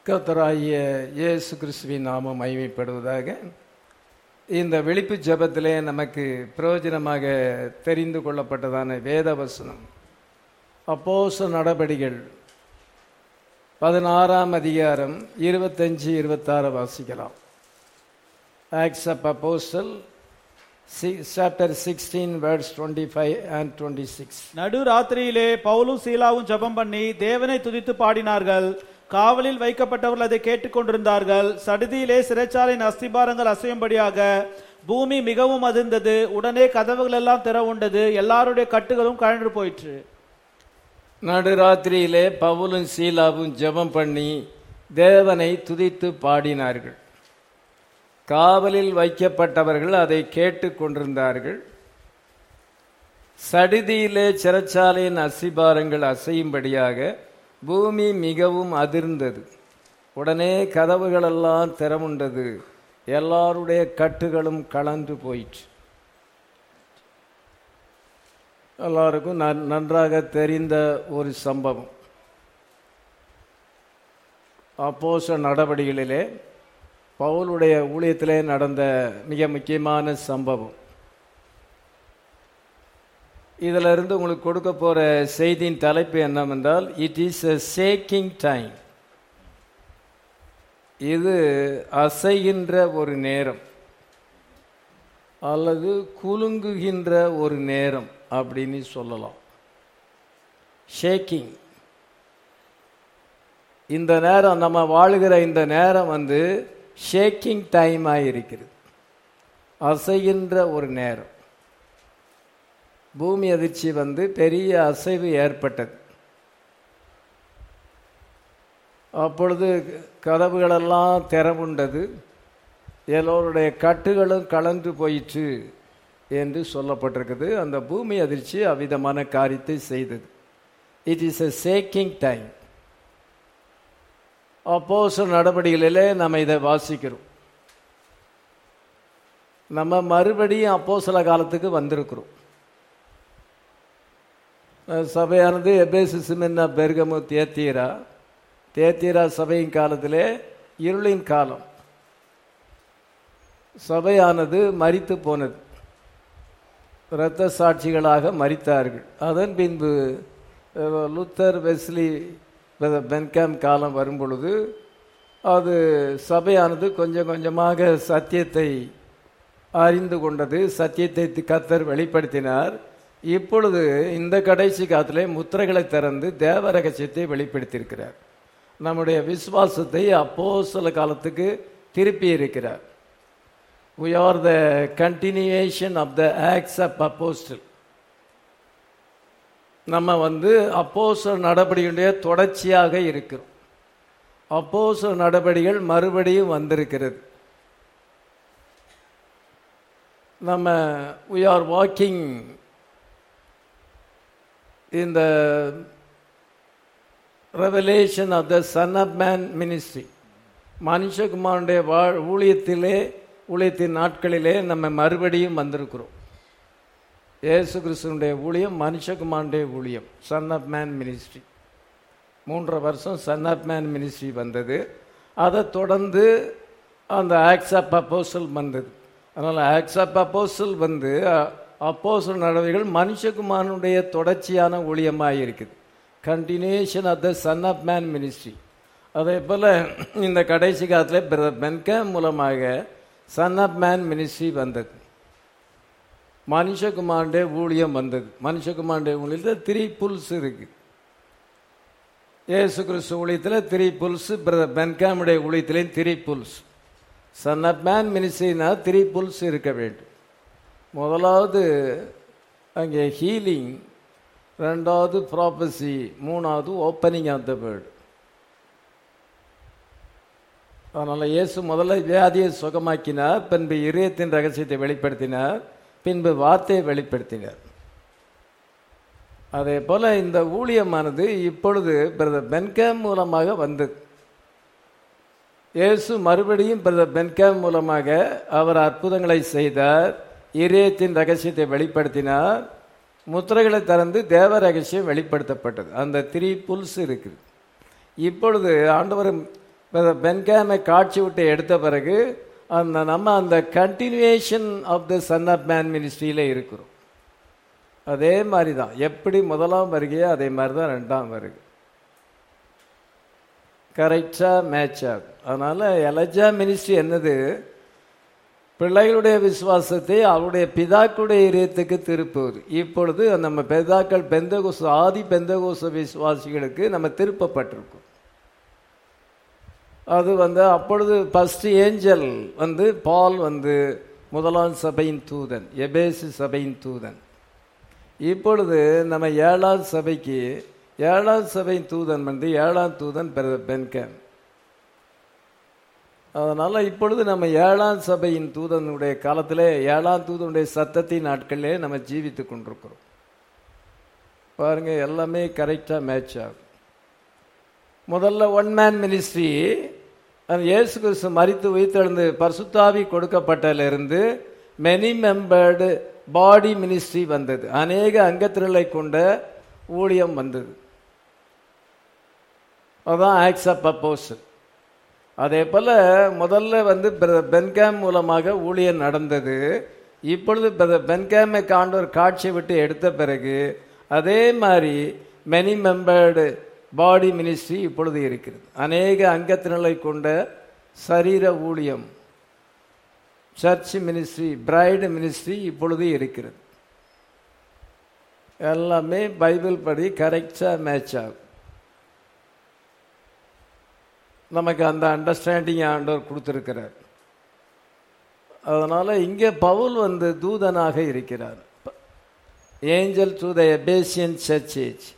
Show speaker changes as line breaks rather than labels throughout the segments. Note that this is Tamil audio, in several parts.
கர்த்தராகிய இயேசு கிறிஸ்துவின் நாமம் மகிமைப்படுவதாக இந்த விழிப்பு ஜெபத்திலே நமக்கு பிரயோஜனமாக தெரிந்து கொள்ளப்பட்டதான வேத வசனம் அப்போச நடபடிகள் பதினாறாம் அதிகாரம் இருபத்தஞ்சு இருபத்தாறு வாசிக்கலாம் acts of apostles chapter sixteen words twenty five and twenty six
நடு ராத்திரியிலே பவுலும் சீலாவும் ஜெபம் பண்ணி தேவனை துதித்து பாடினார்கள் காவலில் வைக்கப்பட்டவர்கள் அதை கேட்டுக்கொண்டிருந்தார்கள் சடுதியிலே சிறைச்சாலையின் அஸ்திபாரங்கள் அசையும்படியாக பூமி மிகவும் அதிர்ந்தது உடனே கதவுகள் எல்லாம் திறவுண்டது எல்லாருடைய கட்டுகளும் கழன்று போயிற்று
நடுராத்திரியிலே பவுலும் சீலாவும் ஜெபம் பண்ணி தேவனை துதித்து பாடினார்கள் காவலில் வைக்கப்பட்டவர்கள் அதை கேட்டு கொண்டிருந்தார்கள் சடிதியிலே சிறைச்சாலையின் அசிபாரங்கள் அசையும்படியாக பூமி மிகவும் அதிர்ந்தது உடனே கதவுகளெல்லாம் திறமுண்டது எல்லாருடைய கட்டுகளும் கலந்து போயிற்று எல்லாருக்கும் நன்- நன்றாக தெரிந்த ஒரு சம்பவம் அப்போச நடவடிக்கைகளிலே பவுலுடைய ஊழியத்திலே நடந்த மிக முக்கியமான சம்பவம் இதில் இருந்து உங்களுக்கு கொடுக்க போற செய்தியின் தலைப்பு என்னவென்றால் it is a shaking time இது அசைகின்ற ஒரு நேரம் அல்லது குலுங்குகின்ற ஒரு நேரம் அப்படின்னு சொல்லலாம் ஷேக்கிங் இந்த நேரம் நம்ம வாழுகிற இந்த நேரம் வந்து ஷேக்கிங் டைமாக இருக்கிறது அசைகின்ற ஒரு நேரம் பூமி அதிர்ச்சி வந்து பெரிய அசைவு ஏற்பட்டது அப்பொழுது கதவுகளெல்லாம் திறவுண்டது எல்லோருடைய கட்டுகளும் கலந்து போயிற்று என்று சொல்லப்பட்டிருக்குது அந்த பூமி அதிர்ச்சி அவ்விதமான காரியத்தை செய்தது it is a shaking time அப்போச நடவடிக்கைகளிலே நம்ம இதை வாசிக்கிறோம் நம்ம மறுபடியும் அப்போஸ்தல காலத்துக்கு வந்திருக்கிறோம் அஹ் சபையானது எபேசு சிமென்னா பெர்கமு தேத்தீரா தேத்தீரா சபையின் காலத்திலே இருளின் காலம் சபையானது மரித்து போனது இரத்த சாட்சிகளாக மரித்தார்கள் அதன் பின்பு அஹ், லுத்தர் வெஸ்லி பெ- பென்காம் காலம் வரும் பொழுது அது சபையானது கொஞ்சம் கொஞ்சமாக சத்தியத்தை அறிந்து கொண்டது சத்தியத்தை கத்தர் வெளிப்படுத்தினார் இப்பொழுது இந்த கடைசி காலத்திலே முத்திரைகளை திறந்து தேவ ரகசியத்தை வெளிப்படுத்தியிருக்கிறார் நம்முடைய விசுவாசத்தை அப்போஸ்தல காலத்துக்கு திருப்பி இருக்கிறார் we are the continuation of the acts of apostle நம்ம வந்து அப்போஸ்தல நடவடிக்கையுடைய தொடர்ச்சியாக இருக்கிறோம் அப்போஸ்தல நடவடிக்கைகள் மறுபடியும் வந்திருக்கிறது நம்ம we are walking in the revelation of the son of man ministry மனுஷகுமாரனுடைய வாழ் ஊழியத்திலே ஊழியத்தின் நாட்களிலே நம்ம மறுபடியும் வந்திருக்கிறோம் இயேசு கிறிஸ்துவனுடைய ஊழியம் மனுஷகுமாரனுடைய ஊழியம் சன் ஆஃப் மேன் மினிஸ்ட்ரி மூன்றரை வருஷம் சன் ஆஃப் மேன் மினிஸ்ட்ரி வந்தது அதை தொடர்ந்து அந்த ஆக்ஸ் ஆஃப் அப்போசல் வந்தது அதனால் ஆக்ஸ் ஆஃப் அப்போசல் வந்து அப்போசல் நடவடிக்கைகள் மனுஷகுமாரனுடைய தொடர்ச்சியான ஊழியமாக இருக்குது continuation of the son of man ministry அதே போல் இந்த கடைசி காலத்தில் பிரதர் பென்கேம் மூலமாக சன் ஆஃப் மேன் மினிஸ்ட்ரி வந்தது மனுஷகுமாரனுடைய ஊழியம் வந்தது மனுஷகுமாரனுடைய ஊழியத்தில் த்ரீ புல்ஸ் இருக்குது இயேசு கிறிஸ்து ஊழியத்தில் த்ரீ புல்ஸ் பிரதர் பென்காமுடைய ஊழியத்திலையும் three pulls son of man மினிஸ்ட்ரினா த்ரீ புல்ஸ் இருக்க வேண்டும் முதலாவது அங்கே ஹீலிங் ரெண்டாவது ப்ராப்பசி மூணாவது ஓப்பனிங் ஆஃப் த வேர்டு அதனால் இயேசு முதல்ல வியாதியை சுகமாக்கினார் பின்பு இதயத்தின் ரகசியத்தை வெளிப்படுத்தினார் பின்பு வார்த்தையை வெளிப்படுத்தினார் அதே போல இந்த ஊழியமானது இப்பொழுது பிரதர் பென்கேம் மூலமாக வந்தது இயேசு மறுபடியும் பிரதர் பென்கேம் மூலமாக அவர் அற்புதங்களை செய்தார் இதயத்தின் ரகசியத்தை வெளிப்படுத்தினார் முத்திரைகளை திறந்து தேவ ரகசியம் வெளிப்படுத்தப்பட்டது அந்த த்ரீ புல்ஸ் இருக்குது இப்பொழுது ஆண்டவர் பென்கேமை காட்சி விட்டு எடுத்த பிறகு அந்த நம்ம அந்த continuation of the son of man மினிஸ்ட்ரியில் இருக்கிறோம் அதே மாதிரி தான் எப்படி முதலாம் வருகையோ அதே மாதிரி தான் ரெண்டாம் வருகை கரெக்டாக மேட்ச் ஆகும் அதனால் எலஜா மினிஸ்ட்ரி என்னது பிள்ளைகளுடைய விசுவாசத்தை அவருடைய பிதாக்களுடைய இதயத்துக்கு திருப்புவது இப்பொழுது நம்ம பிதாக்கள் பெந்தகோச ஆதி பெந்தகோச விசுவாசிகளுக்கு நம்ம திருப்பப்பட்டிருக்கோம் அது வந்து அப்பொழுது ஃபர்ஸ்ட் ஏஞ்சல் வந்து பால் வந்து முதலாம் சபையின் தூதன் எபேசு சபையின் தூதன் இப்பொழுது நம்ம ஏழாம் சபைக்கு ஏழாம் சபையின் தூதன் வந்து ஏழாம் தூதன் பென்கேம் அதனால இப்பொழுது நம்ம ஏழாம் சபையின் தூதனுடைய காலத்திலே ஏழாம் தூதனுடைய சத்தத்தின் நாட்களிலே நம்ம ஜீவித்து கொண்டிருக்கிறோம் பாருங்க எல்லாமே கரெக்டாக மேட்ச் ஆகும் முதல்ல ஒன் மேன் மினிஸ்ட்ரி அந்த இயேசு கிறிஸ்து மறித்து உயிர்த்தெழுந்து பரிசுத்தாவி கொடுக்கப்பட்டதிலிருந்து மெனி மெம்பர்டு பாடி மினிஸ்ட்ரி வந்தது அநேக அங்கத்திரலை கொண்ட ஊழியம் வந்தது அதுதான் ஆக்ஸ் ஆஃப் அப்போசல் அதே போல முதல்ல வந்து பென்கேம் மூலமாக ஊழியம் நடந்தது இப்பொழுது பென்கேமை காண்டோர் காட்சியை விட்டு எடுத்த பிறகு அதே மாதிரி மெனி மெம்பர்டு பாடி மினிஸ்ட்ரி இப்பொழுது இருக்கிறது அநேக அங்கத்தினரை கொண்ட சரீர ஊழியம் சர்ச் மினிஸ்ட்ரி பிரைடு மினிஸ்ட்ரி இப்பொழுது இருக்கிறது எல்லாமே பைபிள் படி கரெக்டாக மேட்ச் ஆகும் நமக்கு அந்த அண்டர்ஸ்டாண்டிங் ஆண்டவர் கொடுத்துருக்கிறார் அதனால இங்கே பவுல் வந்து தூதனாக இருக்கிறார் angel to the Ephesian church age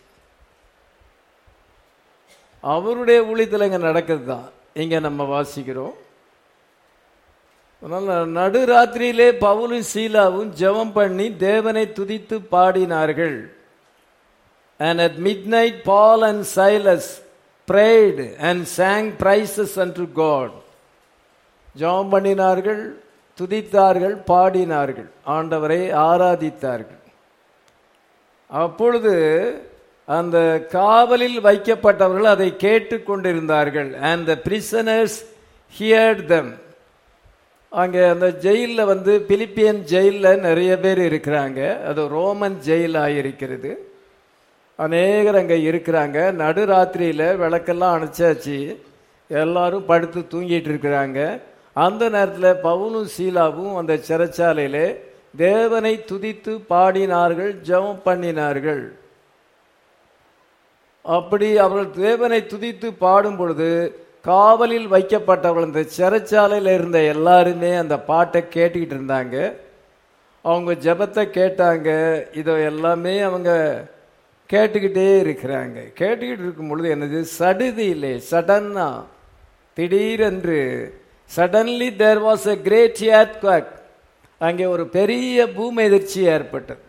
அவருடைய ஊழியத்தில் இங்கே நடக்குது தான் இங்கே நம்ம வாசிக்கிறோம் அதனால நடுராத்திரியிலே பவுலும் சீலாவும் ஜெபம் பண்ணி தேவனை துதித்து பாடினார்கள் and at midnight Paul and Silas prayed and sang praises unto God. ஜெபம் பண்ணினார்கள் துதித்தார்கள் பாடினார்கள் ஆண்டவரை ஆராதித்தார்கள் அப்பொழுது அந்த காவலில் வைக்கப்பட்டவர்கள் அதை கேட்டுக்கொண்டிருந்தார்கள் and the prisoners heard them அங்கே அந்த ஜெயிலில் வந்து பிலிப்பியன் ஜெயிலில் நிறைய பேர் இருக்கிறாங்க அது ரோமன் ஜெயிலாக இருக்கிறது அநேகர் அங்கே இருக்கிறாங்க நடுராத்திரியில் விளக்கெல்லாம் அணைச்சாச்சு எல்லாரும் படுத்து தூங்கிட்டு இருக்கிறாங்க அந்த நேரத்தில் பவுலும் சீலாவும் அந்த சிறைச்சாலையில் தேவனை துதித்து பாடினார்கள் ஜெபம் பண்ணினார்கள் அப்படி அவர்கள் தேவனை துதித்து பாடும் பொழுது காவலில் வைக்கப்பட்டவர்கள் இந்த சிறைச்சாலையில் இருந்த எல்லாருமே அந்த பாட்டை கேட்டுக்கிட்டு இருந்தாங்க அவங்க ஜெபத்தை கேட்டாங்க இதை எல்லாமே அவங்க கேட்டுக்கிட்டே இருக்கிறாங்க கேட்டுக்கிட்டு இருக்கும் பொழுது என்னது சடுதியிலே சடன்னா திடீரென்று suddenly there was a great earthquake அங்கே ஒரு பெரிய பூமி எதிர்ச்சி ஏற்பட்டது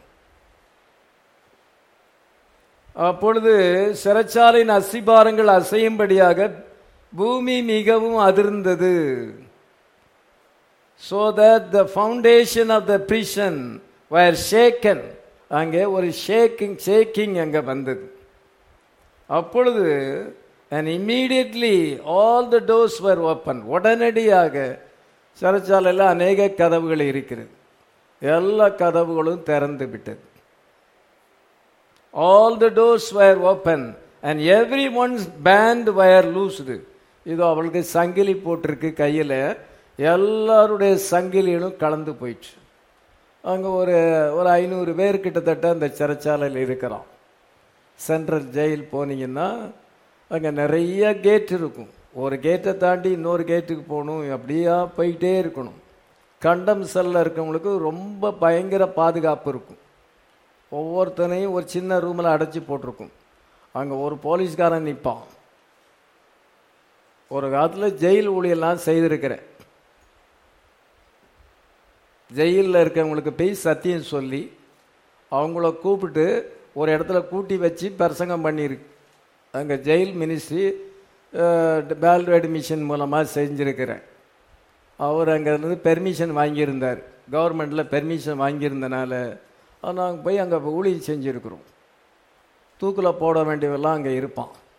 அப்பொழுது சிறைச்சாலையின் அசிபாரங்கள் அசையும்படியாக பூமி மிகவும் அதிர்ந்தது so that the foundation of the prison were shaken அங்கே ஒரு ஷேக்கிங் ஷேக்கிங் அங்கே வந்தது அப்பொழுது and immediately all the doors were open உடனடியாக சிறைச்சாலையில் அநேக கதவுகள் இருக்கிறது எல்லா கதவுகளும் திறந்து விட்டது all the doors were open and everyone's band were loosed இதோ அவளுக்கு சங்கிலி போட்டிருக்கு கையில் எல்லாருடைய சங்கிலிகளும் கலந்து போயிடுச்சு அங்கே ஒரு ஒரு ஐநூறு பேர் கிட்டத்தட்ட அந்த சிறைச்சாலையில் இருக்கிறோம் சென்ட்ரல் ஜெயில் போனீங்கன்னா அங்கே நிறைய கேட் இருக்கும் ஒரு கேட்டை தாண்டி இன்னொரு கேட்டுக்கு போகணும் அப்படியா போயிட்டே இருக்கணும் கண்டம் செல்லில் இருக்கவங்களுக்கு ரொம்ப பயங்கர பாதுகாப்பு இருக்கும் ஒவ்வொருத்தனையும் ஒரு சின்ன ரூமில் அடைச்சி போட்டிருக்கும் அங்கே ஒரு போலீஸ்காரன் நிற்பான் ஒரு காலத்தில் ஜெயில் ஊழியெல்லாம் செய்திருக்கிறேன் ஜெயிலில் இருக்கவங்களுக்கு போய் சத்தியம் சொல்லி அவங்கள கூப்பிட்டு ஒரு இடத்துல கூட்டி வச்சு பிரசங்கம் பண்ணியிருக்கு அங்கே ஜெயில் மினிஸ்ட்ரி பேல்வேட் மிஷன் மூலமாக செஞ்சுருக்கிறேன் அவர் அங்கேருந்து பெர்மிஷன் வாங்கியிருந்தார் கவர்மெண்ட்டில் பெர்மிஷன் வாங்கியிருந்தனால நாங்கள் போய் அங்கே ஊழியம் செஞ்சுருக்குறோம் தூக்கில் போட வேண்டியவெல்லாம் அங்கே இருப்பான்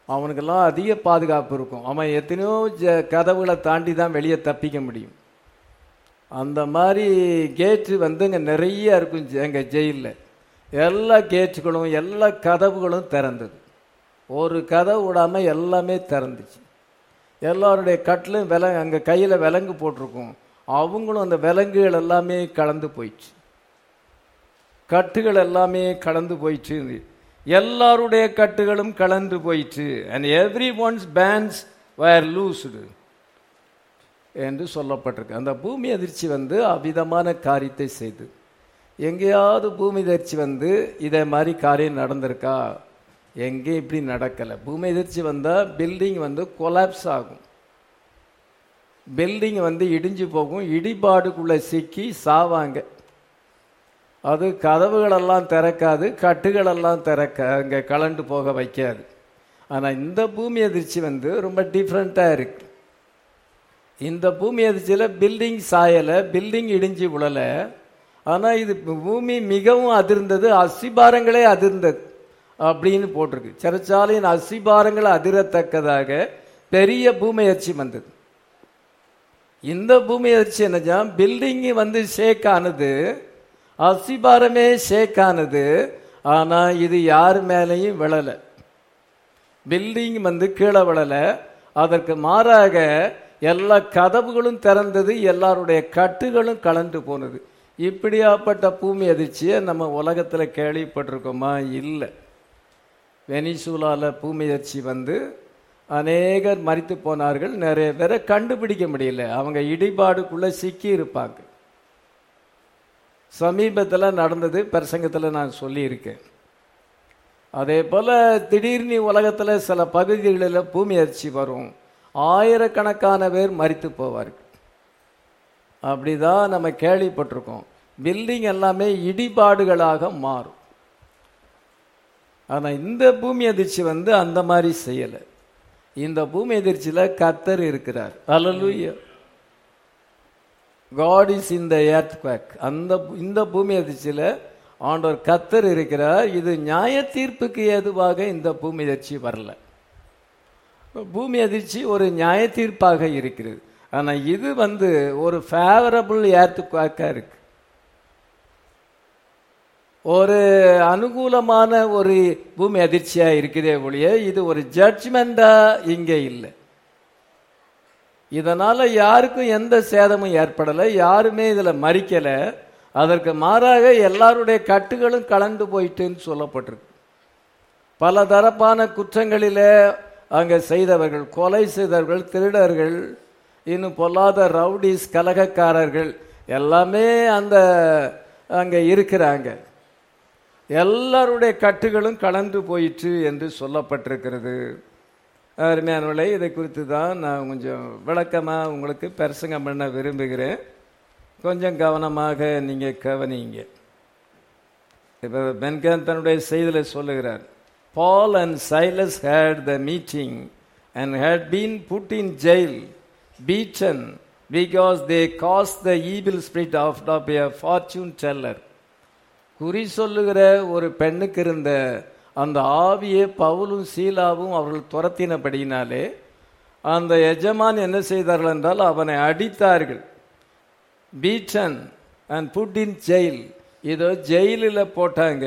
அவனுக்கெல்லாம் அதிக பாதுகாப்பு இருக்கும் அவன் எத்தனையோ ஜ கதவுகளை தாண்டி தான் வெளியே தப்பிக்க முடியும் அந்த மாதிரி கேட்டு வந்து இங்கே நிறைய இருக்கும் எங்கள் ஜெயிலில் எல்லா கேட்டுகளும் எல்லா கதவுகளும் திறந்தது ஒரு கதவு விடாமல் எல்லாமே திறந்துச்சு எல்லாருடைய கட்டிலும் வில அங்கே கையில் விலங்கு போட்டிருக்கும் அவங்களும் அந்த விலங்குகள் எல்லாமே கலந்து போயிடுச்சு கட்டுகள் எல்லாமே கலந்து போயிடுச்சு எல்லாருடைய கட்டுகளும் கலந்து போயிற்று and every one's bands were loosed என்று சொல்லப்பட்டிருக்கு அந்த பூமி அதிர்ச்சி வந்து அவ்விதமான காரியத்தை செய்து எங்கேயாவது பூமி அதிர்ச்சி வந்து இதே மாதிரி காரியம் நடந்திருக்கா எங்கேயும் இப்படி நடக்கலை பூமி அதிர்ச்சி வந்தால் பில்டிங் வந்து கொலாப்ஸ் ஆகும் பில்டிங் வந்து இடிஞ்சு போகும் இடிபாடுக்குள்ளே சிக்கி சாவாங்க அது கதவுகளெல்லாம் திறக்காது கட்டுகளெல்லாம் திறக்க அங்கே கலண்டு போக வைக்காது ஆனால் இந்த பூமி அதிர்ச்சி வந்து ரொம்ப டிஃப்ரெண்ட்டாக இருக்கு இந்த பூமி அதிர்ச்சியில் பில்டிங் சாயலை பில்டிங் இடிஞ்சு விழலை ஆனால் இது பூமி மிகவும் அதிர்ந்தது அசிபாரங்களே அதிர்ந்தது அப்படின்னு போட்டிருக்கு சிறைச்சாலையின் அசிபாரங்கள் அதிரத்தக்கதாக பெரிய பூமி அதிர்ச்சி வந்தது இந்த பூமி அதிர்ச்சி என்னஜா பில்டிங் வந்து ஷேக் ஆனது அசிபாரமே ஷேக் ஆனது ஆனால் இது யார் மேலேயும் விழலை பில்டிங் வந்து கீழே விழலை அதற்கு மாறாக எல்லா கதவுகளும் திறந்தது எல்லாருடைய கட்டுகளும் கலந்து போனது இப்படியாப்பட்ட பூமி அதிர்ச்சியை நம்ம உலகத்தில் கேள்விப்பட்டிருக்கோமா இல்லை வெனிசூலாவில் பூமி அதிர்ச்சி வந்து அநேகர் மறித்து போனார்கள் நிறைய பேரை கண்டுபிடிக்க முடியல அவங்க இடிபாடுக்குள்ளே சிக்கி இருப்பாங்க சமீபத்தில் நடந்தது பிரசங்கத்தில் நான் சொல்லியிருக்கேன் அதே போல் திடீர்னு உலகத்தில் சில பகுதிகளில் பூமி அதிர்ச்சி வரும் ஆயிரக்கணக்கான பேர் மறித்து போவார்கள் அப்படிதான் நம்ம கேள்விப்பட்டிருக்கோம் பில்டிங் எல்லாமே இடிபாடுகளாக மாறும் ஆனால் இந்த பூமி அதிர்ச்சி வந்து அந்த மாதிரி செய்யலை இந்த பூமி அதிர்ச்சியில் கத்தர் இருக்கிறார் அலலுயா காட் இஸ் இந்த ஏர்த்குவேக் அந்த இந்த பூமி அதிர்ச்சியில் ஆண்டவர் கத்தர் இருக்கிறார் இது நியாய தீர்ப்புக்கு ஏதுவாக இந்த பூமி அதிர்ச்சி வரல பூமி அதிர்ச்சி ஒரு நியாய தீர்ப்பாக இருக்கிறது ஆனால் இது வந்து ஒரு ஃபேவரபிள் ஏர்த்குவேக்காக இருக்கு ஒரு அனுகூலமான ஒரு பூமி அதிர்ச்சியா இருக்குதே ஒழிய இது ஒரு ஜட்ஜ்மெண்டா இங்கே இல்லை இதனால யாருக்கும் எந்த சேதமும் ஏற்படலை யாருமே இதுல மறிக்கல அதற்கு மாறாக எல்லாருடைய கட்டுகளும் கலந்து போயிட்டுன்னு சொல்லப்பட்டிருக்கு பல தரப்பான குற்றங்களிலே அங்கே செய்தவர்கள் கொலை செய்தவர்கள் திருடர்கள் இன்னும் பொல்லாத ரவுடிஸ் கலகக்காரர்கள் எல்லாமே அந்த அங்கே இருக்கிறாங்க எல்லாருடைய கட்டுகளும் கலந்து போயிற்று என்று சொல்லப்பட்டிருக்கிறது அருமையானவர்களே இதை குறித்து தான் நான் கொஞ்சம் விளக்கமாக உங்களுக்கு பிரசங்கம் பண்ண விரும்புகிறேன் கொஞ்சம் கவனமாக நீங்கள் கவனிங்க இப்போ பென்கான் தன்னுடைய செய்தியில் சொல்லுகிறார் Paul and Silas had the meeting and had been put in jail beaten because they cast the evil spirit of top a fortune teller குறி சொல்லுகிற ஒரு பெண்ணுக்கு இருந்த அந்த ஆவியை பவுலும் சீலாவும் அவர்கள் துரத்தினபடியினாலே அந்த எஜமான் என்ன செய்தார்கள் என்றால் அவனை அடித்தார்கள் beaten and put in jail இதோ ஜெயிலில் போட்டாங்க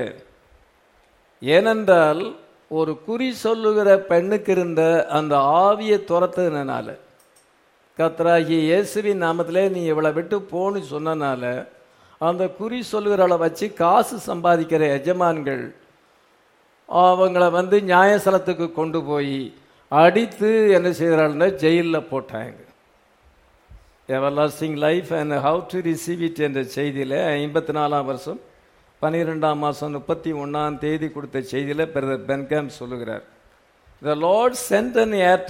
ஏனென்றால் ஒரு குறி சொல்லுகிற பெண்ணுக்கு இருந்த அந்த ஆவியை துரத்துனால கத்ராகி இயேசுவின் நாமத்திலே நீ இவளை விட்டு போன்னு சொன்னனால அந்த குறி சொல்லுகிறவளை வச்சு காசு சம்பாதிக்கிற எஜமான்கள் அவங்கள வந்து நியாயஸ்தலத்துக்கு கொண்டு போய் அடித்து என்ன செய்கிறாள்னா ஜெயிலில் போட்டாங்க everlasting life and how to receive it என்ற செய்தியில் ஐம்பத்தி நாலாம் வருஷம் பன்னிரெண்டாம் மாதம் முப்பத்தி ஒன்றாம் தேதி கொடுத்த செய்தியில் பிரதர் பென்காம் சொல்லுகிறார் the lord sent an 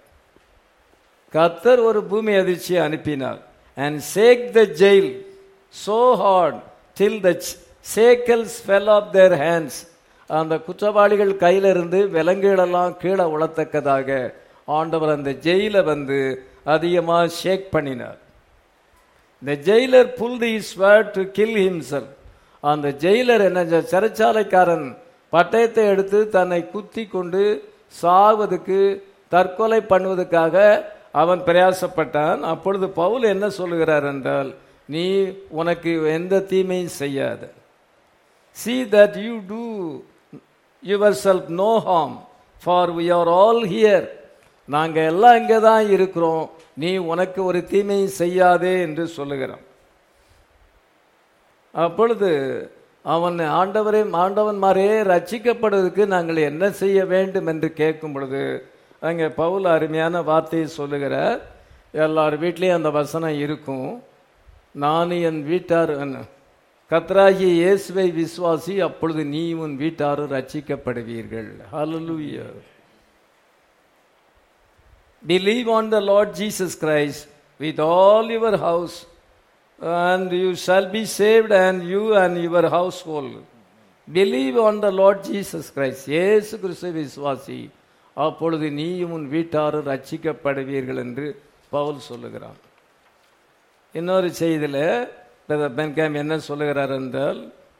earthquake ஒரு பூமி அதிர்ச்சியை அனுப்பினார் and shake the jail so hard till the shackles fell off their hands அந்த குற்றவாளிகள் கையில இருந்து விலங்குகளெல்லாம் கீழே உழத்தக்கதாக ஆண்டவர் அந்த ஜெயில வந்து அதிகமாக ஷேக் பண்ணினார் இந்த jailer pull the sword to kill himself அந்த ஜெயிலர் என்ன சிறைச்சாலைக்காரன் பட்டயத்தை எடுத்து தன்னை குத்தி கொண்டு சாவதுக்கு தற்கொலை பண்ணுவதற்காக அவன் பிரயாசப்பட்டான் அப்பொழுது பவுல் என்ன சொல்லுகிறார் என்றால் நீ உனக்கு எந்த தீமையும் செய்யாத see that you do yourself no harm for we are all here நாங்க எல்லாம் இங்கே தான் இருக்கிறோம் நீ உனக்கு ஒரு தீமையும் செய்யாதே என்று சொல்லுகிறான் அப்பொழுது அவன் ஆண்டவரே ஆண்டவன்மாரே ரட்சிக்கப்படுவதற்கு நாங்கள் என்ன செய்ய வேண்டும் என்று கேட்கும் பொழுது அங்கே பவுல் அருமையான வார்த்தையை சொல்லுகிறார் எல்லார் வீட்லேயும் அந்த வசனம் இருக்கும் நான் என் வீட்டார் கத்ராகி இயேசுவை விசுவாசி அப்பொழுது நீ உன் வீட்டாரும் ரட்சிக்கப்படுவீர்கள் ஹalleluya believe on the lord jesus christ with all your house and you shall be saved and you and your household believe on the lord jesus christ இயேசு கிறிஸ்துவை விசுவாசி அப்பொழுது நீயும் உன் வீட்டாரும் ரட்சிக்கப்படுவீர்கள் என்று பவுல் சொல்லுகிறான் இன்னொரு செய்தியில் பிரதர் பென்காம் என்ன சொல்லுகிறார் என்றால்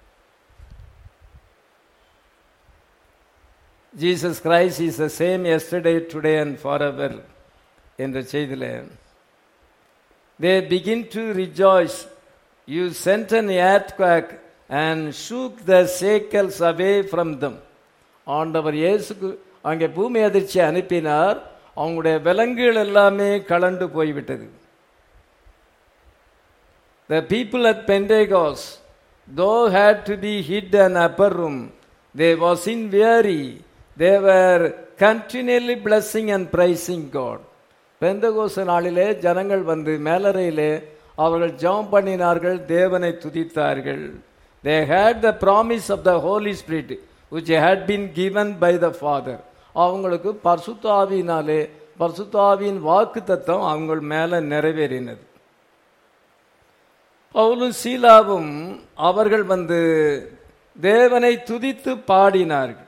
Jesus Christ is the same yesterday today and for ever என்ற செய்தியில் they begin to rejoice you sent an earthquake and shook the shackles away from them ஆண்டவர் இயேசுக்கு அங்கே பூமி அதிர்ச்சி அனுப்பினார் அவங்களுடைய விலங்குகள் எல்லாமே கலண்டு போய்விட்டது The people at Pentecost, though had to be hid an upper room, they was in weary. They were continually blessing and praising God. பெந்தகோச நாளிலே ஜனங்கள் வந்து மேலறையிலே அவர்கள் ஜெபம் பண்ணினார்கள் தேவனை துதித்தார்கள் they had the promise of the holy spirit which had been given by the father அவங்களுக்கு பரிசுத்த ஆவியினாலே பரிசுத்த ஆவியின் வாக்கு தத்தம் அவங்க மேல நிறைவேறினது பவுலும் சீலாவும் அவர்கள் வந்து தேவனை துதித்து பாடினார்கள்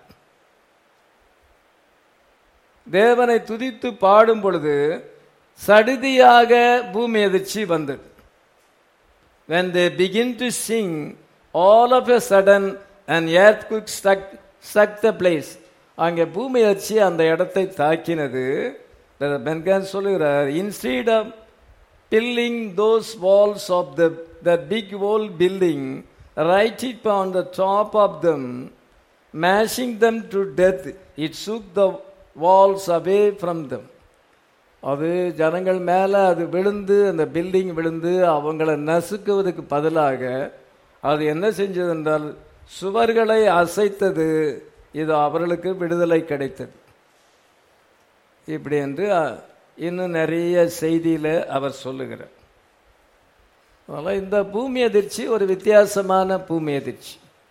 தேவனை துதித்து பாடும் பொழுது சடுதியாக பூமி எதிர்ச்சி வந்தது when they begin to sing all of a sudden an earthquake struck, struck the place அங்கே பூமி எதிர்ச்சி அந்த இடத்தை தாக்கினது பென்கான் சொல்லுகிறார் instead of pilling those walls of the, the big old building, right it on the top of them, mashing them to death. It shook the walls away from them. அது ஜனங்கள் மேலே அது விழுந்து அந்த பில்டிங் விழுந்து அவங்கள நசுக்குவதற்கு பதிலாக அது என்ன செஞ்சது என்றால் சுவர்களை அசைத்தது இது அவர்களுக்கு விடுதலை கிடைத்தது இப்படி என்று இன்னும் நிறைய செய்தியில் அவர் சொல்லுகிறார் அதனால் இந்த பூமி அதிர்ச்சி ஒரு வித்தியாசமான பூமி அதிர்ச்சி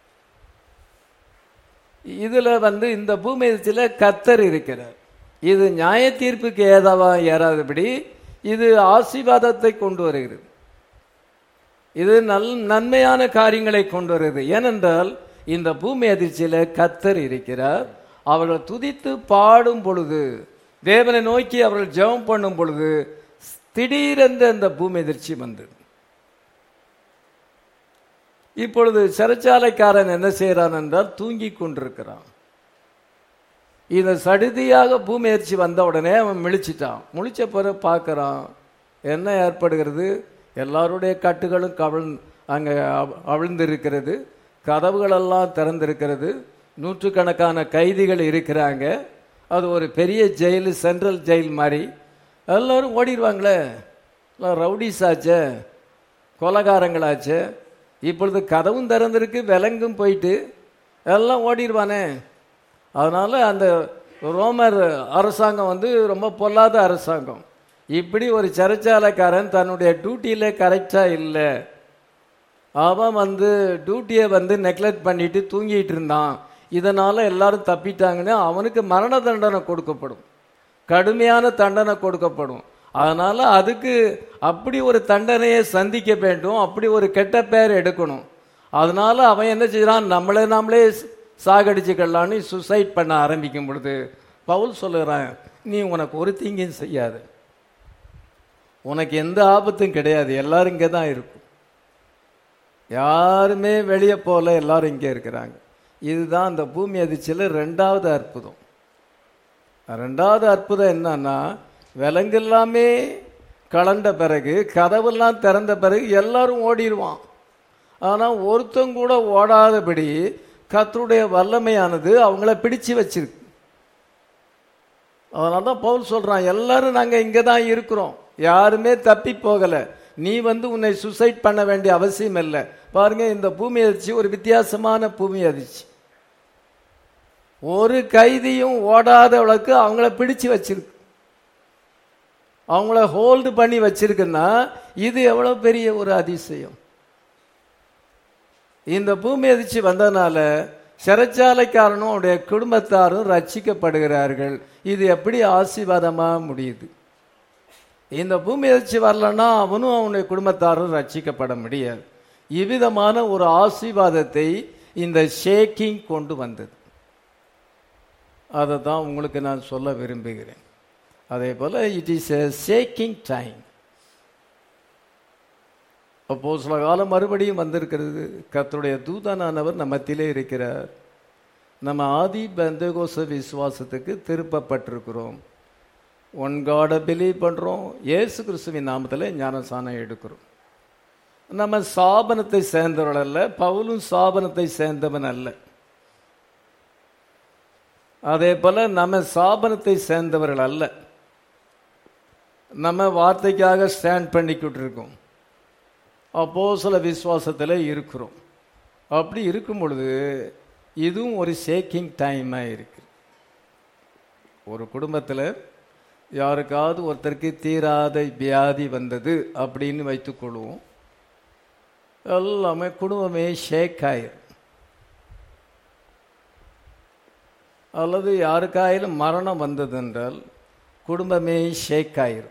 இதில் வந்து இந்த பூமி அதிர்ச்சியில் கத்தர் இருக்கிறார் இது நியாய தீர்ப்புக்கு ஏதாவா ஏறாதபடி இது ஆசீர்வாதத்தை கொண்டு வருகிறது இது நல் நன்மையான காரியங்களை கொண்டு வருகிறது ஏனென்றால் இந்த பூமி அதிர்ச்சியில் கத்தர் இருக்கிறார் அவர்கள் துதித்து பாடும் பொழுது தேவனை நோக்கி அவர்கள் ஜெபம் பண்ணும் பொழுது திடீரென்று அந்த பூமி எதிர்ச்சி வந்தது இப்பொழுது சிறைச்சாலைக்காரன் என்ன செய்யறான் என்றால் தூங்கி கொண்டிருக்கிறான் இந்த சடுதியாக பூமி எரிச்சி வந்த உடனே அவன் முழிச்சிட்டான் முழிச்ச பிறகு பார்க்கறான் என்ன ஏற்படுகிறது எல்லாருடைய கட்டுகளும் கவிழ் அங்கே அவிழ்ந்திருக்கிறது கதவுகளெல்லாம் திறந்திருக்கிறது நூற்றுக்கணக்கான கைதிகள் இருக்கிறாங்க அது ஒரு பெரிய ஜெயில் சென்ட்ரல் ஜெயில் மாதிரி எல்லோரும் ஓடிடுவாங்களே எல்லாம் ரவுடிஸ் ஆச்சே கொலகாரங்களாச்சே இப்பொழுது கதவும் திறந்திருக்கு விலங்கும் போயிட்டு எல்லாம் ஓடிடுவானே அதனால் அந்த ரோமர் அரசாங்கம் வந்து ரொம்ப பொல்லாத அரசாங்கம் இப்படி ஒரு சிறைச்சாலைக்காரன் தன்னுடைய டியூட்டியில் கரெக்டாக இல்லை அவன் வந்து டியூட்டியை வந்து நெக்லெக்ட் பண்ணிட்டு தூங்கிட்டு இருந்தான் இதனால எல்லாரும் தப்பிட்டாங்கன்னு அவனுக்கு மரண தண்டனை கொடுக்கப்படும் கடுமையான தண்டனை கொடுக்கப்படும் அதனால அதுக்கு அப்படி ஒரு தண்டனையை சந்திக்க வேண்டும் அப்படி ஒரு கெட்ட பெயர் எடுக்கணும் அதனால அவன் என்ன செய்யறான் நம்மளே நாமளே சாகடிச்சுக்கலான்னு சுசைட் பண்ண ஆரம்பிக்கும் பொழுது பவுல் சொல்லுறான் நீ உனக்கு ஒரு தீங்கையும் செய்யாது உனக்கு எந்த ஆபத்தும் கிடையாது எல்லாரும் இங்கே தான் இருக்கும் யாருமே வெளியே போல எல்லாரும் இங்கே இருக்கிறாங்க இதுதான் அந்த பூமி அதிர்ச்சியில் ரெண்டாவது அற்புதம் ரெண்டாவது அற்புதம் என்னன்னா விலங்கெல்லாமே கலண்ட பிறகு கதவெல்லாம் திறந்த பிறகு எல்லாரும் ஓடிடுவான் ஆனால் ஒருத்தன் கூட ஓடாதபடி கர்த்தருடைய வல்லமையானது அவங்கள பிடிச்சு வச்சிருக்கு அதனால தான் பவுல் சொல்றான் எல்லாரும் நாங்கள் இங்கே தான் இருக்கிறோம் யாருமே தப்பி போகலை நீ வந்து உன்னை சுசைட் பண்ண வேண்டிய அவசியம் இல்லை பாருங்க இந்த பூமி அதிர்ச்சி ஒரு வித்தியாசமான பூமி அதிர்ச்சி ஒரு கைதியும் ஓடாதவளுக்கு அவங்கள பிடிச்சு வச்சிருக்கு அவங்கள ஹோல்டு பண்ணி வச்சிருக்குன்னா இது எவ்வளவு பெரிய ஒரு அதிசயம் இந்த பூமி அதிர்ச்சி வந்ததுனால சிறைச்சாலைக்காரனும் அவருடைய குடும்பத்தாரும் ரட்சிக்கப்படுகிறார்கள் இது எப்படி ஆசீர்வாதமா முடியுது இந்த பூமி அதிர்ச்சி வரலன்னா அவனும் அவனுடைய குடும்பத்தாரும் ரட்சிக்கப்பட முடியாது இவ்விதமான ஒரு ஆசீர்வாதத்தை இந்த ஷேக்கிங் கொண்டு வந்தது அதை தான் உங்களுக்கு நான் சொல்ல விரும்புகிறேன் அதே போல it is a shaking time அப்போ சில காலம் மறுபடியும் வந்திருக்கிறது கர்த்தருடைய தூதனானவர் நம்ம மத்தியிலே இருக்கிறார் நம்ம ஆதி பந்தகோச விசுவாசத்துக்கு திருப்பப்பட்டிருக்கிறோம் ஒன் காடை பிலீவ் பண்ணுறோம் இயேசு கிறிஸ்துவின் நாமத்தில் ஞானசானம் எடுக்கிறோம் நம்ம சாபனத்தை சேர்ந்தவர்கள் அல்ல பவுலும் சாபனத்தை சேர்ந்தவன் அல்ல அதே போல நம்ம சாபனத்தை சேர்ந்தவர்கள் அல்ல நம்ம வார்த்தைக்காக ஸ்டாண்ட் பண்ணிக்கிட்டு இருக்கோம் அப்போ சில விசுவாசத்தில் இருக்கிறோம் அப்படி இருக்கும் பொழுது இதுவும் ஒரு ஷேக்கிங் டைமாக இருக்கு ஒரு குடும்பத்தில் யாருக்காவது ஒருத்தருக்கு தீராத வியாதி வந்தது அப்படின்னு வைத்துக்கொள்வோம் எல்லாமே குடும்பமே ஷேக் ஆயிரும் அல்லது யாருக்காயிலும் மரணம் வந்தது என்றால் குடும்பமே ஷேக் ஆயிரும்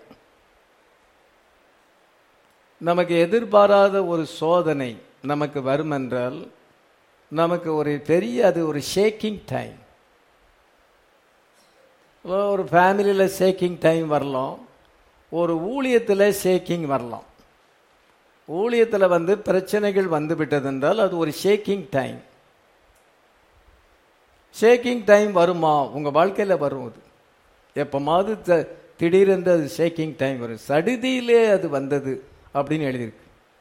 நமக்கு எதிர்பாராத ஒரு சோதனை நமக்கு வரும் என்றால் நமக்கு ஒரு பெரிய அது ஒரு ஷேக்கிங் டைம் ஒரு ஃபேமிலியில் ஷேக்கிங் டைம் வரலாம் ஒரு ஊழியத்தில் ஷேக்கிங் வரலாம் ஊழியத்தில் வந்து பிரச்சனைகள் வந்து விட்டதென்றால் அது ஒரு ஷேக்கிங் டைம் ஷேக்கிங் டைம் வருமா உங்கள் வாழ்க்கையில் வரும் அது எப்போமாவது த திடீரென்று அது ஷேக்கிங் டைம் வரும் சடுதியிலே அது வந்தது அப்படின்னு எழுதியிருக்கு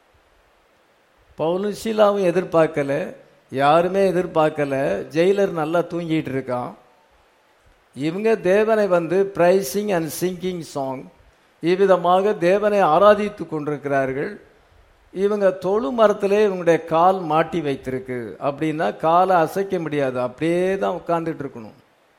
பவுலும் ஷீலாவும் எதிர்பார்க்கல யாருமே எதிர்பார்க்கல ஜெயிலர் நல்லா தூங்கிட்டு இருக்கான் இவங்க தேவனை வந்து பிரைசிங் அண்ட் சிங்கிங் சாங் இவ்விதமாக தேவனை ஆராதித்து கொண்டிருக்கிறார்கள் இவங்க தொழு மரத்திலே இவங்களுடைய கால் மாட்டி வைத்திருக்கு அப்படின்னா காலை அசைக்க முடியாது அப்படியே தான் உட்காந்துட்டு இருக்கணும்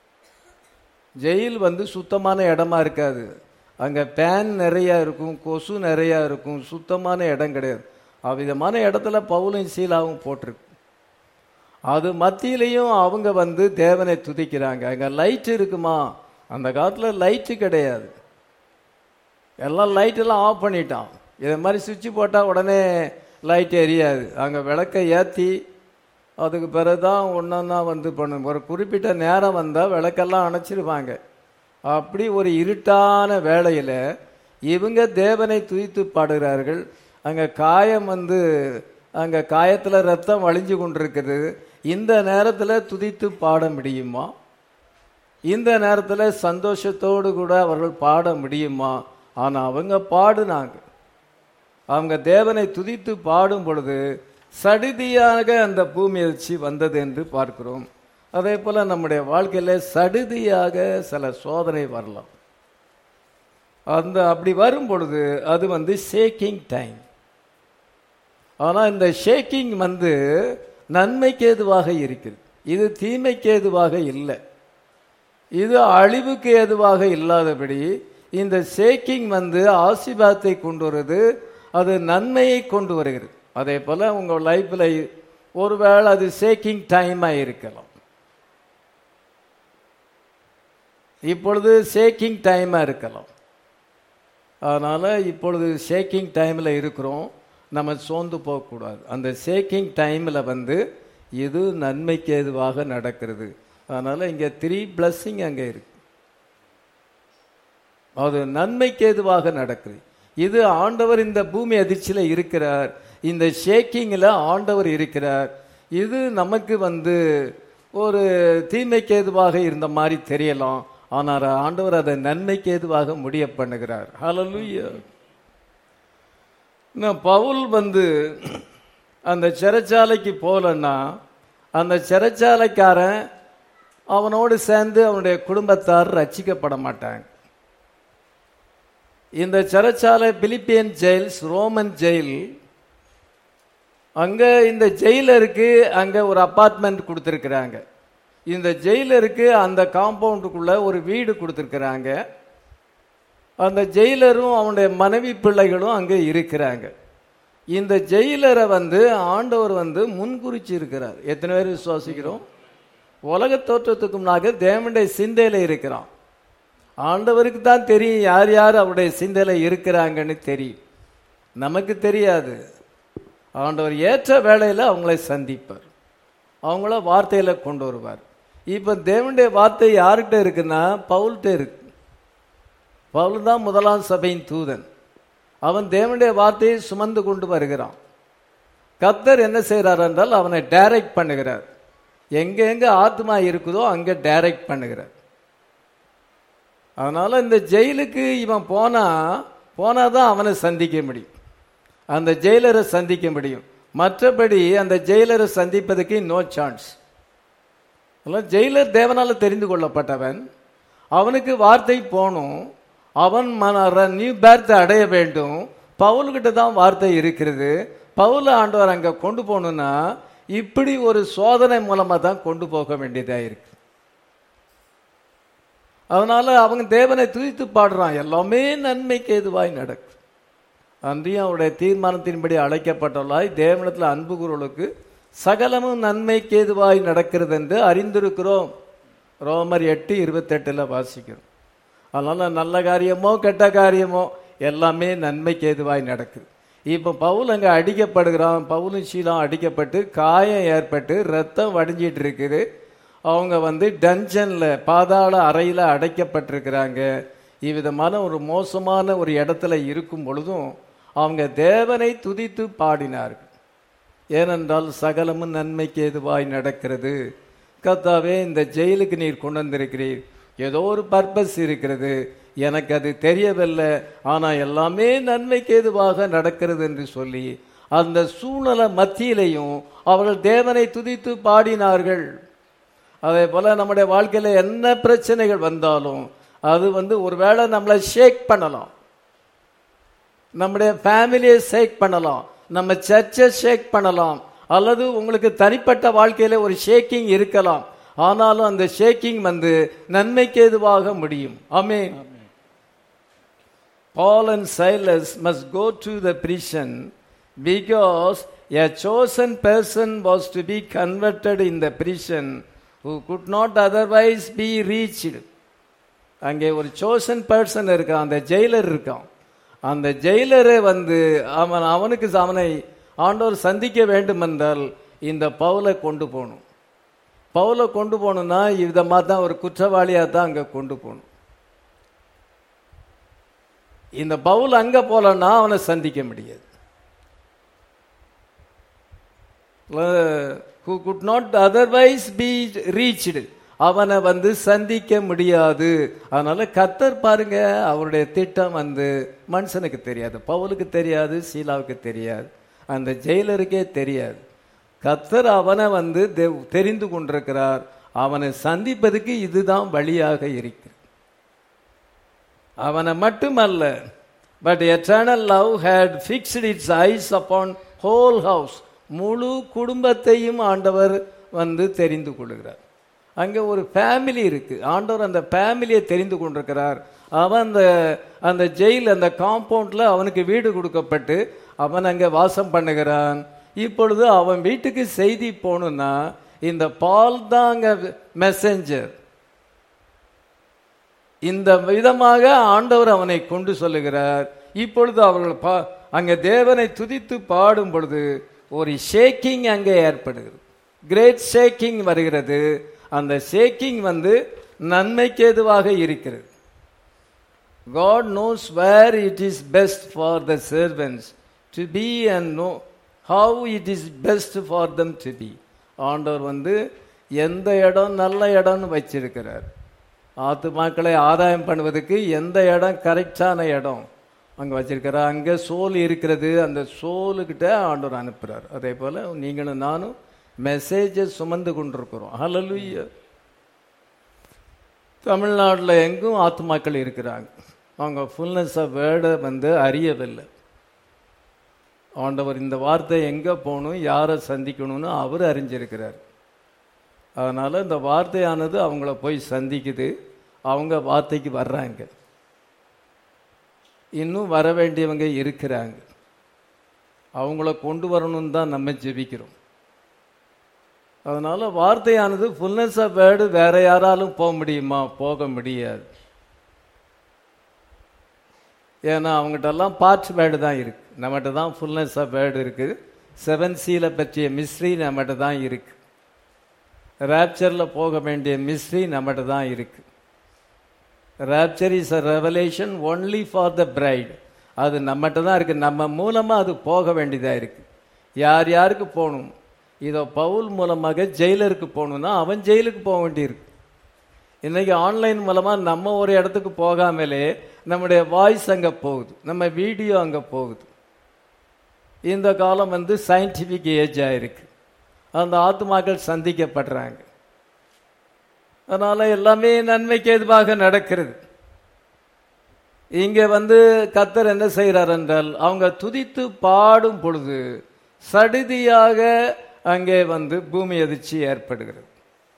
ஜெயில் வந்து சுத்தமான இடமா இருக்காது அங்கே பேன் நிறையா இருக்கும் கொசு நிறையா இருக்கும் சுத்தமான இடம் கிடையாது அவ்விதமான இடத்துல பவுலும் சீலாவும் போட்டிருக்கு அது மத்தியிலையும் அவங்க வந்து தேவனை துதிக்கிறாங்க அங்கே லைட் இருக்குமா அந்த காலத்தில் லைட்டு கிடையாது எல்லாம் லைட்டெல்லாம் ஆஃப் பண்ணிட்டான் இதை மாதிரி சுவிட்சு போட்டால் உடனே லைட் எரியாது அங்கே விளக்கை ஏற்றி அதுக்கு பிறகு தான் ஒன்றா வந்து பண்ணும் ஒரு குறிப்பிட்ட நேரம் வந்தால் விளக்கெல்லாம் அணைச்சிருவாங்க அப்படி ஒரு இருட்டான வேளையில் இவங்க தேவனை துதித்து பாடுகிறார்கள் அங்கே காயம் வந்து அங்கே காயத்தில் ரத்தம் வழிஞ்சு கொண்டிருக்குது இந்த நேரத்தில் துதித்து பாட முடியுமா இந்த நேரத்தில் சந்தோஷத்தோடு கூட அவர்கள் பாட முடியுமா ஆனால் அவங்க பாடுனாங்க அவங்க தேவனை துதித்து பாடும் பொழுது சடுதியாக அந்த பூமி எழுச்சி வந்தது என்று பார்க்கிறோம் அதே போல நம்முடைய வாழ்க்கையில சடுதியாக சில சோதனை வரலாம் அந்த அப்படி வரும் பொழுது அது வந்து ஷேக்கிங் டைம் ஆனால் இந்த ஷேக்கிங் வந்து நன்மைக்கு ஏதுவாக இருக்குது இது தீமைக்கு ஏதுவாக இல்லை இது அழிவுக்கு ஏதுவாக இல்லாதபடி இந்த ஷேக்கிங் வந்து ஆசீர்வாதத்தை கொண்டு வருது அது நன்மையை கொண்டு வருகிறது அதே போல உங்க லைஃப்ல ஒருவேளை அது ஷேக்கிங் டைமாக இருக்கலாம் இப்பொழுது ஷேக்கிங் டைமாக இருக்கலாம் அதனால் இப்பொழுது ஷேக்கிங் டைமில் இருக்கிறோம் நம்ம சோர்ந்து போகக்கூடாது அந்த ஷேக்கிங் டைமில் வந்து இது நன்மைக்கு ஏதுவாக நடக்கிறது அதனால் இங்கே த்ரீ பிளஸ்ஸிங் அங்கே இருக்கு அது நன்மைக்கு ஏதுவாக நடக்குது இது ஆண்டவர் இந்த பூமி அதிர்ச்சியில் இருக்கிறார் இந்த ஷேக்கிங்கில் ஆண்டவர் இருக்கிறார் இது நமக்கு வந்து ஒரு தீமைக்கு ஏதுவாக இருந்த மாதிரி தெரியலாம் ஆனால் ஆண்டவர் அதை நன்மைக்கு ஏதுவாக முடிய பண்ணுகிறார் ஹalleluya இன்னும் பவுல் வந்து அந்த சிறைச்சாலைக்கு போகலன்னா அந்த சிறைச்சாலைக்காரன் அவனோடு சேர்ந்து அவனுடைய குடும்பத்தார் ரட்சிக்கப்பட மாட்டாங்க இந்த சிறைச்சாலை பிலிப்பியன் ஜெயில்ஸ் ரோமன் ஜெயில் அங்க இந்த ஜெயிலருக்கு அங்க ஒரு அபார்ட்மெண்ட் கொடுத்துருக்குறாங்க இந்த ஜெயிலருக்கு அந்த காம்பவுண்டுக்குள்ள ஒரு வீடு கொடுத்துருக்குறாங்க அந்த ஜெயிலரும் அவனுடைய மனைவி பிள்ளைகளும் அங்கே இருக்கிறாங்க இந்த ஜெயிலரை வந்து ஆண்டவர் வந்து முன்குறிச்சு இருக்கிறார் எத்தனை பேர் விசுவாசிக்கிறோம் உலக தோற்றத்துக்கு முன்னாக தேவனுடைய சிந்தையில இருக்கிறான் ஆண்டவருக்கு தான் தெரியும் யார் யார் அவருடைய சிந்தையில இருக்கிறாங்கன்னு தெரியும் நமக்கு தெரியாது ஆண்டவர் ஏற்ற வேளையில் அவங்களை சந்திப்பார் அவங்கள வார்த்தையில கொண்டு வருவார் இப்போ தேவனுடைய வார்த்தை யார்கிட்ட இருக்குன்னா பவுல்கிட்ட இருக்கு பவுல் தான் முதலாம் சபையின் தூதன் அவன் தேவனுடைய வார்த்தையை சுமந்து கொண்டு வருகிறான் கத்தர் என்ன செய்கிறார் என்றால் அவனை டைரக்ட் பண்ணுகிறார் எங்க எங்க ஆத்மா இருக்குதோ அங்க டைரக்ட் பண்ணுகிறார் அதனால இந்த ஜெயிலுக்கு இவன் போனா போனாதான் அவனை சந்திக்க முடியும் அந்த ஜெயிலரை சந்திக்க முடியும் மற்றபடி அந்த ஜெயிலரை சந்திப்பதற்கு நோ சான்ஸ் ஜெயிலர் தேவனால தெரிந்து கொள்ளப்பட்டவன் அவனுக்கு வார்த்தை போகணும் அவன் நியூ பேர்த்தை அடைய வேண்டும் பவுல்கிட்ட தான் வார்த்தை இருக்கிறது பவுல ஆண்டவர் அங்க கொண்டு போகணும்னா இப்படி ஒரு சோதனை மூலமா தான் கொண்டு போக வேண்டியதா இருக்கு அதனால அவங்க தேவனை துதித்து பாடுறான் எல்லாமே நன்மைக்கு எதுவாய் நடக்கும் அன்றையும் அவருடைய தீர்மானத்தின்படி அழைக்கப்பட்டுள்ளாய் தேவனத்தில் அன்பு குரலுக்கு சகலமும் நன்மைக்கு எதுவாய் நடக்கிறது என்று அறிந்திருக்கிறோம் ரோமர் எட்டு இருபத்தெட்டுல வாசிக்கிறோம் அதனால நல்ல காரியமோ கெட்ட காரியமோ எல்லாமே நன்மைக்கு எதுவாய் நடக்குது இப்போ பவுல் அங்கே அடிக்கப்படுகிறான் பவுலும் சீலாம் அடிக்கப்பட்டு காயம் ஏற்பட்டு ரத்தம் வடிஞ்சிட்டு இருக்குது அவங்க வந்து டஞ்சனில் பாதாள அறையில் அடைக்கப்பட்டிருக்கிறாங்க இவ்விதமான ஒரு மோசமான ஒரு இடத்துல இருக்கும் பொழுதும் அவங்க தேவனை துதித்து பாடினார்கள் ஏனென்றால் சகலமும் நன்மைக்கு எதுவாய் நடக்கிறது கத்தாவே இந்த ஜெயிலுக்கு நீர் கொண்டு வந்திருக்கிறீர் ஏதோ ஒரு பர்பஸ் இருக்கிறது எனக்கு அது தெரியவில்லை ஆனால் எல்லாமே நன்மைக்கு எதுவாக நடக்கிறது என்று சொல்லி அந்த சூழ்நிலை மத்தியிலையும் அவர்கள் தேவனை துதித்து பாடினார்கள் அதே போல நம்முடைய வாழ்க்கையில என்ன பிரச்சனைகள் வந்தாலும் அது வந்து ஒருவேளை நம்மளை ஷேக் பண்ணலாம் நம்முடைய ஃபேமிலியை ஷேக் பண்ணலாம் நம்ம சர்ச்சை ஷேக் பண்ணலாம் அல்லது உங்களுக்கு தனிப்பட்ட வாழ்க்கையில ஒரு ஷேக்கிங் இருக்கலாம் ஆனாலும் அந்த ஷேக்கிங் வந்து நன்மைக்கு எதுவாக முடியும் ஆமென் Paul and Silas must go to the prison because a chosen person was to be converted in the prison who could not otherwise be reached. அங்கே ஒரு chosen person இருக்கான் அந்த ஜெயிலர் இருக்கான் அந்த ஜெயிலரை வந்து அவன் அவனுக்கு அவனை ஆண்டவர் சந்திக்க வேண்டும் என்றால் இந்த பவுலை கொண்டு போகணும் பவுலை கொண்டு போகணும்னா விதமாக தான் ஒரு குற்றவாளியாக தான் அங்கே கொண்டு போகணும் இந்த பவுல் அங்க போலன்னா அவனை சந்திக்க முடியாது who could not otherwise be reached அவனை வந்து சந்திக்க முடியாது அதனால கத்தர் பாருங்க அவருடைய திட்டம் வந்து மனுஷனுக்கு தெரியாது பவுலுக்கு தெரியாது சீலாவுக்கு தெரியாது அந்த ஜெயிலருக்கே தெரியாது கத்தர் அவனை வந்து தெ- தெரிந்து கொண்டிருக்கிறார் அவனை சந்திப்பதற்கு இதுதான் வழியாக இருக்கிறது அவனை மட்டுமல்ல but eternal love had fixed its eyes upon whole house முழு குடும்பத்தையும் ஆண்டவர் வந்து தெரிந்து கொள்கிறார் அங்கே ஒரு ஃபேமிலி இருக்கு ஆண்டவர் அந்த ஃபேமிலியை தெரிந்து கொண்டிருக்கிறார் அவன் அந்த அந்த ஜெயில் அந்த காம்பவுண்ட்ல அவனுக்கு வீடு கொடுக்கப்பட்டு அவன் அங்கே வாசம் பண்ணுகிறான் இப்பொழுது அவன் வீட்டுக்கு செய்தி போகணும்னா இந்த பால் தான் அங்கே மெசஞ்சர் இந்த விதமாக ஆண்டவர் அவனை கொண்டு சொல்லுகிறார் இப்பொழுது அவர்கள் பா அங்க தேவனை துதித்து பாடும் பொழுது ஒரு ஷேக்கிங் அங்கே ஏற்படுகிறது கிரேட் ஷேக்கிங் வருகிறது அந்த ஷேக்கிங் வந்து நன்மைக்கு எதுவாக இருக்கிறது God knows where it is best for the servants to be and know how it is best for them to be. ஆண்டவர் வந்து எந்த இடம் நல்ல இடம்னு வச்சிருக்கிறார் ஆத்துமாக்களை ஆதாயம் பண்ணுவதற்கு எந்த இடம் கரெக்டான இடம் அங்கே வச்சிருக்கிறார் அங்கே சோல் இருக்கிறது அந்த சோலுக்கிட்ட ஆண்டவர் அனுப்புகிறார் அதே போல் நீங்களும் நானும் மெசேஜை சுமந்து கொண்டிருக்கிறோம் ஹalleluya தமிழ்நாட்டில் எங்கும் ஆத்துமாக்கள் இருக்கிறாங்க அவங்க ஃபுல்னஸ் ஆஃப் வேர்டை வந்து அறியவில்லை ஆண்டவர் இந்த வார்த்தை எங்கே போகணும் யாரை சந்திக்கணும்னு அவர் அறிஞ்சிருக்கிறார் அதனால் இந்த வார்த்தையானது அவங்கள போய் சந்திக்குது அவங்க வார்த்தைக்கு வர்றாங்க இன்னும் வர வேண்டியவங்க இருக்கிறாங்க அவங்கள கொண்டு வரணும்னு தான் நம்ம ஜெபிக்கிறோம் அதனால வார்த்தையானது ஃபுல்னஸ் ஆஃப் வேர்டு வேற யாராலும் போக முடியுமா போக முடியாது ஏன்னா அவங்ககிட்டலாம் பார்ட்ஸ் வேர்டு தான் இருக்கு நம்மகிட்ட தான் ஃபுல்னஸ் ஆஃப் வேர்டு இருக்கு செவன் சீல பற்றிய மிஸ்ட்ரி நம்மகிட்ட தான் இருக்கு ரேப்சரில் போக வேண்டிய மிஸ்ட்ரி நம்மகிட்ட தான் இருக்கு rapture is a revelation only for the bride அது நம்மகிட்ட தான் இருக்கு நம்ம மூலமாக அது போக வேண்டியதாக இருக்கு யார் யாருக்கு போகணும் இதோ பவுல் மூலமாக ஜெயிலருக்கு போகணும்னா அவன் ஜெயிலுக்கு போக வேண்டியிருக்கு இன்னைக்கு ஆன்லைன் மூலமாக நம்ம ஒரு இடத்துக்கு போகாமலே நம்முடைய வாய்ஸ் அங்கே போகுது நம்ம வீடியோ அங்கே போகுது இந்த காலம் வந்து சயின்டிஃபிக் ஏஜ் ஆயிருக்கு அந்த ஆத்மாக்கள் சந்திக்கப்படுறாங்க அதனால எல்லாமே நன்மைக்கு எதுவாக நடக்கிறது இங்க வந்து கத்தர் என்ன செய்கிறார் என்றால் அவங்க துதித்து பாடும் பொழுது சடுதியாக அங்கே வந்து பூமி அதிர்ச்சி ஏற்படுகிறது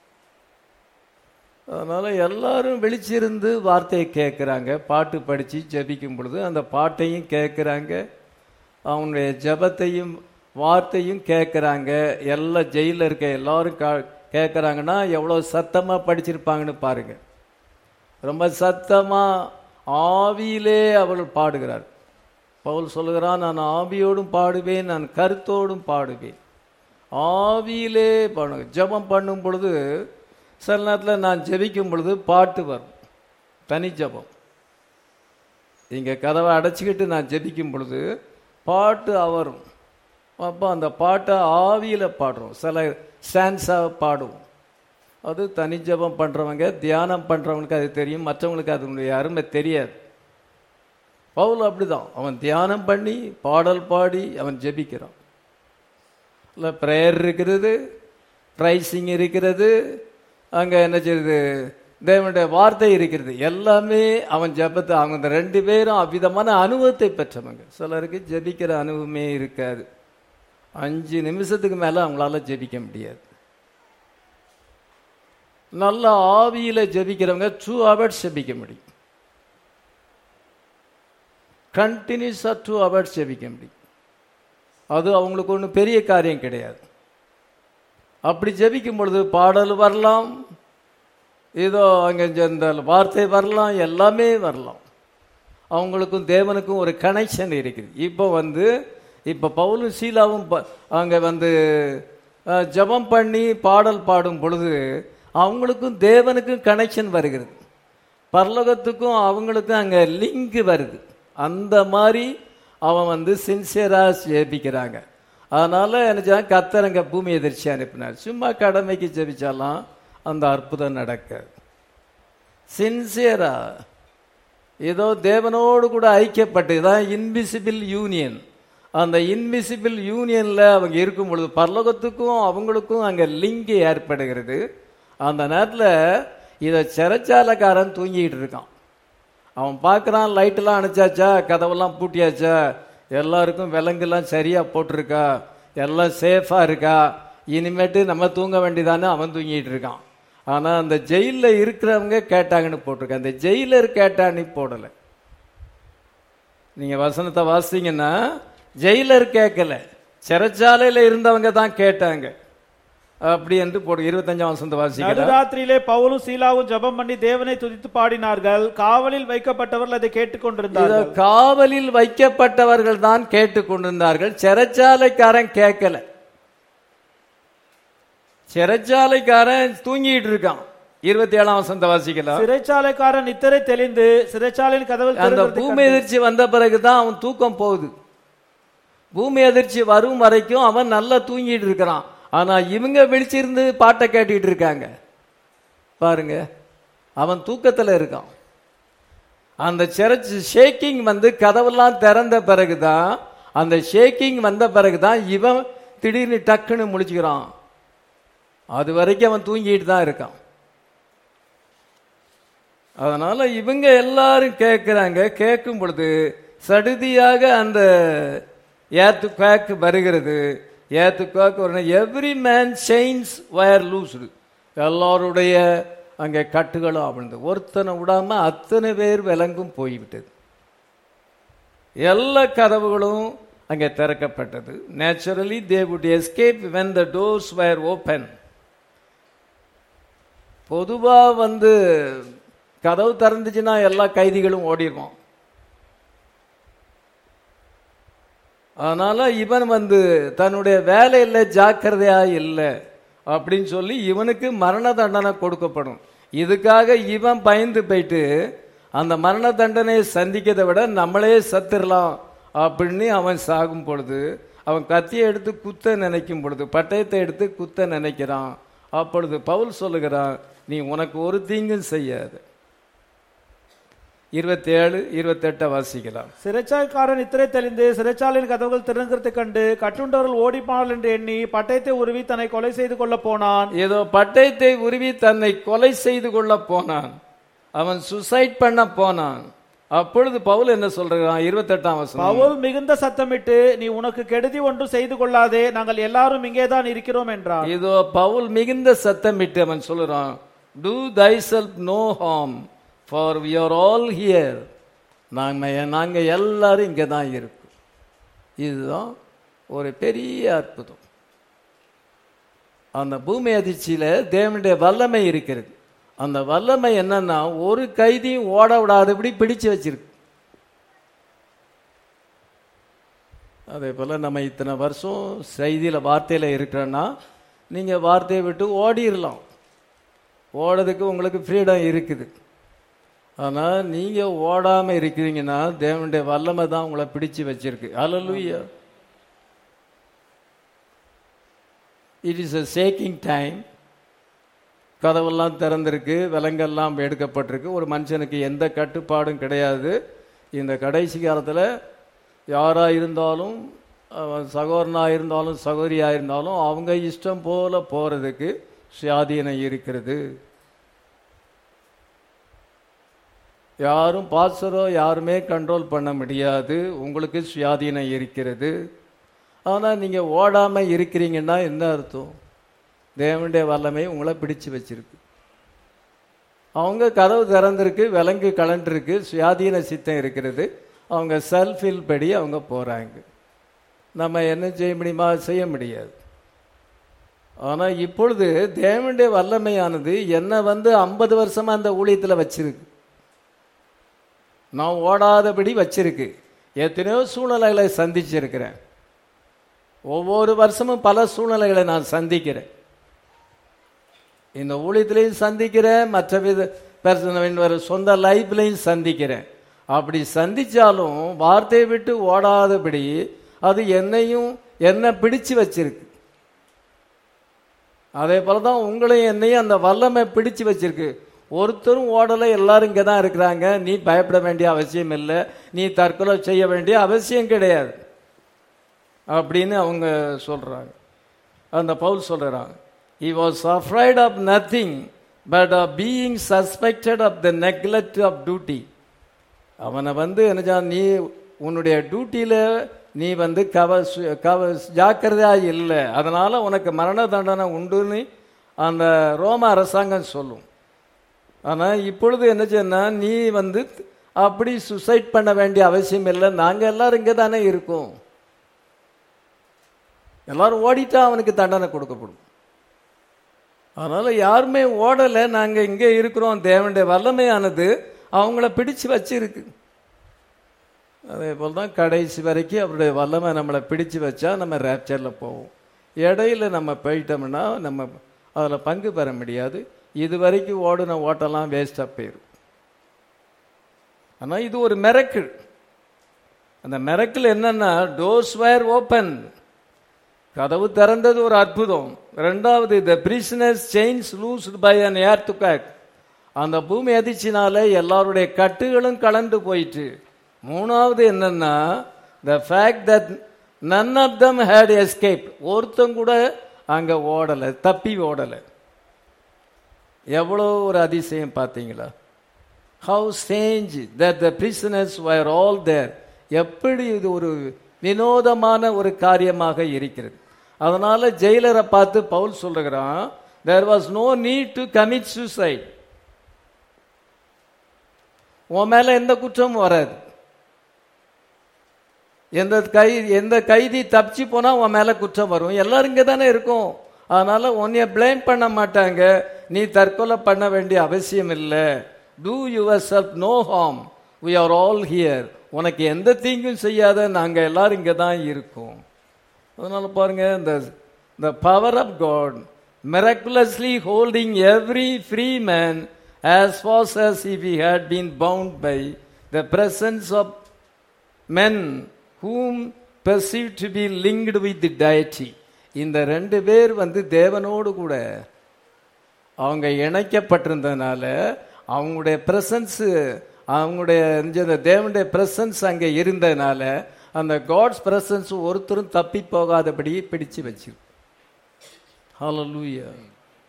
அதனால எல்லாரும் விழிச்சிருந்து வார்த்தையை கேட்குறாங்க பாட்டு படித்து ஜெபிக்கும் பொழுது அந்த பாட்டையும் கேட்குறாங்க அவனுடைய ஜெபத்தையும் வார்த்தையும் கேட்குறாங்க எல்லா ஜெயிலில் இருக்க எல்லாரும் கா கேட்குறாங்கன்னா எவ்வளோ சத்தமாக படிச்சிருப்பாங்கன்னு பாருங்க ரொம்ப சத்தமாக ஆவியிலே அவள் பாடுகிறார் பவுல் சொல்லுகிறான் நான் ஆவியோடும் பாடுவேன் நான் கருத்தோடும் பாடுவேன் ஆவியிலே பாடு ஜெபம் பண்ணும் பொழுது சில நேரத்தில் நான் ஜெபிக்கும் பொழுது பாட்டு வரும் தனி ஜெபம் இங்கே கதவை அடைச்சிக்கிட்டு நான் ஜெபிக்கும் பொழுது பாட்டு அவரும் அப்போ அந்த பாட்டை ஆவியில் பாடுறோம் சில ஸ்டான்ஸாக பாடுவோம் அது தனி ஜெபம் பண்ணுறவங்க தியானம் பண்ணுறவங்களுக்கு அது தெரியும் மற்றவங்களுக்கு அதனுடைய அருமை தெரியாது பவுல் அப்படிதான் அவன் தியானம் பண்ணி பாடல் பாடி அவன் ஜெபிக்கிறான் இல்லை ப்ரேயர் இருக்கிறது ப்ரைசிங் இருக்கிறது அங்கே என்ன செய்யுது தேவனுடைய வார்த்தை இருக்கிறது எல்லாமே அவன் ஜெபத்தை அவங்க இந்த ரெண்டு பேரும் அவ்விதமான அனுபவத்தை பெற்றவங்க சிலருக்கு ஜெபிக்கிற அனுபவமே இருக்காது அஞ்சு நிமிஷத்துக்கு மேலே அவங்களால ஜெபிக்க முடியாது நல்ல ஆவியில ஜெபிக்கிறவங்க டூ ஹவர்ஸ் ஜெபிக்க முடியும் கண்டினியூஸாக டூ ஹவர்ஸ் ஜெபிக்க முடியும் அது அவங்களுக்கு ஒன்றும் பெரிய காரியம் கிடையாது அப்படி ஜெபிக்கும் பொழுது பாடல் வரலாம் ஏதோ அங்கே இந்த வார்த்தை வரலாம் எல்லாமே வரலாம் அவங்களுக்கும் தேவனுக்கும் ஒரு கனெக்ஷன் இருக்குது இப்போ வந்து இப்போ பவுலும் சீலாவும் அங்கே வந்து அஹ், ஜெபம் பண்ணி பாடல் பாடும் பொழுது அவங்களுக்கும் தேவனுக்கும் கனெக்ஷன் வருகிறது பரலோகத்துக்கும் அவங்களுக்கும் அங்கே லிங்க் வருது அந்த மாதிரி அவன் வந்து சின்சியராக ஜெபிக்கிறாங்க அதனால என்ன கத்தரங்க பூமி எதிர்ச்சி அனுப்பினார் சும்மா கடமைக்கு ஜெபிச்சாலாம் அந்த அற்புதம் நடக்காது சின்சியரா ஏதோ தேவனோடு கூட ஐக்கியப்பட்டு இதான் இன்விசிபிள் யூனியன் அந்த இன்விசிபிள் யூனியன்ல அவங்க இருக்கும் பொழுது பரலோகத்துக்கும் அவங்களுக்கும் அங்க லிங்க் ஏற்படுகிறது அந்த நேரத்தில் இதை சிறைச்சாலைக்காரன் தூங்கிட்டு இருக்கான் அவன் பார்க்குறான் லைட்டெல்லாம் அணைச்சாச்சா கதவெல்லாம் பூட்டியாச்சா எல்லாருக்கும் விலங்குலாம் சரியாக போட்டிருக்கா எல்லாம் சேஃபாக இருக்கா இனிமேட்டு நம்ம தூங்க வேண்டியதானே அவன் தூங்கிட்டு இருக்கான் ஆனால் அந்த ஜெயிலில் இருக்கிறவங்க கேட்டாங்கன்னு போட்டிருக்கான் அந்த ஜெயிலர் கேட்டான்னு போடலை நீங்கள் வசனத்தை வாசிங்கன்னா ஜெயிலர் கேட்கல சிறைச்சாலையில் இருந்தவங்க தான் கேட்டாங்க அப்படி என்று போடு இருபத்தஞ்சாம் வசனத்தை வாசிக்கிறேன்
நடுராத்திரியிலே பவுலும் சீலாவும் ஜெபம் பண்ணி தேவனை துதித்து பாடினார்கள் காவலில் வைக்கப்பட்டவர்கள் அதை
இதோ
கேட்டுக்கொண்டிருந்தார்கள்
காவலில் வைக்கப்பட்டவர்கள் தான் கேட்டுக்கொண்டிருந்தார்கள் சிறைச்சாலைக்காரன் கேட்கல சிறைச்சாலைக்காரன் தூங்கிட்டு இருக்கான் இருபத்தி ஏழாம் வசந்த வாசிக்கலாம்
சிறைச்சாலைக்காரன் நித்திரை தெளிந்து சிறைச்சாலையின் கதவு
அந்த பூமி எதிர்ச்சி வந்த பிறகுதான் அவன் தூக்கம் போகுது பூமி எதிர்ச்சி வரும் வரைக்கும் அவன் நல்லா தூங்கிட்டு இருக்கிறான் ஆனா இவங்க விழிச்சிருந்து பாட்டை கேட்டுட்டு இருக்காங்க பாருங்க அவன் தூக்கத்தில் இருக்கான் அந்த சர்ச் ஷேக்கிங் வந்து கதவெல்லாம் திறந்த பிறகுதான் அந்த ஷேக்கிங் வந்த பிறகுதான் இவன் திடீர்னு டக்குன்னு முழிச்சுக்கிறான் அது வரைக்கும் அவன் தூங்கிட்டு தான் இருக்கான் அதனால இவங்க எல்லாரும் கேட்குறாங்க கேட்கும் பொழுது சடுதியாக அந்த ஏத்து குவாக்கு வருகிறது ஏத்து குவாக்கு வரணும் every man chains were loosed எல்லாருடைய அங்கே கட்டுகளும் அவிழ்ந்து ஒருத்தனை விடாம அத்தனை பேர் விலங்கும் போய்விட்டது எல்லா கதவுகளும் அங்கே திறக்கப்பட்டது naturally they would escape when the doors were open பொதுவா வந்து கதவு திறந்துச்சுன்னா எல்லா கைதிகளும் ஓடிடுவான் அதனால இவன் வந்து தன்னுடைய வேலையில் ஜாக்கிரதையா இல்லை அப்படின்னு சொல்லி இவனுக்கு மரண தண்டனை கொடுக்கப்படும் இதுக்காக இவன் பயந்து போயிட்டு அந்த மரண தண்டனையை சந்திக்கிறதை விட நம்மளே சத்துடலாம் அப்படின்னு அவன் சாகும் பொழுது அவன் கத்தியை எடுத்து குத்த நினைக்கும் பொழுது பட்டயத்தை எடுத்து குத்த நினைக்கிறான் அப்பொழுது பவுல் சொல்லுகிறான் நீ உனக்கு ஒரு தீங்கும் செய்யாத இருபத்தி ஏழு இருபத்தெட்டை வாசிக்கலாம்
சிறைச்சாலைக்காரன் இத்திரை தெளிந்து சிறைச்சாலையின் கதவுகள் திறந்திருக்கத் கண்டு கட்டுண்டவர்கள் ஓடிப்பானால் என்று எண்ணி பட்டயத்தை உருவி தன்னை கொலை செய்து கொள்ள போனான்
ஏதோ பட்டயத்தை உருவி தன்னை கொலை செய்து கொள்ள போனான் அவன் சுசைட் பண்ண போனான் அப்பொழுது பவுல் என்ன சொல்றான் இருபத்தெட்டாம் வசனம்
பவுல் மிகுந்த சத்தமிட்டு நீ உனக்கு கெடுதி ஒன்றும் செய்து கொள்ளாதே நாங்கள் எல்லாரும் இங்கேதான் இருக்கிறோம் என்றான்
இதோ பவுல் மிகுந்த சத்தமிட்டு அவன் சொல்லுறான் do thyself no harm for we are all here நாங்க நாங்க எல்லாரும் இங்கே தான் இருக்கோம் இதுதான் ஒரு பெரிய அற்புதம் அந்த பூமி அதிர்ச்சியில தேவனுடைய வல்லமை இருக்கிறது அந்த வல்லமை என்னன்னா ஒரு கைதியும் ஓட விடாதபடி பிடிச்சு வச்சிருக்கு அதே போல் நம்ம இத்தனை வருஷம் செய்தியில் வார்த்தையில் இருக்கிறோன்னா நீங்கள் வார்த்தையை விட்டு ஓடிடலாம் ஓடுறதுக்கு உங்களுக்கு ஃப்ரீடம் இருக்குது ஆனால் நீங்கள் ஓடாமல் இருக்கிறீங்கன்னா தேவனுடைய வல்லமை தான் உங்களை பிடிச்சு வச்சிருக்கு alleluia it is a shaking time கதவெல்லாம் திறந்திருக்கு விலங்கெல்லாம் எடுக்கப்பட்டிருக்கு ஒரு மனுஷனுக்கு எந்த கட்டுப்பாடும் கிடையாது இந்த கடைசி காலத்தில் யாராக இருந்தாலும் அவன் சகோதரனாக இருந்தாலும் சகோதரியாக இருந்தாலும் அவங்க இஷ்டம் போல போகிறதுக்கு சுயாதீனம் இருக்கிறது யாரும் பாஸ்டரோ யாருமே கண்ட்ரோல் பண்ண முடியாது உங்களுக்கு சுயாதீனம் இருக்கிறது ஆனால் நீங்கள் ஓடாமல் இருக்கிறீங்கன்னா என்ன அர்த்தம் தேவனுடைய வல்லமை உங்களை பிடிச்சு வச்சிருக்கு அவங்க கதவு திறந்திருக்கு விலங்கு கலண்டிருக்கு சுயாதீன சித்தம் இருக்கிறது அவங்க செல்ஃபில் படி அவங்க போகிறாங்க நம்ம என்ன செய்ய முடியுமா செய்ய முடியாது ஆனால் இப்பொழுது தேவனுடைய வல்லமையானது என்னை வந்து ஐம்பது வருஷமா அந்த ஊழியத்தில் வச்சிருக்கு நான் ஓடாதபடி வச்சிருக்கு எத்தனையோ சூழ்நிலைகளை சந்திச்சிருக்கிறேன் ஒவ்வொரு வருஷமும் பல சூழ்நிலைகளை நான் சந்திக்கிறேன் இந்த ஊழியத்திலையும் சந்திக்கிறேன் மற்ற வித பர்சன சொந்த லைஃப்லையும் சந்திக்கிறேன் அப்படி சந்திச்சாலும் வார்த்தையை விட்டு ஓடாதபடி அது என்னையும் என்ன பிடிச்சு வச்சிருக்கு அதே போல தான் உங்களையும் என்னையும் அந்த வல்லமை பிடிச்சு வச்சிருக்கு ஒருத்தரும் ஓடலை எல்லாரும் இங்கே தான் இருக்கிறாங்க நீ பயப்பட வேண்டிய அவசியம் இல்லை நீ தற்கொலை செய்ய வேண்டிய அவசியம் கிடையாது அப்படின்னு அவங்க சொல்றாங்க அந்த பவுல் சொல்றாங்க he was afraid of nothing but of being suspected of the neglect of duty அவனை வந்து என்ன நீ உன்னுடைய டியூட்டியில் நீ வந்து கவ சு- கவ ஜாக்கிரதையா இல்லை அதனால உனக்கு மரண தண்டனை உண்டுன்னு அந்த ரோம அரசாங்கம் சொல்லும் ஆனால் இப்பொழுது என்ன செய்யணும்னா நீ வந்து அப்படி சுசைட் பண்ண வேண்டிய அவசியம் இல்லை நாங்கள் எல்லாரும் இங்கே தானே இருக்கோம் எல்லாரும் ஓடிட்டா அவனுக்கு தண்டனை கொடுக்கப்படும் அதனால யாருமே ஓடலை நாங்கள் இங்கே இருக்கிறோம் தேவனுடைய வல்லமையானது அவங்கள பிடிச்சு வச்சிருக்கு அதே போல் தான் கடைசி வரைக்கும் அவருடைய வல்லமை நம்மளை பிடிச்சு வச்சா நம்ம ரேப்சரில் போவோம் இடையில நம்ம போயிட்டோம்னா நம்ம அதில் பங்கு பெற முடியாது இது வரைக்கும் ஓடின ஓட்டெல்லாம் வேஸ்ட்டாக போயிடும் ஆனால் இது ஒரு மிரக்கிள் அந்த மிரக்கிள் என்னன்னா டோர்ஸ் வேர் ஓப்பன் கதவு திறந்தது ஒரு அற்புதம் ரெண்டாவது the prisoners' chains loosed by an earthquake அந்த பூமி அதிர்ச்சினால எல்லாருடைய கட்டுகளும் கலந்து போயிட்டு மூணாவது என்னன்னா the fact that none of them had escape ஒருத்தன் கூட அங்க ஓடலை தப்பி ஓடலை எவ்வளோ ஒரு அதிசயம் பார்த்தீங்களா how change that the prisoners were all there எப்படி இது ஒரு வினோதமான ஒரு காரியமாக இருக்கிறது அதனால ஜெயிலரை பார்த்து பவுல் சொல்லுகிறான் there was no need to commit suicide உன் மேல எந்த குற்றமும் வராது எந்த கை எந்த கைதி தப்பிச்சு போனா உன் மேல குற்றம் வரும் எல்லாரும் இங்க தானே இருக்கும் அதனால உன்னைய ப்ளேம் பண்ண மாட்டாங்க நீ தற்கொலை பண்ண வேண்டிய அவசியம் இல்லை do yourself no harm we are all here உனக்கு எந்த தீங்கும் செய்யாத நாங்க எல்லாரும் இங்க தான் இருக்கோம் அதனால பாருங்க இந்த the power of God miraculously holding every free man as fast as if he had been bound by the presence of men whom perceived to be linked with the deity இந்த ரெண்டு பேர் வந்து தேவனோடு கூட அவங்க இணைக்கப்பட்டிருந்ததுனால அவங்களுடைய பிரசன்ஸ் அவங்களுடைய இந்த தேவனுடைய பிரசன்ஸ் அங்கே இருந்ததுனால அந்த காட்ஸ் பிரசன்ஸ் ஒருத்தரும் தப்பி போகாதபடி பிடிச்சு வச்சிருக்கு ஹalleluya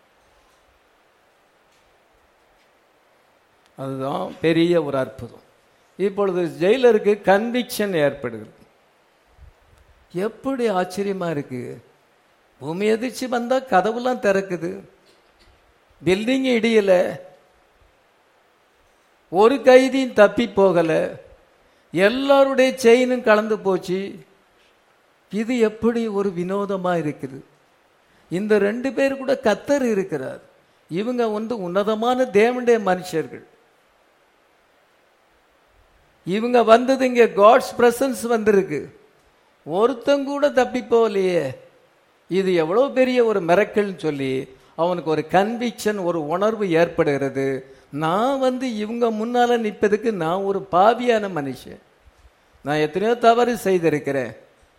அதுதான் பெரிய ஒரு அற்புதம் இப்பொழுது ஜெயிலருக்கு கன்விக்ஷன் ஏற்படுகிறது எப்படி ஆச்சரியமா இருக்கு பூமி எதிர்ச்சி வந்தா கதவுலாம் திறக்குது பில்டிங் இடியல ஒரு கைதியும் தப்பி போகல எல்லாருடைய செயினும் கலந்து போச்சு இது எப்படி ஒரு வினோதமா இருக்குது இந்த ரெண்டு பேர் கூட கத்தர் இருக்கிறார் இவங்க வந்து உன்னதமான தேவனுடைய மனுஷர்கள் இவங்க வந்தது இங்க காட்ஸ் பிரசன்ஸ் வந்திருக்கு ஒருத்தன் கூட தப்பி போகலையே இது எவ்வளவு பெரிய ஒரு மிரக்கல்னு சொல்லி அவனுக்கு ஒரு கன்விக்ஷன் ஒரு உணர்வு ஏற்படுகிறது நான் வந்து இவங்க முன்னால நிற்பதுக்கு நான் ஒரு பாவியான மனுஷன் நான் எத்தனையோ தவறு செய்திருக்கிறேன்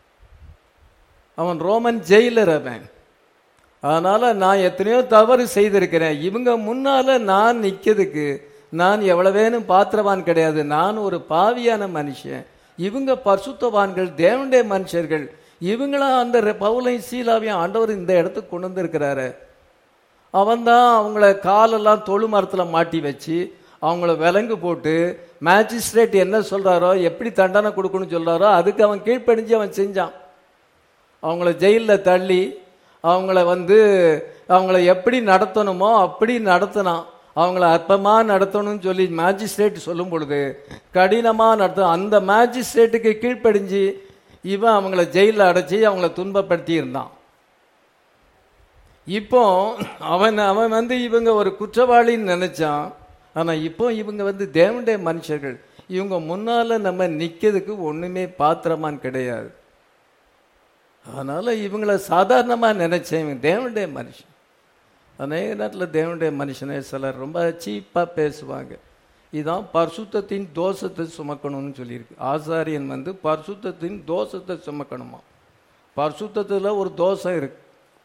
அவன் ரோமன் ஜெயிலர் அவன் அதனால நான் எத்தனையோ தவறு செய்திருக்கிறேன் இவங்க முன்னால நான் நிக்கிறதுக்கு நான் எவ்வளவேனும் பாத்திரவான் கிடையாது நான் ஒரு பாவியான மனுஷன் இவங்க பரிசுத்தவான்கள் தேவனுடைய மனுஷர்கள் இவங்களா அந்த ரெ- பவுலையும் சீலாவையும் ஆண்டவர் இந்த இடத்துக்கு கொண்டு வந்திருக்கிறாரு அவன் தான் அவங்கள காலெல்லாம் தொழு மரத்தில் மாட்டி வச்சு அவங்கள விலங்கு போட்டு மேஜிஸ்ட்ரேட் என்ன சொல்றாரோ எப்படி தண்டனை கொடுக்கணும்னு சொல்றாரோ அதுக்கு அவன் கீழ்ப்படிஞ்சு அவன் செஞ்சான் அவங்கள ஜெயிலில் தள்ளி அவங்கள வந்து அவங்கள எப்படி நடத்தணுமோ அப்படி நடத்தினான் அவங்கள அற்பமாக நடத்தணும்னு சொல்லி மேஜிஸ்ட்ரேட் சொல்லும் பொழுது கடினமாக நடத்த அந்த மேஜிஸ்ட்ரேட்டுக்கு கீழ்ப்படிஞ்சு இவன் அவங்கள ஜெயிலில் அடைச்சி அவங்கள துன்பப்படுத்தி இருந்தான் இப்போ அவன் அவன் வந்து இவங்க ஒரு குற்றவாளின்னு நினைச்சான் ஆனா இப்போ இவங்க வந்து தேவனுடைய மனுஷர்கள் இவங்க முன்னால நம்ம நிக்கிறதுக்கு ஒண்ணுமே பாத்திரமான் கிடையாது அதனால இவங்கள சாதாரணமா நினைச்சேன் இவங்க தேவனுடைய மனுஷன் அநேக நேரத்தில் தேவனுடைய மனுஷனே சிலர் ரொம்ப சீப்பா பேசுவாங்க இதான் பரிசுத்தத்தின் தோஷத்தை சுமக்கணும்னு சொல்லியிருக்கு ஆசாரியன் வந்து பரிசுத்தத்தின் தோஷத்தை சுமக்கணுமா பரிசுத்தத்துல ஒரு தோஷம் இருக்கு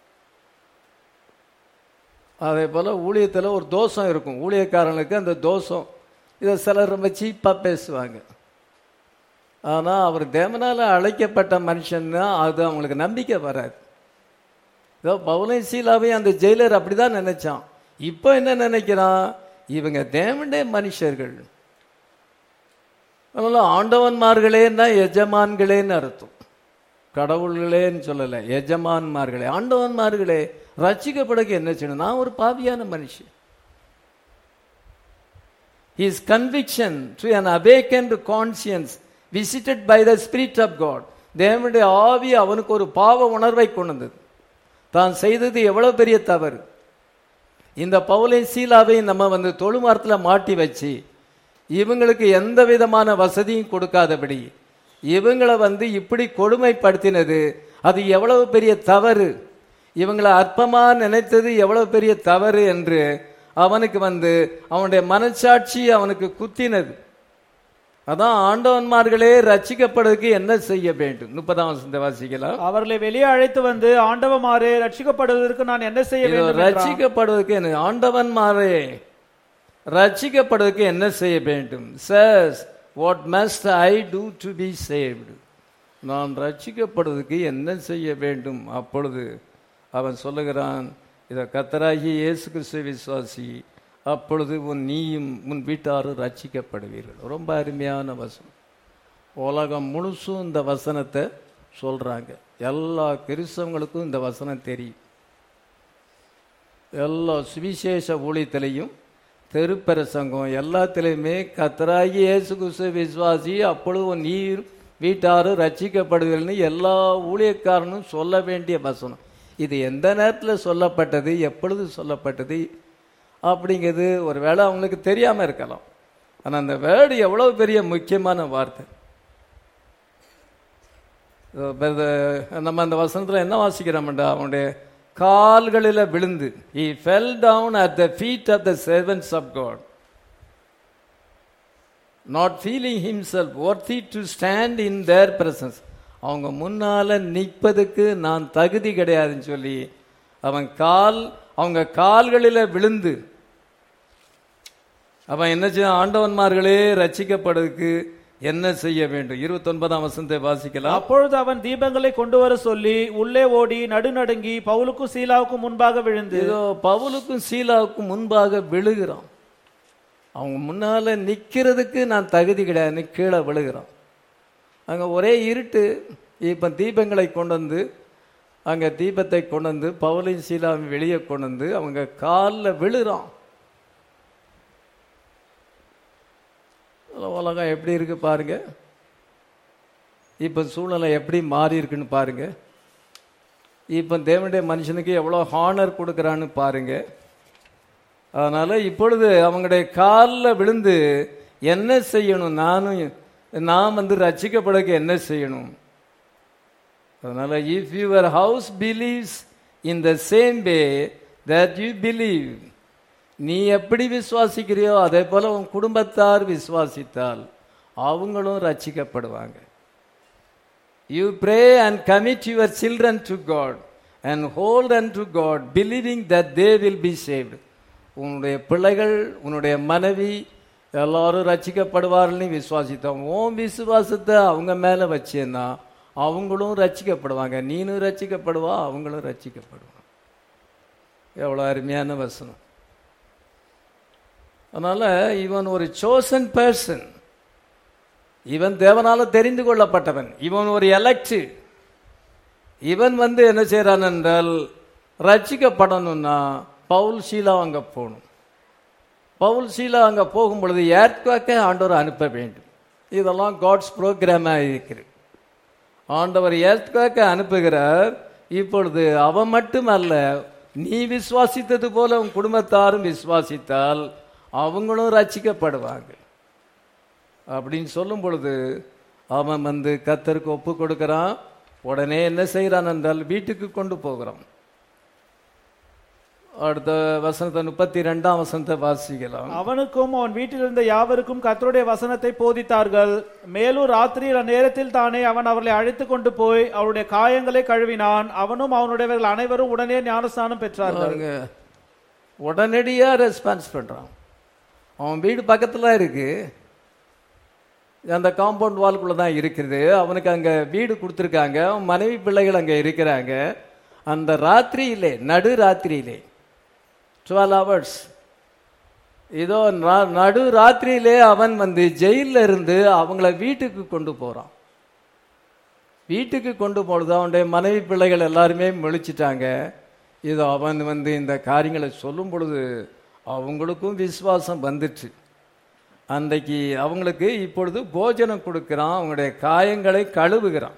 அதே போல ஊழியத்துல ஒரு தோஷம் இருக்கும் ஊழியக்காரனுக்கு அந்த தோஷம் இதை சிலர் ரொம்ப சீப்பா பேசுவாங்க ஆனா அவர் தேவனால அழைக்கப்பட்ட மனுஷன்னா அது அவங்களுக்கு நம்பிக்கை வராது இதோ பவுலை சீலாவையும் அந்த ஜெயிலர் அப்படிதான் நினைச்சான் இப்போ என்ன நினைக்கிறான் இவங்க தேவனுடைய மனுஷர்கள் அதனால ஆண்டவன்மார்களேன்னா எஜமான்களேன்னு அர்த்தம் கடவுள்களேன்னு சொல்லல எஜமான்மார்களே ஆண்டவன்மார்களே ரட்சிக்கப்படுக்க என்ன செய்யணும் நான் ஒரு பாவியான மனுஷன் His conviction to an awakened conscience visited by the Spirit of God. தேவனுடைய ஆவி அவனுக்கு ஒரு பாவ உணர்வை கொண்டு வந்தது தான் செய்தது எவ்வளவு பெரிய தவறு இந்த பவுலை சீலாவை நம்ம வந்து தொழுமரத்தில் மாட்டி வச்சு இவங்களுக்கு எந்த விதமான வசதியும் கொடுக்காதபடி இவங்களை வந்து இப்படி கொடுமைப்படுத்தினது அது எவ்வளவு பெரிய தவறு இவங்களை அற்பமா நினைத்தது எவ்வளவு பெரிய தவறு என்று அவனுக்கு வந்து அவனுடைய மனச்சாட்சி அவனுக்கு குத்தினது அதான் ஆண்டவன்மார்களே ரட்சிக்கப்படுவதற்கு என்ன செய்ய வேண்டும் முப்பதாம் வசந்த வாசிக்கலாம்
அவர்களை வெளியே அழைத்து வந்து ஆண்டவமாறு ரட்சிக்கப்படுவதற்கு நான் என்ன செய்ய
இதோ
வேண்டும் என்றான்.
ரட்சிக்கப்படுவதற்கு என்ன ஆண்டவன்மாரே ரட்சிக்கப்படுவதற்கு என்ன செய்ய வேண்டும் sir what must I do to be saved நான் ரட்சிக்கப்படுவதற்கு என்ன செய்ய வேண்டும் அப்பொழுது அவன் சொல்லுகிறான் இதை கத்தராகி இயேசு கிறிஸ்து விசுவாசி அப்பொழுது உன் நீயும் உன் வீட்டாரும் ரட்சிக்கப்படுவீர்கள் ரொம்ப அருமையான வசனம் உலகம் முழுசும் இந்த வசனத்தை சொல்றாங்க எல்லா கிறிஸ்தவங்களுக்கும் இந்த வசனம் தெரியும் எல்லா சுவிசேஷ ஊழியத்திலையும் தெருப்பரசங்கம் எல்லாத்திலையுமே கத்தராகி இயேசு கிறிஸ்து விசுவாசி அப்பொழுது உன் நீர் வீட்டாரும் ரட்சிக்கப்படுவீர்கள்னு எல்லா ஊழியக்காரனும் சொல்ல வேண்டிய வசனம் இது எந்த நேரத்தில் சொல்லப்பட்டது எப்பொழுது சொல்லப்பட்டது அப்படிங்கிறது ஒருவேளை அவங்களுக்கு தெரியாமல் இருக்கலாம் ஆனால் அந்த வேர்டு எவ்வளோ பெரிய முக்கியமான வார்த்தை இது நம்ம அந்த வசனத்தில் என்ன வாசிக்கிறோம்டா அவனுடைய கால்களில் விழுந்து he fell down at the feet of the servants of God not feeling himself worthy to stand in their presence அவங்க முன்னால நிற்பதுக்கு நான் தகுதி கிடையாதுன்னு சொல்லி அவன் கால் அவங்க கால்களில் விழுந்து அவன் என்ன செய்ய ஆண்டவன்மார்களே ரட்சிக்கப்படுவதற்கு என்ன செய்ய வேண்டும் இருபத்தொன்பதாம் வசனத்தை வாசிக்கலாம்
அப்பொழுது அவன் தீபங்களை கொண்டு வர சொல்லி உள்ளே ஓடி நடுநடுங்கி பவுலுக்கும் சீலாவுக்கும் முன்பாக விழுந்து
இதோ பவுலுக்கும் சீலாவுக்கும் முன்பாக விழுகிறான் அவங்க முன்னால நிக்கிறதுக்கு நான் தகுதி கிடையாதுன்னு கீழே விழுகிறான் அங்க ஒரே இருட்டு இப்ப தீபங்களை கொண்டு வந்து அங்க தீபத்தை கொண்டு வந்து பவுலையும் சீலாவையும் வெளியே கொண்டு வந்து அவங்க காலில் விழுறான் உலகம் எப்படி இருக்கு பாருங்க இப்ப சூழ்நிலை எப்படி மாறி இருக்குன்னு பாருங்க இப்போ தேவனுடைய மனுஷனுக்கு எவ்வளோ ஹானர் கொடுக்குறான்னு பாருங்க அதனால இப்பொழுது அவங்களுடைய காலில் விழுந்து என்ன செய்யணும் நானும் நான் வந்து ரட்சிக்கப்படுறதுக்கு என்ன செய்யணும் அதனால if your house believes in the same way that you believe நீ எப்படி விசுவாசிக்கிறியோ அதே போல உன் குடும்பத்தார் விசுவாசித்தால் அவங்களும் ரட்சிக்கப்படுவாங்க you pray and commit your children to God and hold and to God believing that they will be saved உன்னுடைய பிள்ளைகள் உன்னுடைய மனைவி எல்லாரும் ரட்சிக்கப்படுவார்கள்னு விசுவாசித்தோம் உன் விசுவாசத்தை அவங்க மேலே வச்சேன்னா அவங்களும் ரட்சிக்கப்படுவாங்க நீனும் ரட்சிக்கப்படுவா அவங்களும் ரட்சிக்கப்படுவாங்க எவ்வளோ அருமையான வசனம் அதனால இவன் ஒரு சோசன் பர்சன் இவன் தேவனால தெரிந்து கொள்ளப்பட்டவன் இவன் ஒரு எலக்ட் இவன் வந்து என்ன செய்யறான் என்றால் ரட்சிக்கப்படணும்னா பவுல் ஷீலா அங்க போகணும் பவுல் ஷீலா அங்க போகும் பொழுது ஏற்காக்க ஆண்டவர் அனுப்ப வேண்டும் இதெல்லாம் காட்ஸ் ப்ரோக்ராமாக இருக்கிறது ஆண்டவர் ஏற்காக்க அனுப்புகிறார் இப்பொழுது அவன் மட்டுமல்ல நீ விசுவாசித்தது போல உன் குடும்பத்தாரும் விசுவாசித்தால் அவங்களும் ரட்சிக்கப்படுவாங்க அப்படின்னு சொல்லும் பொழுது அவன் வந்து கத்தருக்கு ஒப்பு கொடுக்கிறான் உடனே என்ன செய்கிறான் என்றால் வீட்டுக்கு கொண்டு போகிறான் அடுத்த வசனத்தை முப்பத்தி ரெண்டாம் வசனத்தை வாசிக்கலாம்
அவனுக்கும் அவன் வீட்டில் இருந்த யாவருக்கும் கர்த்தருடைய வசனத்தை போதித்தார்கள் மேலும் ராத்திரி நேரத்தில் தானே அவன் அவர்களை அழைத்து கொண்டு போய் அவருடைய காயங்களை கழுவினான் அவனும் அவனுடையவர்கள் அனைவரும் உடனே ஞானஸ்நானம் பெற்றார்கள்
பாருங்க உடனடியா ரெஸ்பான்ஸ் பண்றான் அவன் வீடு பக்கத்துல இருக்கு அந்த காம்பவுண்ட் வால்குள்ள தான் இருக்குது அவனுக்கு அங்க வீடு கொடுத்துருக்காங்க அவன் மனைவி பிள்ளைகள் அங்க இருக்கிறாங்க அந்த ராத்திரியிலே நடு ராத்திரியிலே டுவெல் ஹவர்ஸ் இதோ ந- நடு ராத்திரியிலே அவன் வந்து ஜெயில்ல இருந்து அவங்கள வீட்டுக்கு கொண்டு போறான் வீட்டுக்கு கொண்டு போனது அவனுடைய மனைவி பிள்ளைகள் எல்லாருமே முழிச்சிட்டாங்க இதோ அவன் வந்து இந்த காரியங்களை சொல்லும் பொழுது அவங்களுக்கும் விசுவாசம் வந்துச்சு அன்றைக்கு அவங்களுக்கு இப்பொழுது போஜனம் கொடுக்கிறான் அவங்களுடைய காயங்களை கழுவுகிறான்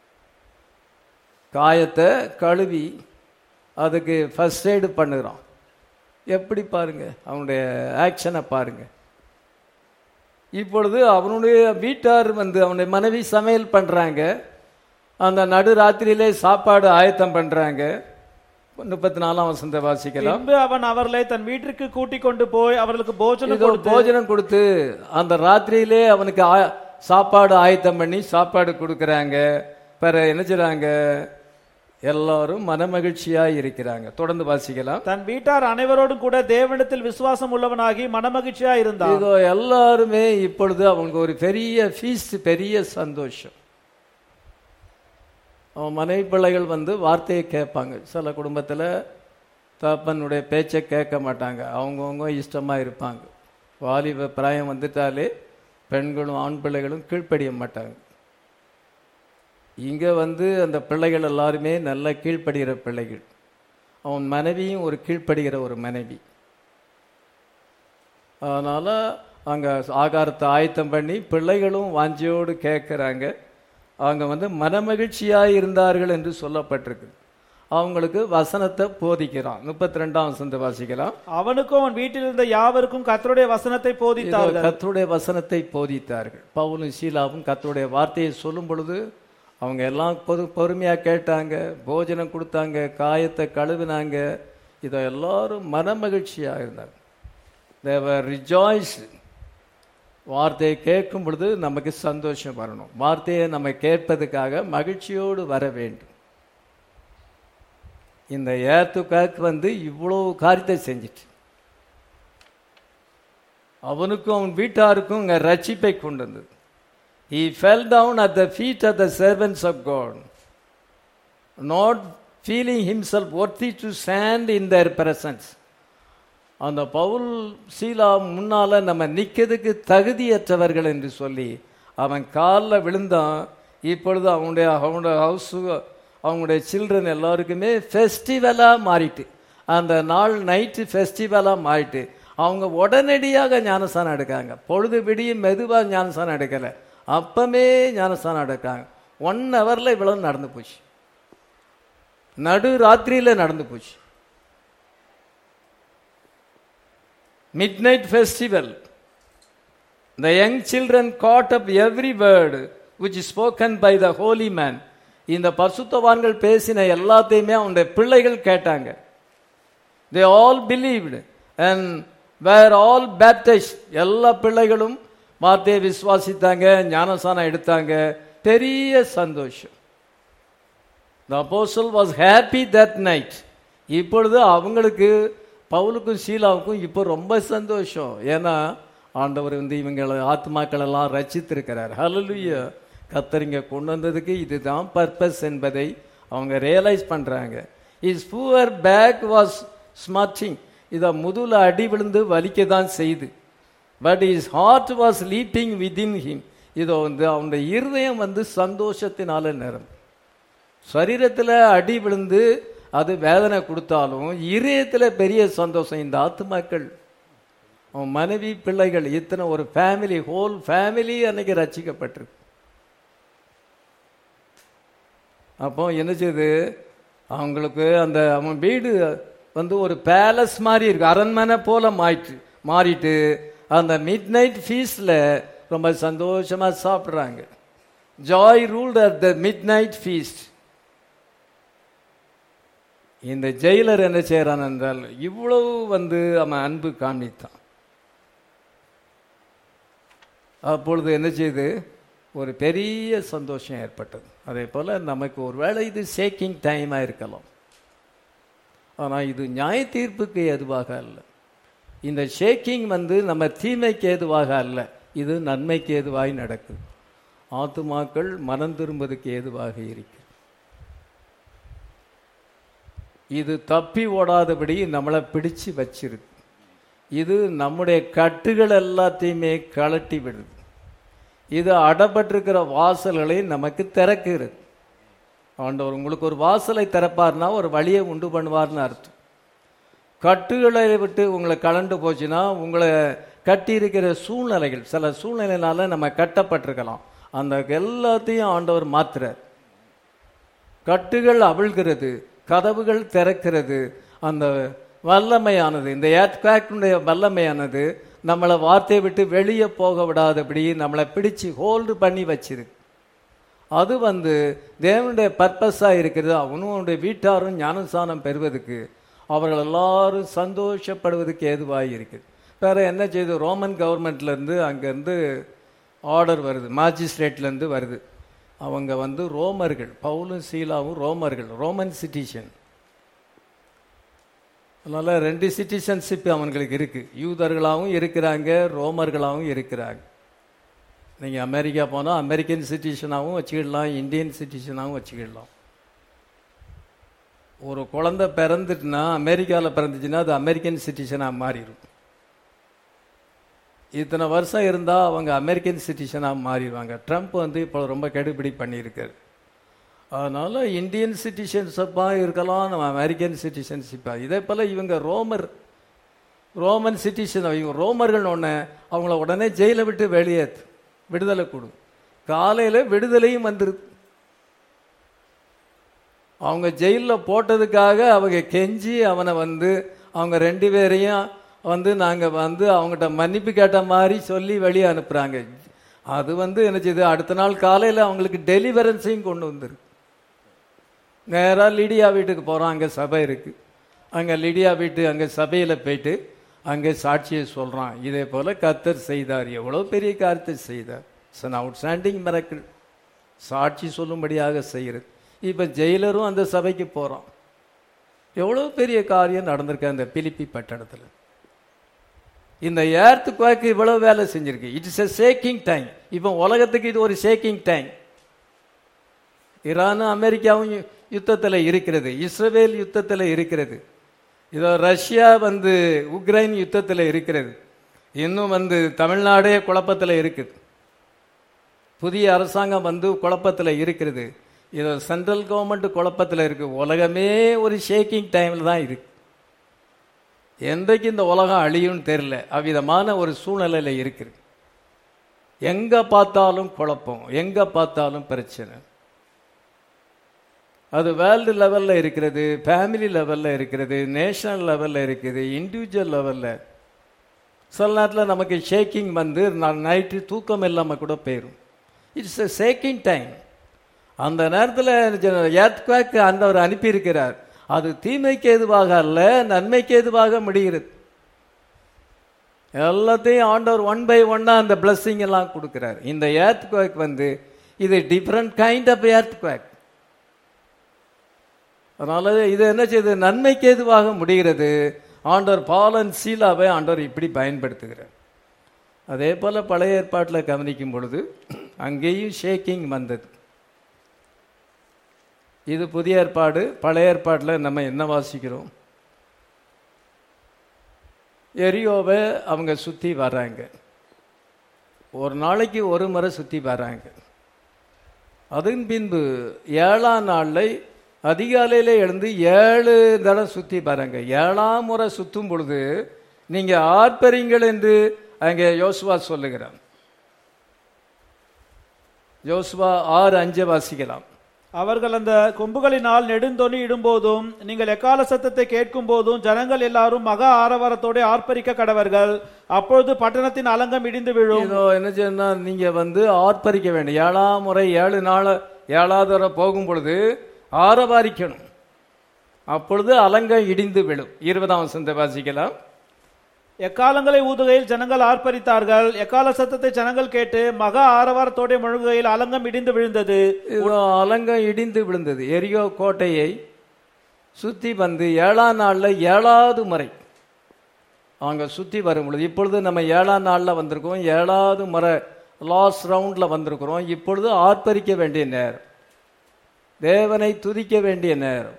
காயத்தை கழுவி அதுக்கு ஃபர்ஸ்ட் எய்டு பண்ணுகிறான் எப்படி பாருங்க அவனுடைய ஆக்ஷனை பாருங்க இப்பொழுது அவனுடைய வீட்டார் வந்து அவனுடைய மனைவி சமையல் பண்றாங்க அந்த நடு ராத்திரியிலே சாப்பாடு ஆயத்தம் பண்றாங்க முப்பத்தி நாலாம் வசந்த வாசிக்கலாம்
பின்பு அவன் அவர்களை தன் வீட்டிற்கு கூட்டிக் கொண்டு போய் அவர்களுக்கு போஜனம்
இதோ
கொடுத்து
போஜனம் கொடுத்து அந்த ராத்திரியிலே அவனுக்கு ஆ- சாப்பாடு ஆயத்தம் பண்ணி சாப்பாடு கொடுக்கறாங்க பிற என்ன செய்றாங்க எல்லாரும் மனமகிழ்ச்சியாய் இருக்கிறாங்க தொடர்ந்து வாசிக்கலாம்
தன் வீட்டார் அனைவரோடும் கூட தேவனிடத்தில் விசுவாசம் உள்ளவனாகி மனமகிழ்ச்சியா இருந்தான்
இதோ எல்லாருமே இப்பொழுது அவங்க ஒரு பெரிய ஃபீஸ்ட் பெரிய சந்தோஷம் அவன் மனைவி பிள்ளைகள் வந்து வார்த்தையை கேட்பாங்க சில குடும்பத்தில் தப்பனுடைய பேச்சை கேட்க மாட்டாங்க அவங்கவுங்க இஷ்டமாக இருப்பாங்க வாலிப பிராயம் வந்துட்டாலே பெண்களும் ஆண் பிள்ளைகளும் கீழ்ப்படிய மாட்டாங்க இங்கே வந்து அந்த பிள்ளைகள் எல்லாருமே நல்ல கீழ்ப்படுகிற பிள்ளைகள் அவன் மனைவியும் ஒரு கீழ்ப்படுகிற ஒரு மனைவி அதனால் அங்கே ஆகாரத்தை ஆயத்தம் பண்ணி பிள்ளைகளும் வாஞ்சியோடு கேட்குறாங்க அவங்க வந்து மனமகிழ்ச்சியாக இருந்தார்கள் என்று சொல்லப்பட்டிருக்கு அவங்களுக்கு வசனத்தை போதிக்கிறான் முப்பத்தி ரெண்டாம் வசனத்தை வாசிக்கலாம்
அவனுக்கும் அவன் வீட்டில் இருந்த யாவருக்கும் கர்த்தருடைய வசனத்தை
இதோ
போதித்தார்கள்
கர்த்தருடைய வசனத்தை போதித்தார்கள் பவுலும் சீலாவும் கர்த்தருடைய வார்த்தையை சொல்லும் பொழுது அவங்க எல்லாம் பொது பொறுமையாக கேட்டாங்க போஜனம் கொடுத்தாங்க காயத்தை கழுவினாங்க இதை எல்லாரும் மனமகிழ்ச்சியாக இருந்தாங்க தேவர் ரிஜாய்ஸ் வார்த்தையை கேட்கும் பொழுது நமக்கு சந்தோஷம் வரணும் வார்த்தையை நம்ம கேட்பதுக்காக மகிழ்ச்சியோடு வர வேண்டும் இந்த ஏத்துக்காக்கு வந்து இவ்வளோ காரியத்தை செஞ்சிட்டு அவனுக்கும் அவன் வீட்டாருக்கும் இங்கே ரட்சிப்பை கொண்டு வந்தது he fell down at the feet of the servants of God not feeling himself worthy to stand in their presence அந்த பவுல் சீலா முன்னால நம்ம நிக்கிறதுக்கு தகுதியற்றவர்கள் என்று சொல்லி அவன் காலில் விழுந்தான் இப்பொழுது அவனுடைய அவனுடைய ஹவுஸு அவங்களுடைய சில்ட்ரன் எல்லாருக்குமே ஃபெஸ்டிவலாக மாறிட்டு அந்த நாள் நைட்டு ஃபெஸ்டிவலாக மாறிட்டு அவங்க உடனடியாக ஞானஸ்தானம் எடுக்காங்க பொழுது விடியும் மெதுவாக ஞானஸ்தானம் எடுக்கலை அப்பமே ஞானஸ்தானம் எடுக்காங்க ஒன் ஹவரில் இவ்வளவு நடந்து போச்சு நடு ராத்திரியில் நடந்து போச்சு midnight festival The young children caught up every word which is spoken by the holy man. இந்த பரிசுத்தவான்கள் பேசின எல்லாத்தையுமே அவனுடைய பிள்ளைகள் கேட்டாங்க they all believed and were all baptized எல்லா பிள்ளைகளும் வார்த்தையை விசுவாசித்தாங்க ஞானசானம் எடுத்தாங்க பெரிய சந்தோஷம் the apostle was happy that night இப்பொழுது அவங்களுக்கு பவுலுக்கும் ஷீலாவுக்கும் இப்போ ரொம்ப சந்தோஷம் ஏன்னா ஆண்டவர் வந்து இவங்களை ஆத்மாக்கள் எல்லாம் ரச்சித்திருக்கிறார் ஹalleluya கத்தரிங்க கொண்டு வந்ததுக்கு இதுதான் பர்பஸ் என்பதை அவங்க ரியலைஸ் பண்றாங்க his poor back was smarting இதை முதுல அடி விழுந்து வலிக்க தான் செய்து but his heart was leaping within him இதோ வந்து அவனுடைய இருதயம் வந்து சந்தோஷத்தினால நிறம் சரீரத்தில் அடி விழுந்து அது வேதனை கொடுத்தாலும் இதயத்தில் பெரிய சந்தோஷம் இந்த ஆத்துமாக்கள் அவன் மனைவி பிள்ளைகள் இத்தனை ஒரு ஃபேமிலி ஹோல் ஃபேமிலி அன்னைக்கு ரசிக்கப்பட்டிருக்கு அப்போ என்ன செய்யுது அவங்களுக்கு அந்த அவன் வீடு வந்து ஒரு பேலஸ் மாதிரி இருக்கு அரண்மனை போல மாறிட்டு மாறிட்டு அந்த மிட் நைட் ஃபீஸ்டில் ரொம்ப சந்தோஷமா சாப்பிட்றாங்க joy ruled at the midnight feast இந்த ஜெயிலர் என்ன செய்கிறான் என்றால் இவ்வளவு வந்து அவன் அன்பு காண்பித்தான் அப்பொழுது என்ன செய்து ஒரு பெரிய சந்தோஷம் ஏற்பட்டது அதே போல் நமக்கு ஒரு வேளை இது ஷேக்கிங் டைமாக இருக்கலாம் ஆனால் இது நியாய தீர்ப்புக்கு எதுவாக அல்ல இந்த ஷேக்கிங் வந்து நம்ம தீமைக்கு ஏதுவாக அல்ல இது நன்மைக்கு ஏதுவாய் நடக்குது ஆத்துமாக்கள் மனம் திரும்புவதற்கு ஏதுவாக இருக்கு இது தப்பி ஓடாதபடி நம்மளை பிடிச்சு வச்சிருக்கு இது நம்முடைய கட்டுகள் எல்லாத்தையுமே கழட்டி விடுது இது அடப்பட்டிருக்கிற வாசல்களை நமக்கு திறக்குகிறது ஆண்டவர் உங்களுக்கு ஒரு வாசலை திறப்பார்னா ஒரு வழியை உண்டு பண்ணுவார்னு அர்த்தம் கட்டுகளை விட்டு உங்களை கலண்டு போச்சுன்னா உங்களை கட்டி இருக்கிற சூழ்நிலைகள் சில சூழ்நிலைனால நம்ம கட்டப்பட்டிருக்கலாம் அந்த எல்லாத்தையும் ஆண்டவர் மாத்துறார் கட்டுகள் அவிழ்கிறது கதவுகள் திறக்கிறது அந்த வல்லமையானது இந்த ஏத்காக்கினுடைய வல்லமையானது நம்மளை வார்த்தையை விட்டு வெளியே போக விடாதபடி நம்மளை பிடிச்சு ஹோல்டு பண்ணி வச்சிருக்கு அது வந்து தேவனுடைய பர்பஸாக இருக்கிறது அவனும் அவனுடைய வீட்டாரும் ஞானசானம் பெறுவதற்கு அவர்கள் எல்லாரும் சந்தோஷப்படுவதற்கு ஏதுவாக இருக்குது வேற என்ன செய்யுது ரோமன் கவர்மெண்ட்லேருந்து அங்கேருந்து ஆர்டர் வருது மாஜிஸ்ட்ரேட்லேருந்து வருது அவங்க வந்து ரோமர்கள் பவுலும் சீலாவும் ரோமர்கள் ரோமன் சிட்டிசன் அதனால ரெண்டு சிட்டிசன்ஷிப் அவங்களுக்கு இருக்கு யூதர்களாகவும் இருக்கிறாங்க ரோமர்களாகவும் இருக்கிறாங்க நீங்கள் அமெரிக்கா போனால் அமெரிக்கன் சிட்டிசனாகவும் வச்சுக்கிடலாம் இந்தியன் சிட்டிசனாகவும் வச்சுக்கிடலாம் ஒரு குழந்தை பிறந்துட்டுனா அமெரிக்காவில் பிறந்துச்சுன்னா அது அமெரிக்கன் சிட்டிசனாக மாறிடும் இத்தனை வருஷம் இருந்தால் அவங்க அமெரிக்கன் சிட்டிசனாக மாறிடுவாங்க ட்ரம்ப் வந்து இப்போ ரொம்ப கெடுபிடி பண்ணியிருக்காரு அதனால் இந்தியன் சிட்டிசன்ஷிப்பாக இருக்கலாம் நம்ம அமெரிக்கன் சிட்டிசன்ஷிப்பாக இதே போல் இவங்க ரோமர் ரோமன் சிட்டிசன் இவங்க ரோமர்கள் ஒன்று அவங்கள உடனே ஜெயிலை விட்டு வெளியேற்று விடுதலை கொடு காலையில் விடுதலையும் வந்துருது அவங்க ஜெயிலில் போட்டதுக்காக அவங்க கெஞ்சி அவனை வந்து அவங்க ரெண்டு பேரையும் வந்து நாங்கள் வந்து அவங்ககிட்ட மன்னிப்பு கேட்ட மாதிரி சொல்லி வெளியே அனுப்புகிறாங்க அது வந்து என்ன செய்யுது அடுத்த நாள் காலையில் அவங்களுக்கு டெலிவரன்ஸையும் கொண்டு வந்துரு நேராக லிடியா வீட்டுக்கு போகிறோம் அங்கே சபை இருக்குது அங்கே லிடியா வீட்டு அங்கே சபையில் போயிட்டு அங்கே சாட்சியை சொல்கிறான் இதே போல் கத்தர் செய்தார் எவ்வளோ பெரிய காரியத்தை செய்தார் இட்ஸ் அன் அவுட்ஸ்டாண்டிங் மிரக்கிள் சாட்சி சொல்லும்படியாக செய்கிறது இப்போ ஜெயிலரும் அந்த சபைக்கு போகிறான் எவ்வளோ பெரிய காரியம் நடந்திருக்கு அந்த பிலிப்பி பட்டணத்தில் இந்த ஏர்த்து குவாக்கு இவ்வளோ வேலை செஞ்சிருக்கு இட்ஸ் எ ஷேக்கிங் டைம் இப்போ உலகத்துக்கு இது ஒரு ஷேக்கிங் டைம் ஈரானும் அமெரிக்காவும் யுத்தத்தில் இருக்கிறது இஸ்ரேல் யுத்தத்தில் இருக்கிறது இதோ ரஷ்யா வந்து உக்ரைன் யுத்தத்தில் இருக்கிறது இன்னும் வந்து தமிழ்நாடே குழப்பத்தில் இருக்குது புதிய அரசாங்கம் வந்து குழப்பத்தில் இருக்கிறது இதோ சென்ட்ரல் கவர்மெண்ட் குழப்பத்தில் இருக்கு உலகமே ஒரு ஷேக்கிங் டைமில் தான் இருக்கு என்றைக்கு இந்த உலகம் அழியும்னு தெரியல அவ்விதமான ஒரு சூழ்நிலையில் இருக்குது எங்கே பார்த்தாலும் குழப்பம் எங்கே பார்த்தாலும் பிரச்சனை அது வேர்ல்டு லெவலில் இருக்கிறது ஃபேமிலி லெவலில் இருக்கிறது நேஷனல் லெவலில் இருக்குது இண்டிவிஜுவல் லெவலில் சில நேரத்தில் நமக்கு ஷேக்கிங் வந்து நான் நைட்டு தூக்கம் இல்லாமல் கூட போயிடும் இட்ஸ் எ ஷேக்கிங் டைம் அந்த நேரத்தில் ஏத்குவாக்கு ஆண்டவர் அனுப்பியிருக்கிறார் அது தீமைக்கு எதுவாக அல்ல நன்மைக்கு எதுவாக முடிகிறது எல்லாத்தையும் ஆண்டவர் ஒன் பை ஒன்னாக அந்த பிளஸ்ஸிங் எல்லாம் கொடுக்குறார் இந்த ஏர்த்குவாக் வந்து இது டிஃப்ரெண்ட் கைண்ட் ஆஃப் ஏர்த்குவாக் அதனால இது என்ன செய்யுது நன்மைக்கு எதுவாக முடிகிறது ஆண்டவர் பாலன் சீலாவை ஆண்டவர் இப்படி பயன்படுத்துகிறார் அதே போல் பழைய ஏற்பாட்டில் கவனிக்கும் பொழுது அங்கேயும் ஷேக்கிங் வந்தது இது புதிய ஏற்பாடு பழைய ஏற்பாட்டில் நம்ம என்ன வாசிக்கிறோம் எரியோவை அவங்க சுற்றி வர்றாங்க ஒரு நாளைக்கு ஒரு முறை சுற்றி வர்றாங்க அதன் பின்பு ஏழாம் நாளில் அதிகாலையில் எழுந்து ஏழு தடவை சுற்றி பாருங்க ஏழாம் முறை சுற்றும் பொழுது நீங்கள் ஆர்ப்பரிங்கள் என்று அங்கே யோசுவா சொல்லுகிறான் யோசுவா ஆறு அஞ்சை வாசிக்கலாம்
அவர்கள் அந்த கொம்புகளினால் நெடுந்தொனி இடும்போதும் நீங்கள் எக்கால சத்தத்தை கேட்கும் போதும் ஜனங்கள் எல்லாரும் மகா ஆரவாரத்தோட ஆர்ப்பரிக்க கடவர்கள் அப்பொழுது பட்டணத்தின் அலங்கம் இடிந்து விழும்
இதோ என்ன செய்யணும்னா நீங்கள் வந்து ஆர்ப்பரிக்க வேண்டும் ஏழாம் முறை ஏழு நாள் ஏழாவது முறை போகும் பொழுது ஆரவாரிக்கணும் அப்பொழுது அலங்கம் இடிந்து விழும் இருபதாம் வசந்த வாசிக்கலாம்
எக்காலங்களை ஊதுகையில் ஜனங்கள் ஆர்ப்பரித்தார்கள் எக்கால சத்தத்தை ஜனங்கள் கேட்டு மகா ஆரவாரத்தோட முழுகுகையில் அலங்கம் இடிந்து விழுந்தது
இதோ அலங்கம் இடிந்து விழுந்தது எரியோ கோட்டையை சுற்றி வந்து ஏழாம் நாளில் ஏழாவது முறை அவங்க சுற்றி வரும் பொழுது இப்பொழுது நம்ம ஏழாம் நாளில் வந்திருக்கோம் ஏழாவது முறை லாஸ்ட் ரவுண்டில் வந்திருக்கிறோம் இப்பொழுது ஆர்ப்பரிக்க வேண்டிய நேரம் தேவனை துதிக்க வேண்டிய நேரம்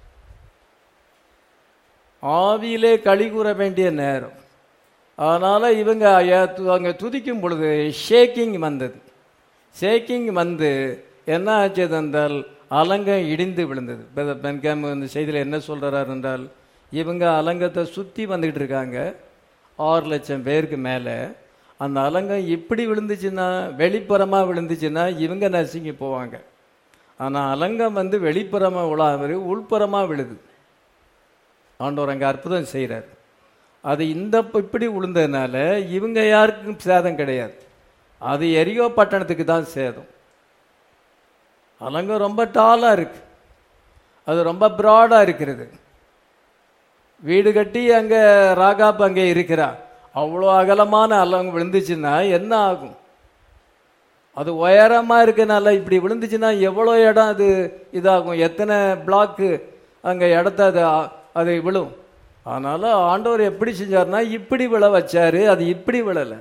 ஆவியிலே களி கூற வேண்டிய நேரம் அதனால் இவங்க ஏ- அங்கே துதிக்கும் பொழுது ஷேக்கிங் வந்தது ஷேக்கிங் வந்து என்ன ஆச்சது என்றால் அலங்கம் இடிந்து விழுந்தது பிரதர் பென்காம் இந்த செய்தியில் என்ன சொல்கிறார் என்றால் இவங்க அலங்கத்தை சுற்றி வந்துக்கிட்டு இருக்காங்க ஆறு லட்சம் பேருக்கு மேலே அந்த அலங்கம் இப்படி விழுந்துச்சுன்னா வெளிப்புறமாக விழுந்துச்சுன்னா இவங்க நசுங்கி போவாங்க ஆனால் அலங்கம் வந்து வெளிப்புறமாக விழாமல் உள்புறமாக விழுது ஆண்டவர் அங்கே அற்புதம் செய்கிறார் அது இந்த ப- இப்படி விழுந்ததுனால இவங்க யாருக்கும் சேதம் கிடையாது அது எரியோ பட்டணத்துக்கு தான் சேதம் அலங்கம் ரொம்ப டாலாக இருக்கு அது ரொம்ப ப்ராடாக இருக்கிறது வீடு கட்டி அங்கே ராகாப் அங்கே இருக்கிறா அவ்வளோ அகலமான அலங்கம் விழுந்துச்சுன்னா என்ன ஆகும் அது உயரமா இருக்கனால இப்படி விழுந்துச்சுன்னா எவ்வளோ இடம் அது இதாகும் எத்தனை பிளாக்கு அங்கே இடத்த அது அது விழும் அதனால ஆண்டவர் எப்படி செஞ்சார்னா இப்படி விழ வச்சாரு அது இப்படி விழலை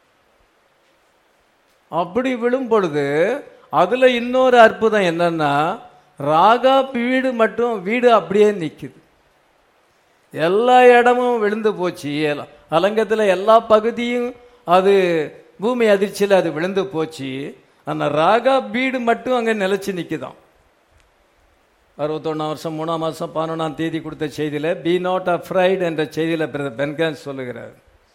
அப்படி விழும் பொழுது அதுல இன்னொரு அற்புதம் என்னன்னா ராகா வீடு மட்டும் வீடு அப்படியே நிக்குது எல்லா இடமும் விழுந்து போச்சு எல்லாம் அலங்கத்துல எல்லா பகுதியும் அது பூமி அதிர்ச்சியில் அது விழுந்து போச்சு ஆனா ராகா வீடு மட்டும் அங்க நிலைச்சு நிக்குதாம் அறுபத்தொன்னாம் வருஷம் மூணாம் மாசம் பதினொன்றாம் தேதி கொடுத்த செய்தியில பி நாட் அஃப்ரைட் என்ற செய்தியில பிரதர் பென்கான் சொல்லுகிறார்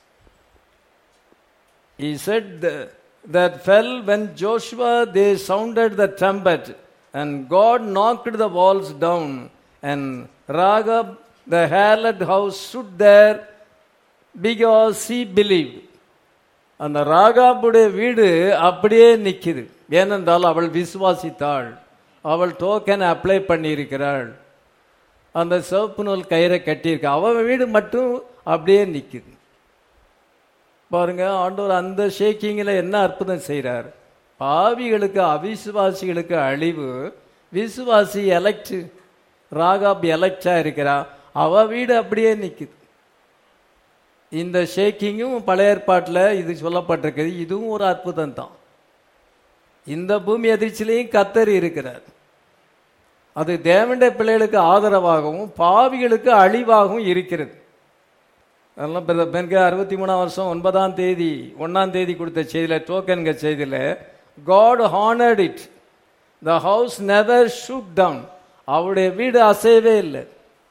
He said th- that fell when Joshua they sounded the trumpet, and God knocked the walls down, and Ragab the harlot house stood there because he believed. அந்த ராகாபுடைய வீடு அப்படியே நிக்குது ஏனென்றால் அவள் விசுவாசித்தாள் அவள் டோக்கன் அப்ளை பண்ணியிருக்கிறாள் அந்த சிவப்பு நூல் கயிறை கட்டியிருக்கா அவள் வீடு மட்டும் அப்படியே நிக்குது பாருங்க ஆண்டவர் அந்த ஷேக்கிங்கில் என்ன அற்புதம் செய்கிறார் பாவிகளுக்கு அவிசுவாசிகளுக்கு அழிவு விசுவாசி எலக்ட் ராகாப் எலக்டா இருக்கிறா அவ வீடு அப்படியே நிக்குது இந்த ஷேக்கிங்கும் பழைய ஏற்பாட்டில் இது சொல்லப்பட்டிருக்குது இதுவும் ஒரு அற்புதம் தான் இந்த பூமி அதிர்ச்சியிலையும் கத்தர் இருக்கிறார் அது தேவண்ட பிள்ளைகளுக்கு ஆதரவாகவும் பாவிகளுக்கு அழிவாகவும் இருக்கிறது அதெல்லாம் பெரு- பெருங்க அறுபத்தி மூணாம் வருஷம் ஒன்பதாம் தேதி ஒன்னாம் தேதி கொடுத்த செய்தியில டோக்கன்க செய்தியில God honoured it the house never shoot down அவருடைய வீடு அசையவே இல்லை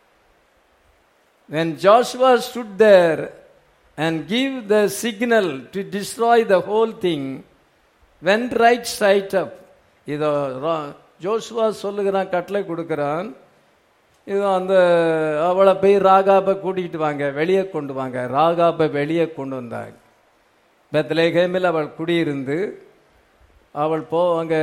when joshua stood there and give the signal to destroy the whole thing went right side up இதோ ரா- ஜோஷுவா சொல்லுகிறான் கட்டளை கொடுக்கிறான் இதோ அந்த அவளை போய் ராகாபை கூட்டிகிட்டு வாங்க வெளியே கொண்டு வாங்க ராகாபை வெளியே கொண்டு வந்தாங்க பெத்லேகேமில் அவள் குடியிருந்து அவள் போ அங்கே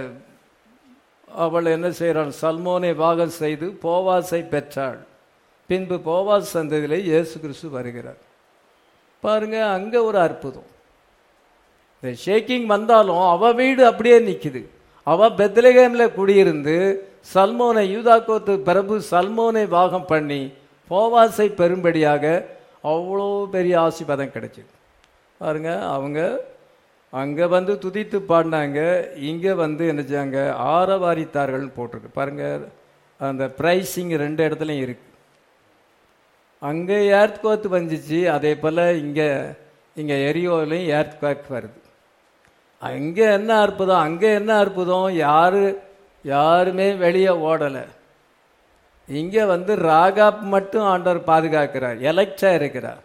அவள் என்ன செய்கிறாள் சல்மோனை வாகம் செய்து போவாசை பெற்றாள் பின்பு போவாஸ் சந்ததியிலே இயேசு கிறிஸ்து வருகிறார் பாருங்க அங்க ஒரு அற்புதம் இந்த ஷேக்கிங் வந்தாலும் அவ வீடு அப்படியே நிக்குது அவ பெத்லகேம்ல குடியிருந்து சல்மோனை யூதாக்கோத்து பிரபு சல்மோனை வாகம் பண்ணி போவாசை பெரும்படியாக அவ்வளோ பெரிய ஆசீர்வாதம் கிடைச்சது பாருங்க அவங்க அங்க வந்து துதித்து பாடினாங்க இங்க வந்து என்ன செஞ்சாங்க ஆரவாரித்தார்கள்னு போட்டிருக்கு பாருங்க அந்த பிரைசிங் ரெண்டு இடத்துலையும் இருக்கு அங்கே ஏர்த்குவாக் வந்துச்சு அதே போல் இங்கே இங்கே எரியோலையும் ஏர்த்குவாக் வருது அங்கே என்ன அற்புதம் அங்கே என்ன அற்புதம் யாரு யாருமே வெளியே ஓடலை இங்கே வந்து ராகாப் மட்டும் ஆண்டவர் பாதுகாக்கிறார் எலக்டா இருக்கிறார்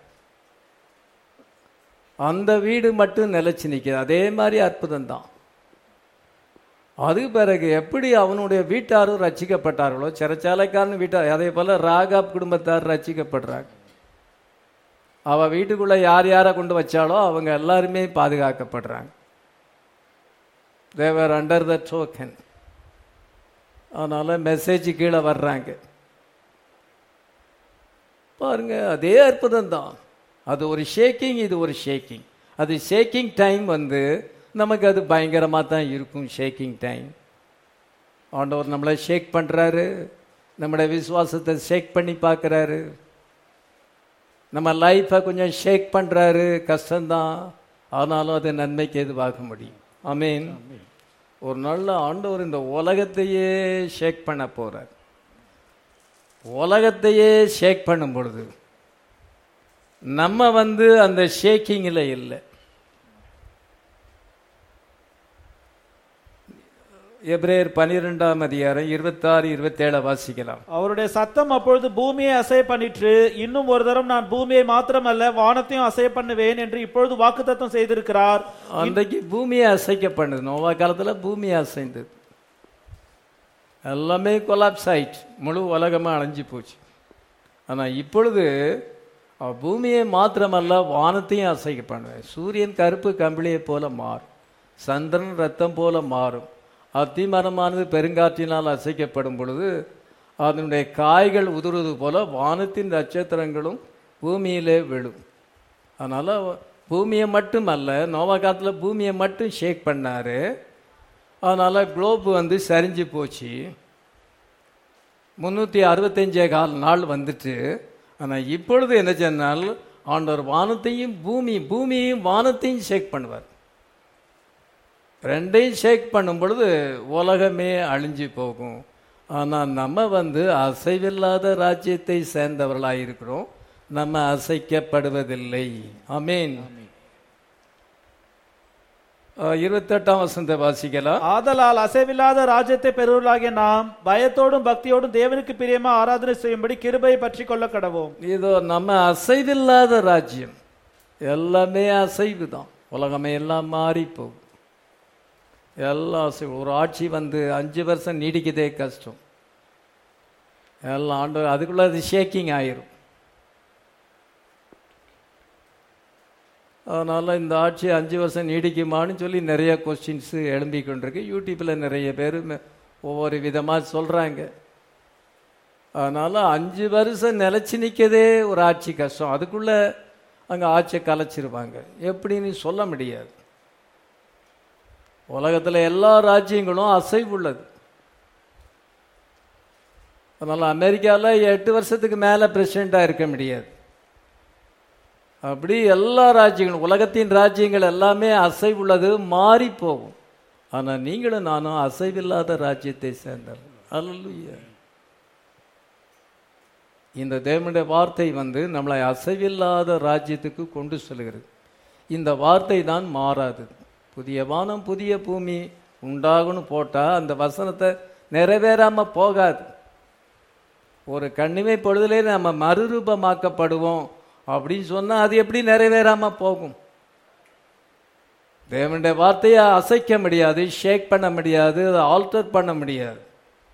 அந்த வீடு மட்டும் நிலைச்சு நிற்குது அதே மாதிரி அற்புதம் தான் அது பிறகு எப்படி அவனுடைய வீட்டாரும் ரட்சிக்கப்பட்டார்களோ சிறைச்சாலைக்காரன் வீட்டார் அதே போல ராகாப் குடும்பத்தார் ரட்சிக்கப்படுறாங்க அவ வீட்டுக்குள்ள யார் யாரை கொண்டு வச்சாலோ அவங்க எல்லாருமே பாதுகாக்கப்படுறாங்க தேவர் அண்டர் த டோக்கன் அதனால மெசேஜ் கீழே வர்றாங்க பாருங்க அதே அற்புதம் தான் அது ஒரு ஷேக்கிங் இது ஒரு ஷேக்கிங் அது ஷேக்கிங் டைம் வந்து நமக்கு அது பயங்கரமாக தான் இருக்கும் ஷேக்கிங் டைம் ஆண்டவர் நம்மளை ஷேக் பண்ணுறாரு நம்மளோட விசுவாசத்தை ஷேக் பண்ணி பார்க்குறாரு நம்ம லைஃப்பை கொஞ்சம் ஷேக் பண்ணுறாரு கஷ்டம்தான் ஆனாலும் அது நன்மைக்கு எதுவாக முடியும் ஆமீன் ஒரு நல்ல ஆண்டவர் இந்த உலகத்தையே ஷேக் பண்ண போறார் உலகத்தையே ஷேக் பண்ணும் பொழுது நம்ம வந்து அந்த ஷேக்கிங்கில் இல்லை எப்ரேயர் பனிரெண்டாம் அதிகாரம் இருபத்தாறு இருபத்தேழை வாசிக்கலாம்
அவருடைய சத்தம் அப்பொழுது பூமியை அசைய பண்ணிற்று இன்னும் ஒரு தரம் நான் பூமியை மாத்திரமல்ல வானத்தையும் அசைய பண்ணுவேன் என்று இப்பொழுது வாக்குத்தத்தம் செய்திருக்கிறார்
அன்றைக்கு பூமியை அசைக்க பண்ணுது நோவா காலத்துல பூமியை அசைந்தது எல்லாமே கொலாப்ஸ் ஆயிடுச்சு முழு உலகமாக அழிஞ்சு போச்சு ஆனா இப்பொழுது அவ பூமியை மாத்திரமல்ல வானத்தையும் அசைக்க பண்ணுவேன் சூரியன் கருப்பு கம்பிளியை போல மாறும் சந்திரன் ரத்தம் போல மாறும் அத்திமரமானது பெருங்காற்றினால் அசைக்கப்படும் பொழுது அதனுடைய காய்கள் உதிர்வது போல வானத்தின் நட்சத்திரங்களும் பூமியிலே விழும் அதனால பூமியை மட்டும் அல்ல நோவா காலத்தில் பூமியை மட்டும் ஷேக் பண்ணார் அதனால் குளோப் வந்து சரிஞ்சு போச்சு முந்நூற்றி அறுபத்தஞ்சே கால் நாள் வந்துட்டு ஆனால் இப்பொழுது என்ன சொன்னால் ஆண்டவர் வானத்தையும் பூமி பூமியையும் வானத்தையும் ஷேக் பண்ணுவார் ரெண்டையும் ஷேக் பண்ணும் பொழுது உலகமே அழிஞ்சு போகும் ஆனால் நம்ம வந்து அசைவில்லாத ராஜ்யத்தை சேர்ந்தவர்களாக இருக்கிறோம் நம்ம அசைக்கப்படுவதில்லை ஆமீன் அஹ், இருபத்தெட்டாம் வசந்த வாசிக்கலாம்
ஆதலால் அசைவில்லாத ராஜ்யத்தை பெறுவர்களாகிய நாம் பயத்தோடும் பக்தியோடும் தேவனுக்கு பிரியமா ஆராதனை செய்யும்படி கிருபையை பற்றி கொள்ள கடவோம்
இதோ நம்ம அசைவில்லாத ராஜ்யம் எல்லாமே அசைவு தான் உலகமே எல்லாம் மாறி போகும் எல்லாம் அசைவு ஒரு ஆட்சி வந்து அஞ்சு வருஷம் நீடிக்கதே கஷ்டம் எல்லாம் ஆண்டு அதுக்குள்ள அது ஷேக்கிங் ஆயிரும் அதனால் இந்த ஆட்சி அஞ்சு வருஷம் நீடிக்குமான்னு சொல்லி நிறைய கொஸ்டின்ஸு எழும்பி கொண்டிருக்கு யூடியூப்பில் நிறைய பேர் ஒவ்வொரு விதமாக சொல்கிறாங்க அதனால் அஞ்சு வருஷம் நிலச்சி நிற்கதே ஒரு ஆட்சி கஷ்டம் அதுக்குள்ளே அங்கே ஆட்சியை கலைச்சிருவாங்க எப்படின்னு சொல்ல முடியாது உலகத்தில் எல்லா ராஜ்யங்களும் அசைவுள்ளது அதனால் அமெரிக்காவில் எட்டு வருஷத்துக்கு மேலே பிரசிடெண்ட்டாக இருக்க முடியாது அப்படி எல்லா ராஜ்யங்களும் உலகத்தின் ராஜ்யங்கள் எல்லாமே அசைவுள்ளது மாறி போகும் ஆனால் நீங்களும் நானும் அசைவில்லாத ராஜ்யத்தை சேர்ந்தவர் அல்ல இந்த தேவனுடைய வார்த்தை வந்து நம்மளை அசைவில்லாத ராஜ்யத்துக்கு கொண்டு செல்கிறது இந்த வார்த்தை தான் மாறாது புதிய வானம் புதிய பூமி உண்டாகும்னு போட்டால் அந்த வசனத்தை நிறைவேறாம போகாது ஒரு கண்ணிமை பொழுதிலே நம்ம மறுரூபமாக்கப்படுவோம் அப்படின்னு சொன்னால் அது எப்படி நிறைவேறாம போகும் தேவனுடைய வார்த்தையை அசைக்க முடியாது ஷேக் பண்ண முடியாது அதை ஆல்டர் பண்ண முடியாது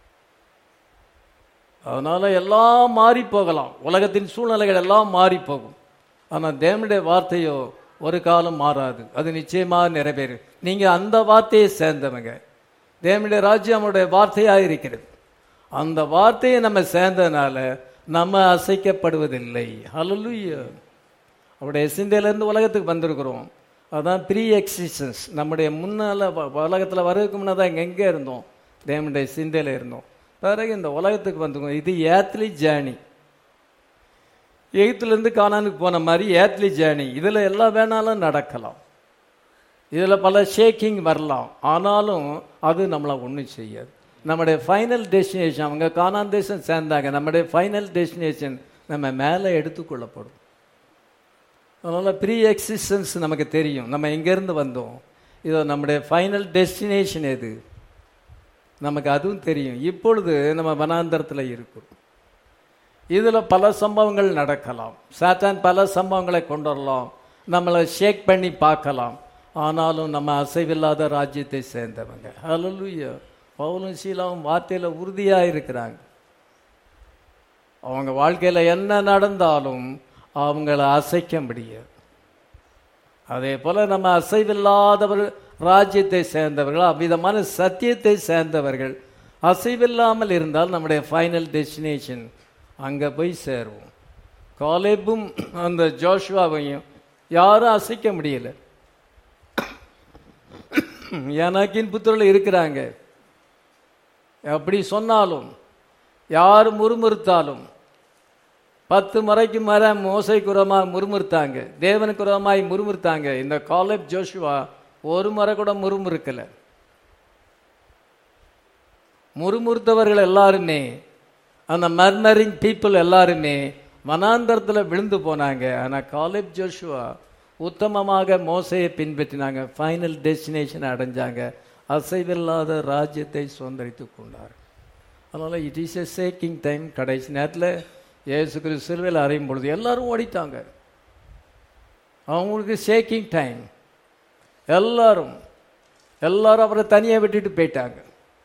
அதனால எல்லாம் மாறி போகலாம் உலகத்தின் சூழ்நிலைகள் எல்லாம் மாறி போகும் ஆனால் தேவனுடைய வார்த்தையோ ஒரு காலம் மாறாது அது நிச்சயமாக நிறைவேறும் நீங்க அந்த வார்த்தையை சேர்ந்தவங்க தேவனுடைய ராஜ்யம் அவருடைய வார்த்தையாக இருக்கிறது அந்த வார்த்தையை நம்ம சேர்ந்ததுனால நம்ம அசைக்கப்படுவதில்லை ஹalleluya அவருடைய சிந்தையிலேருந்து உலகத்துக்கு வந்திருக்கிறோம் அதான் ப்ரீ எக்ஸிஸ்டன்ஸ் நம்முடைய முன்னால் உலகத்தில் வர்றதுக்கு முன்னே தான் எங்கே இருந்தோம் தேவனுடைய சிந்தையில் இருந்தோம் பிறகு இந்த உலகத்துக்கு வந்துருக்கோம் இது ஏத்லி ஜேர்னி எகிப்துலேருந்து கானானுக்கு போன மாதிரி ஏத்லி ஜேர்னி இதில் எல்லாம் வேணாலும் நடக்கலாம் இதில் பல ஷேக்கிங் வரலாம் ஆனாலும் அது நம்மளை ஒன்றும் செய்யாது நம்முடைய ஃபைனல் டெஸ்டினேஷன் அவங்க கானான் தேசம் சேர்ந்தாங்க நம்முடைய ஃபைனல் டெஸ்டினேஷன் நம்ம மேலே எடுத்துக்கொள்ளப்படும் அதனால் ப்ரீ எக்ஸிஸ்டன்ஸ் நமக்கு தெரியும் நம்ம எங்கேருந்து வந்தோம் இதோ நம்முடைய ஃபைனல் டெஸ்டினேஷன் எது நமக்கு அதுவும் தெரியும் இப்பொழுது நம்ம வனாந்தரத்தில் இருக்கிறோம் இதில் பல சம்பவங்கள் நடக்கலாம் சாத்தான் பல சம்பவங்களை கொண்டு வரலாம் நம்மளை ஷேக் பண்ணி பார்க்கலாம் ஆனாலும் நம்ம அசைவில்லாத ராஜ்யத்தை சேர்ந்தவங்க ஹalleluya பவுலும் சீலாவும் வார்த்தையில் உறுதியாக இருக்கிறாங்க அவங்க வாழ்க்கையில் என்ன நடந்தாலும் அவங்கள அசைக்க முடியாது அதே போல நம்ம அசைவில்லாதவர் ராஜ்யத்தை சேர்ந்தவர்கள் அவ்விதமான சத்தியத்தை சேர்ந்தவர்கள் அசைவில்லாமல் இருந்தால் நம்முடைய ஃபைனல் டெஸ்டினேஷன் அங்கே போய் சேருவோம் காலேபும் அந்த ஜோஷுவாவையும் யாரும் அசைக்க முடியல எனக்கின் புத்தரில் இருக்கிறாங்க அப்படி சொன்னாலும் யார் முறுமுறுத்தாலும் பத்து முறைக்கு மேல மோசை குரமா முறுமுறுத்தாங்க தேவனுக்கு குரமாய் முறுமுறுத்தாங்க இந்த காலேப் ஜோஷுவா ஒரு முறை கூட முறுமுறுக்கல முறுமுறுத்தவர்கள் எல்லாருமே அந்த மர்மரிங் பீப்புள் எல்லாருமே வனாந்தரத்தில் விழுந்து போனாங்க ஆனால் காலேப் ஜோஷுவா உத்தமமாக மோசையை பின்பற்றினாங்க ஃபைனல் டெஸ்டினேஷன் அடைஞ்சாங்க அசைவில்லாத ராஜ்யத்தை சுதந்திரித்து கொண்டார் அதனால் it is a shaking time கடைசி நேரத்தில் இயேசு கிறிஸ்து சிலுவையில் அறையும் பொழுது எல்லாரும் ஓடிட்டாங்க அவங்களுக்கு ஷேக்கிங் டைம் எல்லாரும் எல்லாரும் அவரை தனியாக விட்டுட்டு போயிட்டாங்க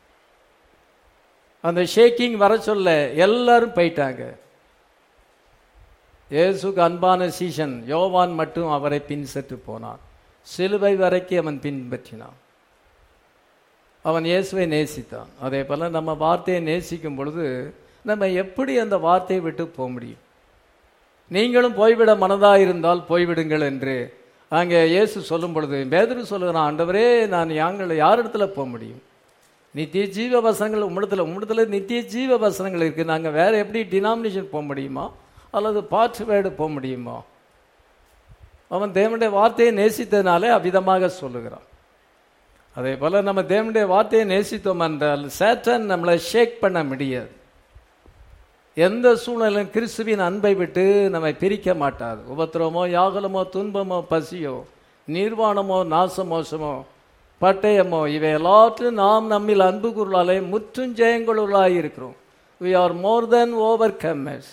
அந்த ஷேக்கிங் வர சொல்ல எல்லாரும் போயிட்டாங்க இயேசுக்கு அன்பான சீசன் யோவான் மட்டும் அவரை பின்செற்று போனான் சிலுவை வரைக்கும் அவன் பின்பற்றினான் அவன் இயேசுவை நேசித்தான் அதே போல நம்ம வார்த்தையை நேசிக்கும் பொழுது நம்ம எப்படி அந்த வார்த்தையை விட்டு போக முடியும் நீங்களும் போய்விட மனதாக இருந்தால் போய்விடுங்கள் என்று அங்கே இயேசு சொல்லும் பொழுது பேதுரு சொல்லுகிறான் ஆண்டவரே நான் யாங்கள் யார் இடத்துல போக முடியும் நித்திய ஜீவ வசனங்கள் உம்மிடத்தில் உம்மிடத்தில் நித்திய ஜீவ வசனங்கள் இருக்குது நாங்கள் வேறு எப்படி டினாமினேஷன் போக முடியுமா அல்லது பாற்று வேடு போக முடியுமா அவன் தேவனுடைய வார்த்தையை நேசித்ததுனாலே அவ்விதமாக சொல்லுகிறான் அதே போல் நம்ம தேவனுடைய வார்த்தையை நேசித்தோம் என்றால் சேட்டன் நம்மளை ஷேக் பண்ண முடியாது எந்த சூழ்நிலையும் கிறிஸ்துவின் அன்பை விட்டு நம்மை பிரிக்க மாட்டாது உபத்திரமோ யாகலமோ துன்பமோ பசியோ நிர்வாணமோ நாசமோசமோ பட்டயமோ இவை எல்லாற்றிலும் நாம் நம்மில் அன்பு குரலாலே முற்றும் ஜெயங்களுள்ளாய் இருக்கிறோம் we are more than overcomers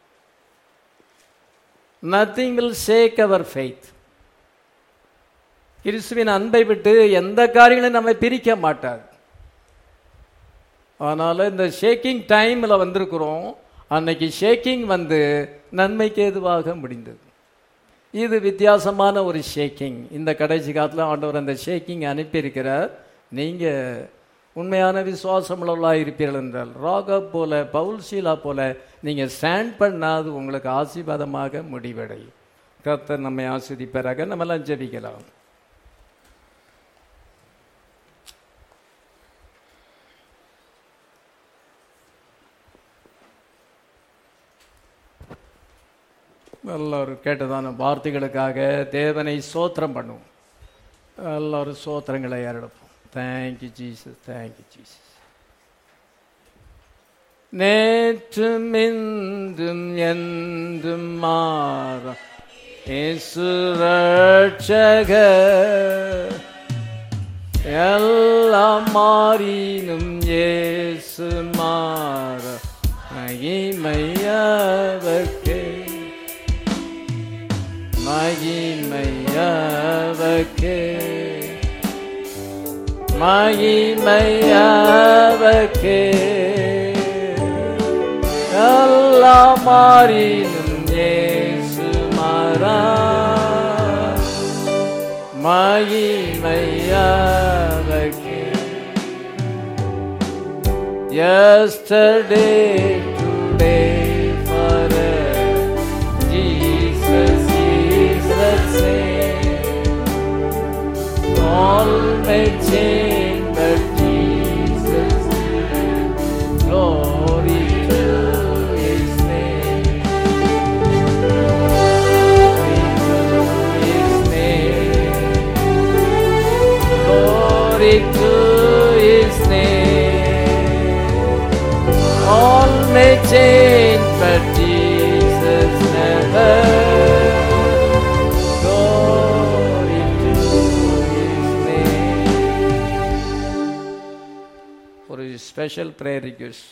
nothing will shake our faith கிறிஸ்துவின் அன்பை விட்டு எந்த காரியங்களையும் நம்மை பிரிக்க மாட்டாது அதனால் இந்த ஷேக்கிங் டைமில் வந்திருக்கிறோம் அன்னைக்கு ஷேக்கிங் வந்து நன்மைக்கு ஏதுவாக முடிந்தது இது வித்தியாசமான ஒரு ஷேக்கிங் இந்த கடைசி காலத்தில் ஆண்டவர் அந்த ஷேக்கிங் அனுப்பியிருக்கிறார் நீங்கள் உண்மையான விசுவாசமுள்ளவர்களாக இருப்பீர்கள் என்றால் ராக போல பவுல் ஷீலா போல நீங்கள் ஸ்டாண்ட் பண்ணாது உங்களுக்கு ஆசீர்வாதமாக முடிவடையும் கர்த்தர் நம்மை ஆஸ்வதிப்பாராக நம்மெல்லாம் ஜெபிக்கலாம் எல்லாரும் கேட்டதான வார்த்தைகளுக்காக தேவனை சோத்திரம் பண்ணுவோம் எல்லாரும் சோத்திரங்களை ஏறெடுப்போம் தேங்க்யூ ஜீசஸ் தேங்க்யூ ஜீசஸ் நேற்றும் இன்றும் என்றும் மாற இயேசு ரட்சகர் எல்லாம் மாறினும் இயேசு மாற மகிமையவர்க்கே மகிமையவர்க்கே மகிமையவர்க்கே எல்லாம் மாறினும் இயேசு மாறா மகிமையவர்க்கே Yesterday, today, forever, Jesus is the same. All may change, but Jesus will. Glory to His name. Glory to His name. Glory to His name. All may change, but Jesus never. Glory to His name. ஒரு ஸ்பெஷல் ப்ரேயர் ரிக்வெஸ்ட்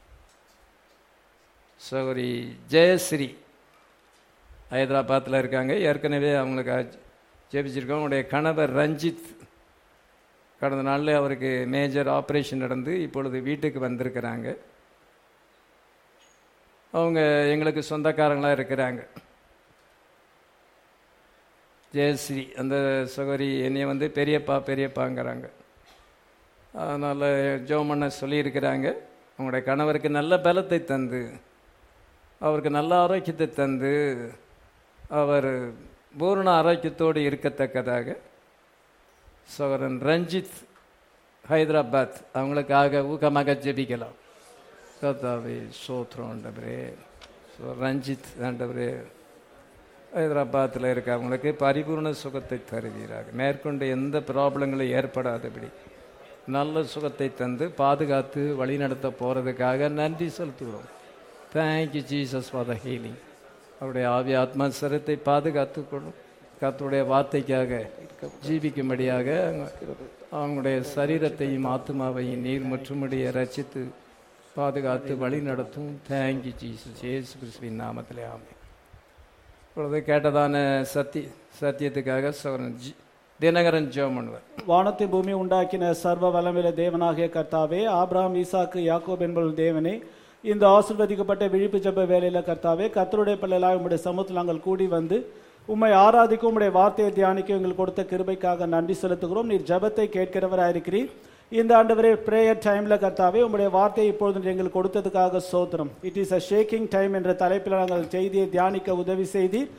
சகோதரி ஜெயஸ்ரீ ஹைதராபாத்தில் இருக்காங்க ஏற்கனவே அவங்களுக்கு ஜெபிச்சிருக்கோம் அவங்களுடைய கணவர் ரஞ்சித் கடந்த நாளில் அவருக்கு மேஜர் ஆப்ரேஷன் நடந்து இப்பொழுது வீட்டுக்கு வந்திருக்கிறாங்க அவங்க எங்களுக்கு சொந்தக்காரங்களாக இருக்கிறாங்க ஜெயஸ்ரீ அந்த சகோதரி என்னைய வந்து பெரியப்பா பெரியப்பாங்கிறாங்க அதனால் ஜோமண்ண சொல்லியிருக்கிறாங்க அவங்களுடைய கணவருக்கு நல்ல பலத்தை தந்து அவருக்கு நல்ல ஆரோக்கியத்தை தந்து அவர் பூர்ண ஆரோக்கியத்தோடு இருக்கத்தக்கதாக சோதரன் ரஞ்சித் ஹைதராபாத் அவங்களுக்காக ஊக்கமாக ஜெபிக்கலாம் கர்த்தாவே சோத்ரம் ஆண்டவரே ஸோ ரஞ்சித் ஆண்டவரே ஹைதராபாத்தில் இருக்கவங்களுக்கு பரிபூர்ண சுகத்தை தருவீராக மேற்கொண்டு எந்த ப்ராப்ளங்களும் ஏற்படாதபடி நல்ல சுகத்தை தந்து பாதுகாத்து வழிநடத்த போகிறதுக்காக நன்றி செலுத்துகிறோம் thank you Jesus for the healing அவருடைய ஆவி ஆத்மா சரத்தை பாதுகாத்து கொள்ளும் கர்த்தருடைய வார்த்தைக்காக ஜீவிக்கும்படியாக அவங்களுடைய சரீரத்தையும் ஆத்மாவையும் நீர் முற்றுமுடிய ரசித்து பாதுகாத்து வழி நடத்தும் தேங்க்யூ ஜீசஸ் ஏசு கிறிஸ்துவின் நாமத்திலே ஆமை இப்பொழுது கேட்டதான சத்தி சத்தியத்துக்காக சோரன் ஜி தினகரன் ஜெபம் பண்ணுவார்
வானத்தை பூமி உண்டாக்கின சர்வ வல்லமையுள்ள தேவனாகிய கர்த்தாவே ஆபிரகாம் ஈசாக்கு யாக்கோப் என்பவர்கள் தேவனே இந்த ஆசிர்வதிக்கப்பட்ட விழிப்பு ஜெப வேலையில கர்த்தாவே கர்த்தருடைய பிள்ளைகளாக உம்முடைய சமூகத்தில் நாங்கள் கூடி வந்து உம்மை ஆராதிக்கும் உம்முடைய வார்த்தையை தியானிக்க எங்களுக்கு கொடுத்த கிருபைக்காக நன்றி செலுத்துகிறோம் நீர் ஜெபத்தை கேட்கிறவராயிருக்கிறீர் இந்த ஆண்டவரே பிரேயர் டைம்ல கர்த்தாவே உம்முடைய வார்த்தையை இப்பொழுது எங்களுக்கு கொடுத்ததுக்காக சோத்திரம் it is a shaking time என்ற தலைப்பில் நாங்கள் செய்தியை தியானிக்க உதவி செய்தி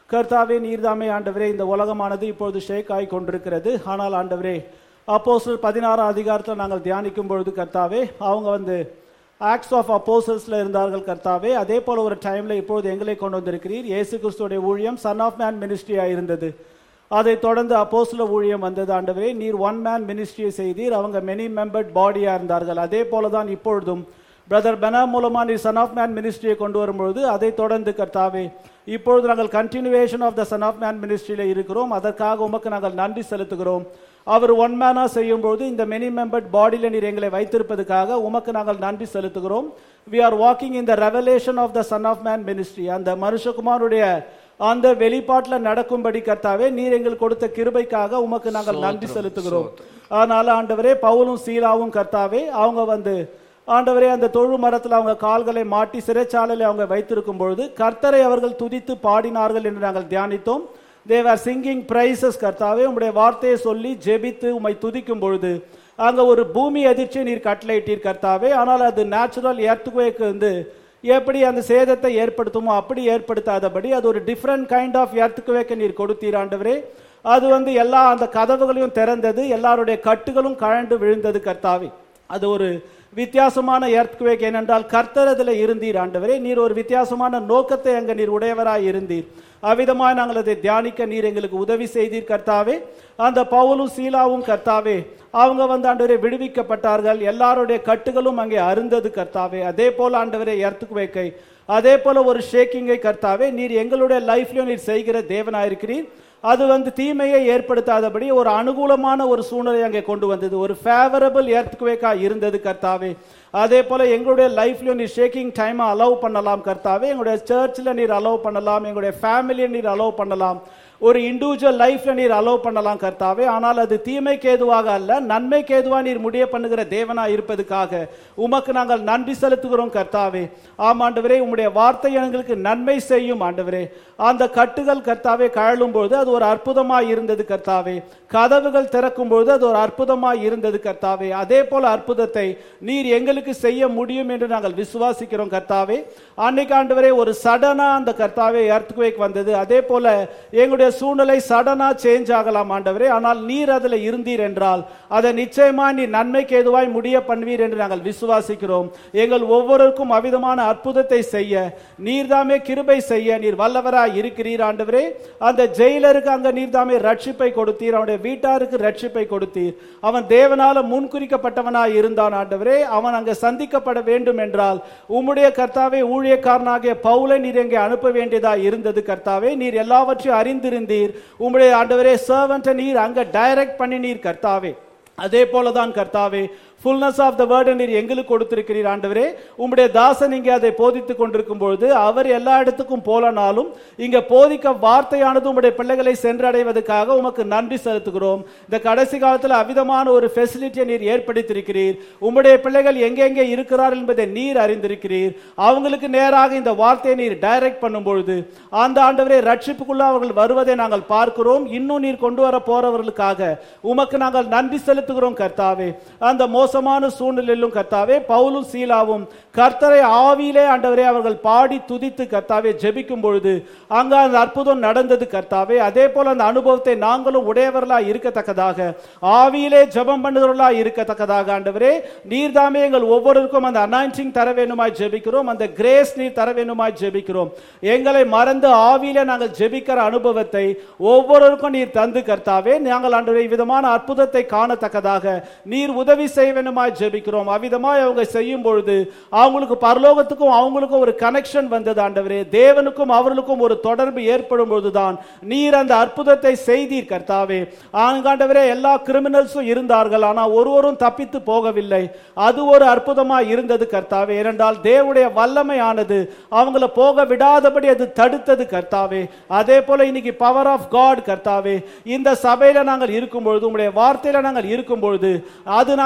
கர்த்தாவே நீர்தாமே ஆண்டவரே இந்த உலகமானது இப்பொழுது ஷேக் ஆகி கொண்டிருக்கிறது ஆனால் ஆண்டவரே அப்போஸ்தலர் பதினாறாம் அதிகாரத்தில் நாங்கள் தியானிக்கும் பொழுது கர்த்தாவே அவங்க வந்து ஆக்ட்ஸ் ஆஃப் அப்போசல்ஸ்ல இருந்தார்கள் கர்த்தாவே அதே போல ஒரு டைம்ல இப்பொழுது எங்களை கொண்டு வந்திருக்கிறீர் இயேசு கிறிஸ்துடைய ஊழியம் சன் ஆஃப் மேன் மினிஸ்ட்ரியா இருந்தது அதை தொடர்ந்து அப்போஸ்தல ஊழியம் வந்தது ஆண்டவரே நீர் ஒன் மேன் மினிஸ்ட்ரியை செய்தீர் அவங்க மெனி மெம்பர்ட் பாடியா இருந்தார்கள் அதே போல தான் இப்பொழுதும் பிரதர் பெனா மூலமா நீர் சன் ஆஃப் மேன் மினிஸ்ட்ரியை கொண்டு வரும்பொழுது அதை தொடர்ந்து கர்த்தாவே இப்பொழுது நாங்கள் continuation of the son of man மினிஸ்ட்ரியில இருக்கிறோம் அதற்காக உமக்கு நாங்கள் நன்றி செலுத்துகிறோம் அவர் ஒன் மேனா செய்யும்போது இந்த மெனி மெம்பர்ட் பாடியில் நீர் எங்களை வைத்திருப்பதற்காக உமக்கு நாங்கள் நன்றி செலுத்துகிறோம் we are walking in the revelation of the son of man ministry அந்த மனுஷகுமாருடைய அந்த வெளிப்பாட்டில் நடக்கும்படி கர்த்தாவே நீர் எங்களுக்கு கொடுத்த கிருபைக்காக உமக்கு நாங்கள் நன்றி செலுத்துகிறோம் அதனால ஆண்டவரே பவுலும் சீலாவும் கர்த்தாவே அவங்க வந்து ஆண்டவரே அந்த தொழு மரத்தில் அவங்க கால்களை மாட்டி சிறைச்சாலையில் அவங்க வைத்திருக்கும் பொழுது கர்த்தரை அவர்கள் துதித்து பாடினார்கள் என்று நாங்கள் தியானித்தோம் தேவர் சிங்கிங் பிரைசஸ் கர்த்தாவே உம்முடைய வார்த்தையை சொல்லி ஜெபித்து உம்மை துதிக்கும் பொழுது அங்க ஒரு பூமி அதிர்ச்சியை நீர் கட்டளையிட்டீர் கர்த்தாவே ஆனால் அது நேச்சுரல் எர்த்குவேக்கு வந்து எப்படி அந்த சேதத்தை ஏற்படுத்துமோ அப்படி ஏற்படுத்தாதபடி அது ஒரு டிஃப்ரெண்ட் கைண்ட் ஆஃப் எர்த்குவேக்கை நீர் கொடுத்தீர் ஆண்டவரே அது வந்து எல்லா அந்த கதவுகளையும் திறந்தது எல்லாருடைய கட்டுகளும் கழண்டு விழுந்தது கர்த்தாவே அது ஒரு வித்தியாசமான எர்த்குவேக் ஏனென்றால் கர்த்தர் அதில் இருந்தீர் ஆண்டவரே நீர் ஒரு வித்தியாசமான நோக்கத்தை அங்க நீர் உடையவராய் இருந்தீர் அவ்விதமாய் நாங்கள் அதை தியானிக்க நீர் எங்களுக்கு உதவி செய்தீர் கர்த்தாவே அந்த பவுலும் சீலாவும் கர்த்தாவே அவங்க வந்து ஆண்டவரே விடுவிக்கப்பட்டார்கள் எல்லாருடைய கட்டுகளும் அங்கே அருந்தது கர்த்தாவே அதே போல ஆண்டவரே எர்த்துக்குவேக்கை அதே போல ஒரு ஷேக்கிங்கை கர்த்தாவே நீர் எங்களுடைய லைஃப்லயும் நீர் செய்கிற தேவனாயிருக்கிறீர் அது வந்து தீமையை ஏற்படுத்தாதபடி ஒரு அனுகூலமான ஒரு சூழ்நிலை அங்கே கொண்டு வந்தது ஒரு ஃபேவரபிள் எர்த்குவேக்கா இருந்தது கர்த்தாவே அதே போல எங்களுடைய லைஃப்லயும் நீர் ஷேக்கிங் டைமை அலோவ் பண்ணலாம் கர்த்தாவே எங்களுடைய சர்ச்சில் நீர் அலோவ் பண்ணலாம் எங்களுடைய ஃபேமிலியை நீர் அலோவ் பண்ணலாம் ஒரு இண்டிவிஜுவல் லைஃப்ல நீர் அலோவ் பண்ணலாம் கர்த்தாவே ஆனால் அது தீமைக்கு ஏதுவாக அல்ல நன்மைக்கு ஏதுவா நீர் முடிய பண்ணுகிற தேவனா இருப்பதுக்காக உமக்கு நாங்கள் நன்றி செலுத்துகிறோம் கர்த்தாவே ஆம் ஆண்டவரே உம்முடைய வார்த்தை எங்களுக்கு நன்மை செய்யும் ஆண்டவரே அந்த கட்டுகள் கர்த்தாவே கழலும் பொழுது அது ஒரு அற்புதமாய் இருந்தது கர்த்தாவே கதவுகள் திறக்கும் பொழுது அது ஒரு அற்புதமாய் இருந்தது கர்த்தாவே அதே போல அற்புதத்தை நீர் எங்களுக்கு செய்ய முடியும் என்று நாங்கள் விசுவாசிக்கிறோம் கர்த்தாவே அன்னைக்கு ஆண்டவரே ஒரு சடனா அந்த கர்த்தாவே எர்த்குவேக் வந்தது அதே போல எங்களுடைய சூழ்நிலை சடனா சேஞ்ச் ஆகலாம் ஆண்டவரே ஆனால் நீர் அதில் இருந்தீர் என்றால் அதை நிச்சயமா நீர் நன்மைக்கு எதுவாய் முடிய பண்ணுவீர் என்று நாங்கள் விசுவாசிக்கிறோம் எங்கள் ஒவ்வொருவருக்கும் அவிதமான அற்புதத்தை செய்ய நீர்தாமே கிருபை செய்ய நீர் வல்லவராய் இருக்கிறீர் ஆண்டவரே அந்த ஜெயிலருக்கு அங்க நீர்தாமே ரட்சிப்பை கொடுத்தீர் அவனுடைய வீட்டாருக்கு ரட்சிப்பை கொடுத்தீர் அவன் தேவனால முன்குறிக்கப்பட்டவனாய் இருந்தான் ஆண்டவரே அவன் அங்க சந்திக்கப்பட வேண்டும் என்றால் உம்முடைய கர்த்தாவே ஊழியக்காரனாகிய பவுலை நீர் எங்கே அனுப்ப வேண்டியதா இருந்தது கர்த்தாவே நீர் எல்லாவற்றையும் அறிந்திருந்தீர் உம்முடைய ஆண்டவரே சர்வன்ட்டை நீர் அங்க டைரக்ட் பண்ணி நீர் கர்த்தாவே அதே போலதான் கர்த்தாவே ஃபுல்னஸ் ஆஃப் த வேர்ட் நீர் எங்களுக்கு கொடுத்திருக்கிறீர் ஆண்டவரே உம்முடைய தாசன் இங்கே அதை போதித்துக் கொண்டிருக்கும் பொழுது அவர் எல்லா இடத்துக்கும் போலனாலும் இங்க போதிக்க வார்த்தையானது உம்முடைய பிள்ளைகளை சென்றடைவதற்காக உமக்கு நன்றி செலுத்துகிறோம் இந்த கடைசி காலத்தில் அவிதமான ஒரு ஃபெசிலிட்டியை நீர் ஏற்படுத்தியிருக்கிறீர் உம்முடைய பிள்ளைகள் எங்கெங்கே இருக்கிறார் என்பதை நீர் அறிந்திருக்கிறீர் அவங்களுக்கு நேராக இந்த வார்த்தையை நீர் டைரக்ட் பண்ணும் பொழுது அந்த ஆண்டவரே ரட்சிப்புக்குள்ள அவர்கள் வருவதை நாங்கள் பார்க்கிறோம் இன்னும் நீர் கொண்டு வர போறவர்களுக்காக உமக்கு நாங்கள் நன்றி செலுத்துகிறோம் கர்த்தாவே அந்த மோசமான சூழ்நிலையிலும் கர்த்தாவே பவுலும் சீலாவும் கர்த்தரை ஆவியிலே ஆண்டவரே அவர்கள் பாடி துதித்து கர்த்தாவே ஜெபிக்கும் பொழுது அங்க அந்த அற்புதம் நடந்தது கர்த்தாவே அதே போல அந்த அனுபவத்தை நாங்களும் உடையவர்களா இருக்கத்தக்கதாக ஆவியிலே ஜெபம் பண்ணுகிறவர்களா இருக்கத்தக்கதாக ஆண்டவரே நீர்தாமே எங்கள் ஒவ்வொருவருக்கும் அந்த அனாயிண்டிங் தர வேணுமாய் ஜெபிக்கிறோம் அந்த கிரேஸ் நீர் தர வேணுமாய் ஜெபிக்கிறோம் எங்களை மறந்து ஆவியிலே நாங்கள் ஜெபிக்கிற அனுபவத்தை ஒவ்வொருவருக்கும் நீர் தந்து கர்த்தாவே நாங்கள் ஆண்டவரே விதமான அற்புதத்தை காணத்தக்கதாக நீர் உதவி செய்ய வேண்டுமாய் ஜெபிக்கிறோம் அவ்விதமாய் அவங்க செய்யும் பொழுது அவங்களுக்கு பரலோகத்துக்கும் அவங்களுக்கும் ஒரு கனெக்ஷன் வந்தது ஆண்டவரே தேவனுக்கும் அவர்களுக்கும் ஒரு தொடர்பு ஏற்படும் பொழுதுதான் நீர் அந்த அற்புதத்தை செய்தீர் கர்த்தாவே ஆங்காண்டவரே எல்லா கிரிமினல்ஸும் இருந்தார்கள் ஆனால் ஒருவரும் தப்பித்து போகவில்லை அது ஒரு அற்புதமாய் இருந்தது கர்த்தாவே ஏனென்றால் தேவனுடைய வல்லமையானது அவங்கள போக விடாதபடி அது தடுத்தது கர்த்தாவே அதே போல இன்னைக்கு பவர் ஆஃப் காட் கர்த்தாவே இந்த சபையில நாங்கள் இருக்கும் பொழுது உங்களுடைய வார்த்தையில நாங்கள் இருக்கும் பொழுது அது நாங்கள் ஓடி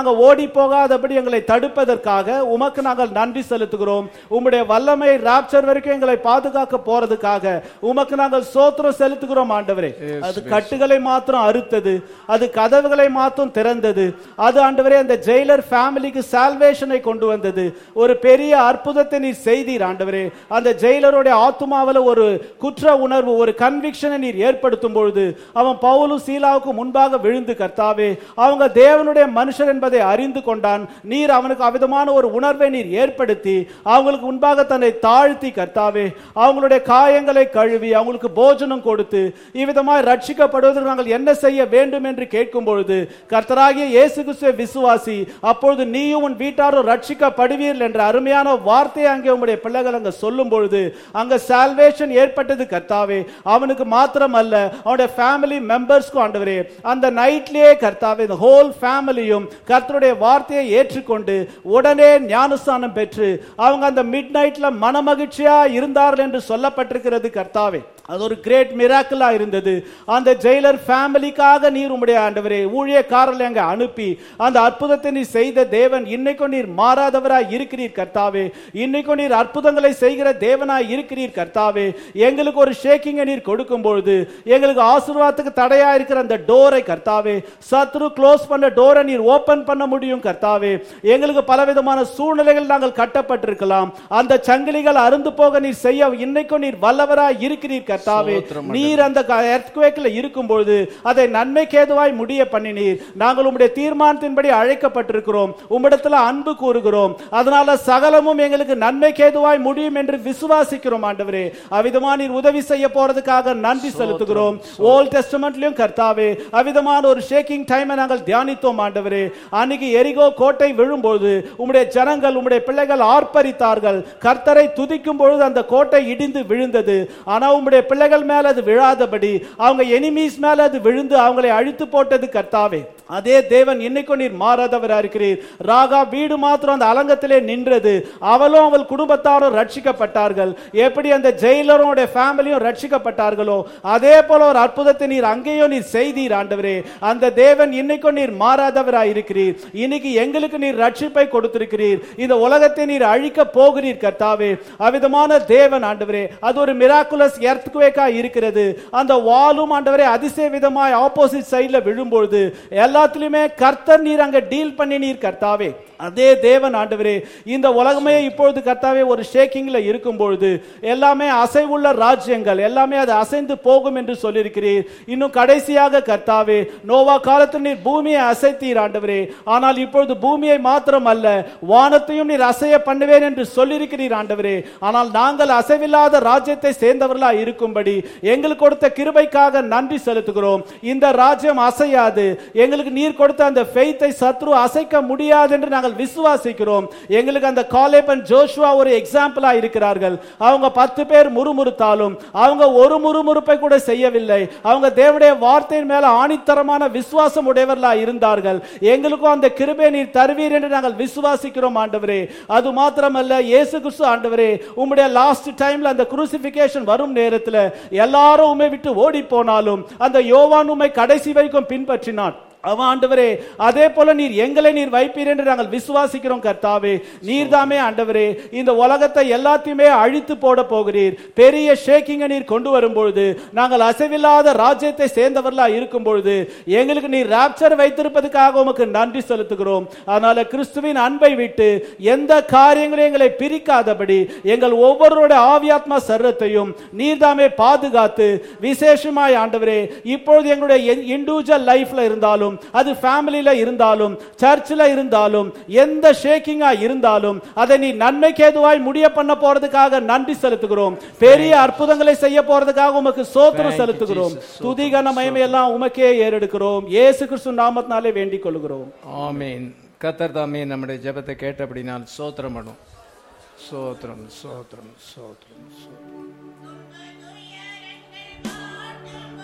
ஓடி போகாதபடி எங்களை தடுப்பதற்காக உமக்கு நாங்கள் நன்றி செலுத்துகிறோம் உம்முடைய வல்லமை ராப்சர் வரைக்கும் எங்களை பாதுகாக்க போறதுக்காக உமக்கு நாங்கள் சோத்திரம் செலுத்துகிறோம் ஆண்டவரே அது கட்டுகளை மாத்திரம் அறுத்தது அது கதவுகளை மாத்திரம் திறந்தது அது ஆண்டவரே அந்த ஜெயிலர் ஃபேமிலிக்கு சால்வேஷனை கொண்டு வந்தது ஒரு பெரிய அற்புதத்தை நீர் செய்தீர் ஆண்டவரே அந்த ஜெயிலருடைய ஆத்துமாவில் ஒரு குற்ற உணர்வு ஒரு கன்விக்ஷனை நீர் ஏற்படுத்தும் பொழுது அவன் பவுலும் சீலாவுக்கு முன்பாக விழுந்து கர்த்தாவே அவங்க தேவனுடைய மனுஷர் என்பதை அறிந்து கொண்டான் நீர் அவனுக்கு அவிதமான ஒரு உணர்வை நீர் ஏற்படுத்தி அவங்களுக்கு முன்பாக தன்னை தாழ்த்தி கர்த்தாவே அவங்களுடைய காயங்களை கழுவி அவங்களுக்கு போஜனம் கொடுத்து இவ்விதமாய் ரட்சிக்கப்படுவதற்கு நாங்கள் என்ன செய்ய வேண்டும் என்று கேட்கும் பொழுது கர்த்தராகிய இயேசு கிறிஸ்துவை விசுவாசி அப்பொழுது நீயும் உன் வீட்டாரும் ரட்சிக்கப்படுவீர்கள் என்ற அருமையான வார்த்தையை அங்கே உங்களுடைய பிள்ளைகள் அங்க சொல்லும் பொழுது அங்க சால்வேஷன் ஏற்பட்டது கர்த்தாவே அவனுக்கு மாத்திரம் அல்ல அவனுடைய ஃபேமிலி மெம்பர்ஸ்க்கும் ஆண்டவரே அந்த நைட்லயே கர்த்தாவே இந்த ஹோல் ஃபேமிலியும் கர்த்தருடைய வார்த்தையை ஏற்றுக்கொண்டு உடனே ஞானஸ்தானம் பெற்று அவங்க அந்த மிட் நைட்ல மனமகிழ்ச்சியா இருந்தார்கள் என்று சொல்லப்பட்டிருக்கிறது கர்த்தாவே அது ஒரு கிரேட் மிராக்கிளா இருந்தது அந்த ஜெயிலர் ஃபேமிலிக்காக நீர் உம்முடைய ஆண்டவரே ஊழியக்காரர்களை அங்க அனுப்பி அந்த அற்புதத்தை நீர் செய்த தேவன் இன்னைக்கும் நீர் மாறாதவராய் இருக்கிறீர் கர்த்தாவே இன்னைக்கும் நீர் அற்புதங்களை செய்கிற தேவனாய் இருக்கிறீர் கர்த்தாவே எங்களுக்கு ஒரு ஷேக்கிங்கை நீர் கொடுக்கும் பொழுது எங்களுக்கு ஆசீர்வாதத்துக்கு தடையா இருக்கிற அந்த டோரை கர்த்தாவே சத்ரு க்ளோஸ் பண்ண டோரை நீர் ஓபன் பண்ண முடியும் கர்த்தாவே எங்களுக்கு பலவிதமான சூழ்நிலைகள் நாங்கள் கட்டப்பட்டிருக்கலாம் அந்த சங்கிலிகள் அருந்து போக நீர் செய்ய இன்னைக்கும் நீர் வல்லவராய் இருக்கிறீர் கர்த்தாவே
ஸ்தோத்திரம்
நீர் அந்த எர்த்குவேக்ல இருக்கும் பொழுது அதை நன்மைக்கு ஏதுவாய் முடிய பண்ணினீர் நாங்கள் உம்முடைய தீர்மானத்தின்படி அழைக்கப்பட்டிருக்கிறோம் உம்மிடத்துல அன்பு கூறுகிறோம் அதனால சகலமும் எங்களுக்கு நன்மைக்கு ஏதுவாய் முடியும் என்று விசுவாசிக்கிறோம் ஆண்டவரே அவிதமா நீர் உதவி செய்ய போறதுக்காக நன்றி செலுத்துகிறோம் ஓல்ட் டெஸ்டமெண்ட்லயும் கர்த்தாவே அவிதமான ஒரு ஷேக்கிங் டைமை நாங்கள் தியானித்தோம் ஆண்டவரே அன்னைக்கு எரிகோ கோட்டை விழும்போது உம்முடைய ஜனங்கள் உம்முடைய பிள்ளைகள் ஆர்ப்பரித்தார்கள் கர்த்தரை துதிக்கும் பொழுது அந்த கோட்டை இடிந்து விழுந்தது ஆனா உம்முடைய பிள்ளைகள் மேல அது விழாதபடி அவங்க எனிமீஸ் மேல அது விழுந்து அவங்களை அழித்து போட்டது கர்த்தாவே அதே தேவன் இன்னைக்கும் நீர் மாறாதவரா இருக்கிறீர் ராகா வீடு மாத்திரம் அந்த அலங்கத்திலே நின்றது அவளும் அவள் குடும்பத்தாரும் ரட்சிக்கப்பட்டார்கள் எப்படி அந்த ஜெயிலரோட ஃபேமிலியும் ரட்சிக்கப்பட்டார்களோ அதே போல ஒரு அற்புதத்தை நீர் அங்கேயும் நீர் செய்தீர் ஆண்டவரே அந்த தேவன் இன்னைக்கும் நீர் மாறாதவராய் இருக்கிறீர் இன்னைக்கு எங்களுக்கு நீர் ரட்சிப்பை கொடுத்திருக்கிறீர் இந்த உலகத்தை நீர் அழிக்க போகிறீர் கர்த்தாவே அவிதமான தேவன் ஆண்டவரே அது ஒரு மிராக்குலஸ் எர்த்குவேக்கா இருக்கிறது அந்த வாலும் ஆண்டவரே அதிசய விதமாய் ஆப்போசிட் சைடுல விழும்பொழுது எல்லாத்துலயுமே கர்த்தர் நீர் அங்க டீல் பண்ணி நீர் கர்த்தாவே அதே தேவன் ஆண்டவரே இந்த உலகமே இப்பொழுது கர்த்தாவே ஒரு ஷேக்கிங்ல இருக்கும் பொழுது எல்லாமே அசைவுள்ள ராஜ்யங்கள் எல்லாமே அது அசைந்து போகும் என்று சொல்லியிருக்கிறீர் இன்னும் கடைசியாக கர்த்தாவே நோவா காலத்தில் நீர் பூமியை அசைத்தீர் ஆண்டவரே ஆனால் இப்பொழுது பூமியை மாத்திரம் அல்ல வானத்தையும் நீர் அசைய பண்ணுவேன் என்று சொல்லியிருக்கிறீர் ஆண்டவரே ஆனால் நாங்கள் அசைவில்லாத ராஜ்யத்தை சேர்ந்தவர்களா இருக்கும்படி எங்களுக்கு கொடுத்த கிருபைக்காக நன்றி செலுத்துகிறோம் இந்த ராஜ்யம் அசையாது எங்களுக்கு நீர் கொடுத்த அந்த ஃபெய்த்தை சத்ரு அசைக்க முடியாது என்று நாங்கள் விசுவாசிக்கிறோம் எங்களுக்கு அந்த காலேப் அண்ட் ஜோஷுவா ஒரு எக்ஸாம்பிளா இருக்கிறார்கள் அவங்க பத்து பேர் முறுமுறுத்தாலும் அவங்க ஒரு முறுமுறுப்பை கூட செய்யவில்லை அவங்க தேவனுடைய வார்த்தையின் மேல ஆணித்தரமான விசுவாசம் உடையவர்களா இருந்தார்கள் எங்களுக்கும் அந்த கிருபை நீர் தருவீர் என்று நாங்கள் விசுவாசிக்கிறோம் ஆண்டவரே அது மாத்திரமல்ல இயேசு கிறிஸ்து ஆண்டவரே உம்முடைய லாஸ்ட் டைம்ல அந்த குருசிபிகேஷன் வரும் நேரத்தில் எல்லாரும் உண்மை விட்டு ஓடி போனாலும் அந்த யோவான் உண்மை கடைசி வரைக்கும் பின்பற்றினான் அவன் ஆண்டவரே அதே போல நீர் எங்களை நீர் வைப்பீர் என்று நாங்கள் விசுவாசிக்கிறோம் கர்த்தாவே நீர்தாமே ஆண்டவரே இந்த உலகத்தை எல்லாத்தையுமே அழித்து போட போகிறீர் பெரிய ஷேக்கிங்கை நீர் கொண்டு வரும்பொழுது நாங்கள் அசைவில்லாத ராஜ்யத்தை சேர்ந்தவர்களா இருக்கும் பொழுது எங்களுக்கு நீர் ராப்சர் வைத்திருப்பதற்காக உமக்கு நன்றி செலுத்துகிறோம் அதனால கிறிஸ்துவின் அன்பை விட்டு எந்த காரியங்களையும் எங்களை பிரிக்காதபடி எங்கள் ஒவ்வொருவருடைய ஆவியாத்மா சர்வத்தையும் நீர்தாமே பாதுகாத்து விசேஷமாய் ஆண்டவரே இப்பொழுது எங்களுடைய இண்டிவிஜுவல் லைஃப்ல இருந்தாலும் அது ஃபேமிலியில இருந்தாலும் சர்ச்சில் இருந்தாலும் எந்த ஷேக்கிங்கா இருந்தாலும் அதை நீ நன்மைக்கு ஏதுவாய் முடிய பண்ண போறதுக்காக நன்றி செலுத்துகிறோம் பெரிய அற்புதங்களை செய்ய போறதுக்காக உமக்கு சோத்திரம்
Thank you,
செலுத்துகிறோம்
Jesus.
துதிகன மயமையெல்லாம் உமக்கே ஏறெடுக்கிறோம் இயேசு கிறிஸ்து நாமத்தினாலே வேண்டிக் கொள்கிறோம்
ஆமீன் கத்தர் தாமே நம்முடைய ஜெபத்தை கேட்டபடி நான் சோத்திரம் பண்ணும் சோத்திரம் சோத்திரம் சோத்திரம் சோத்திரம்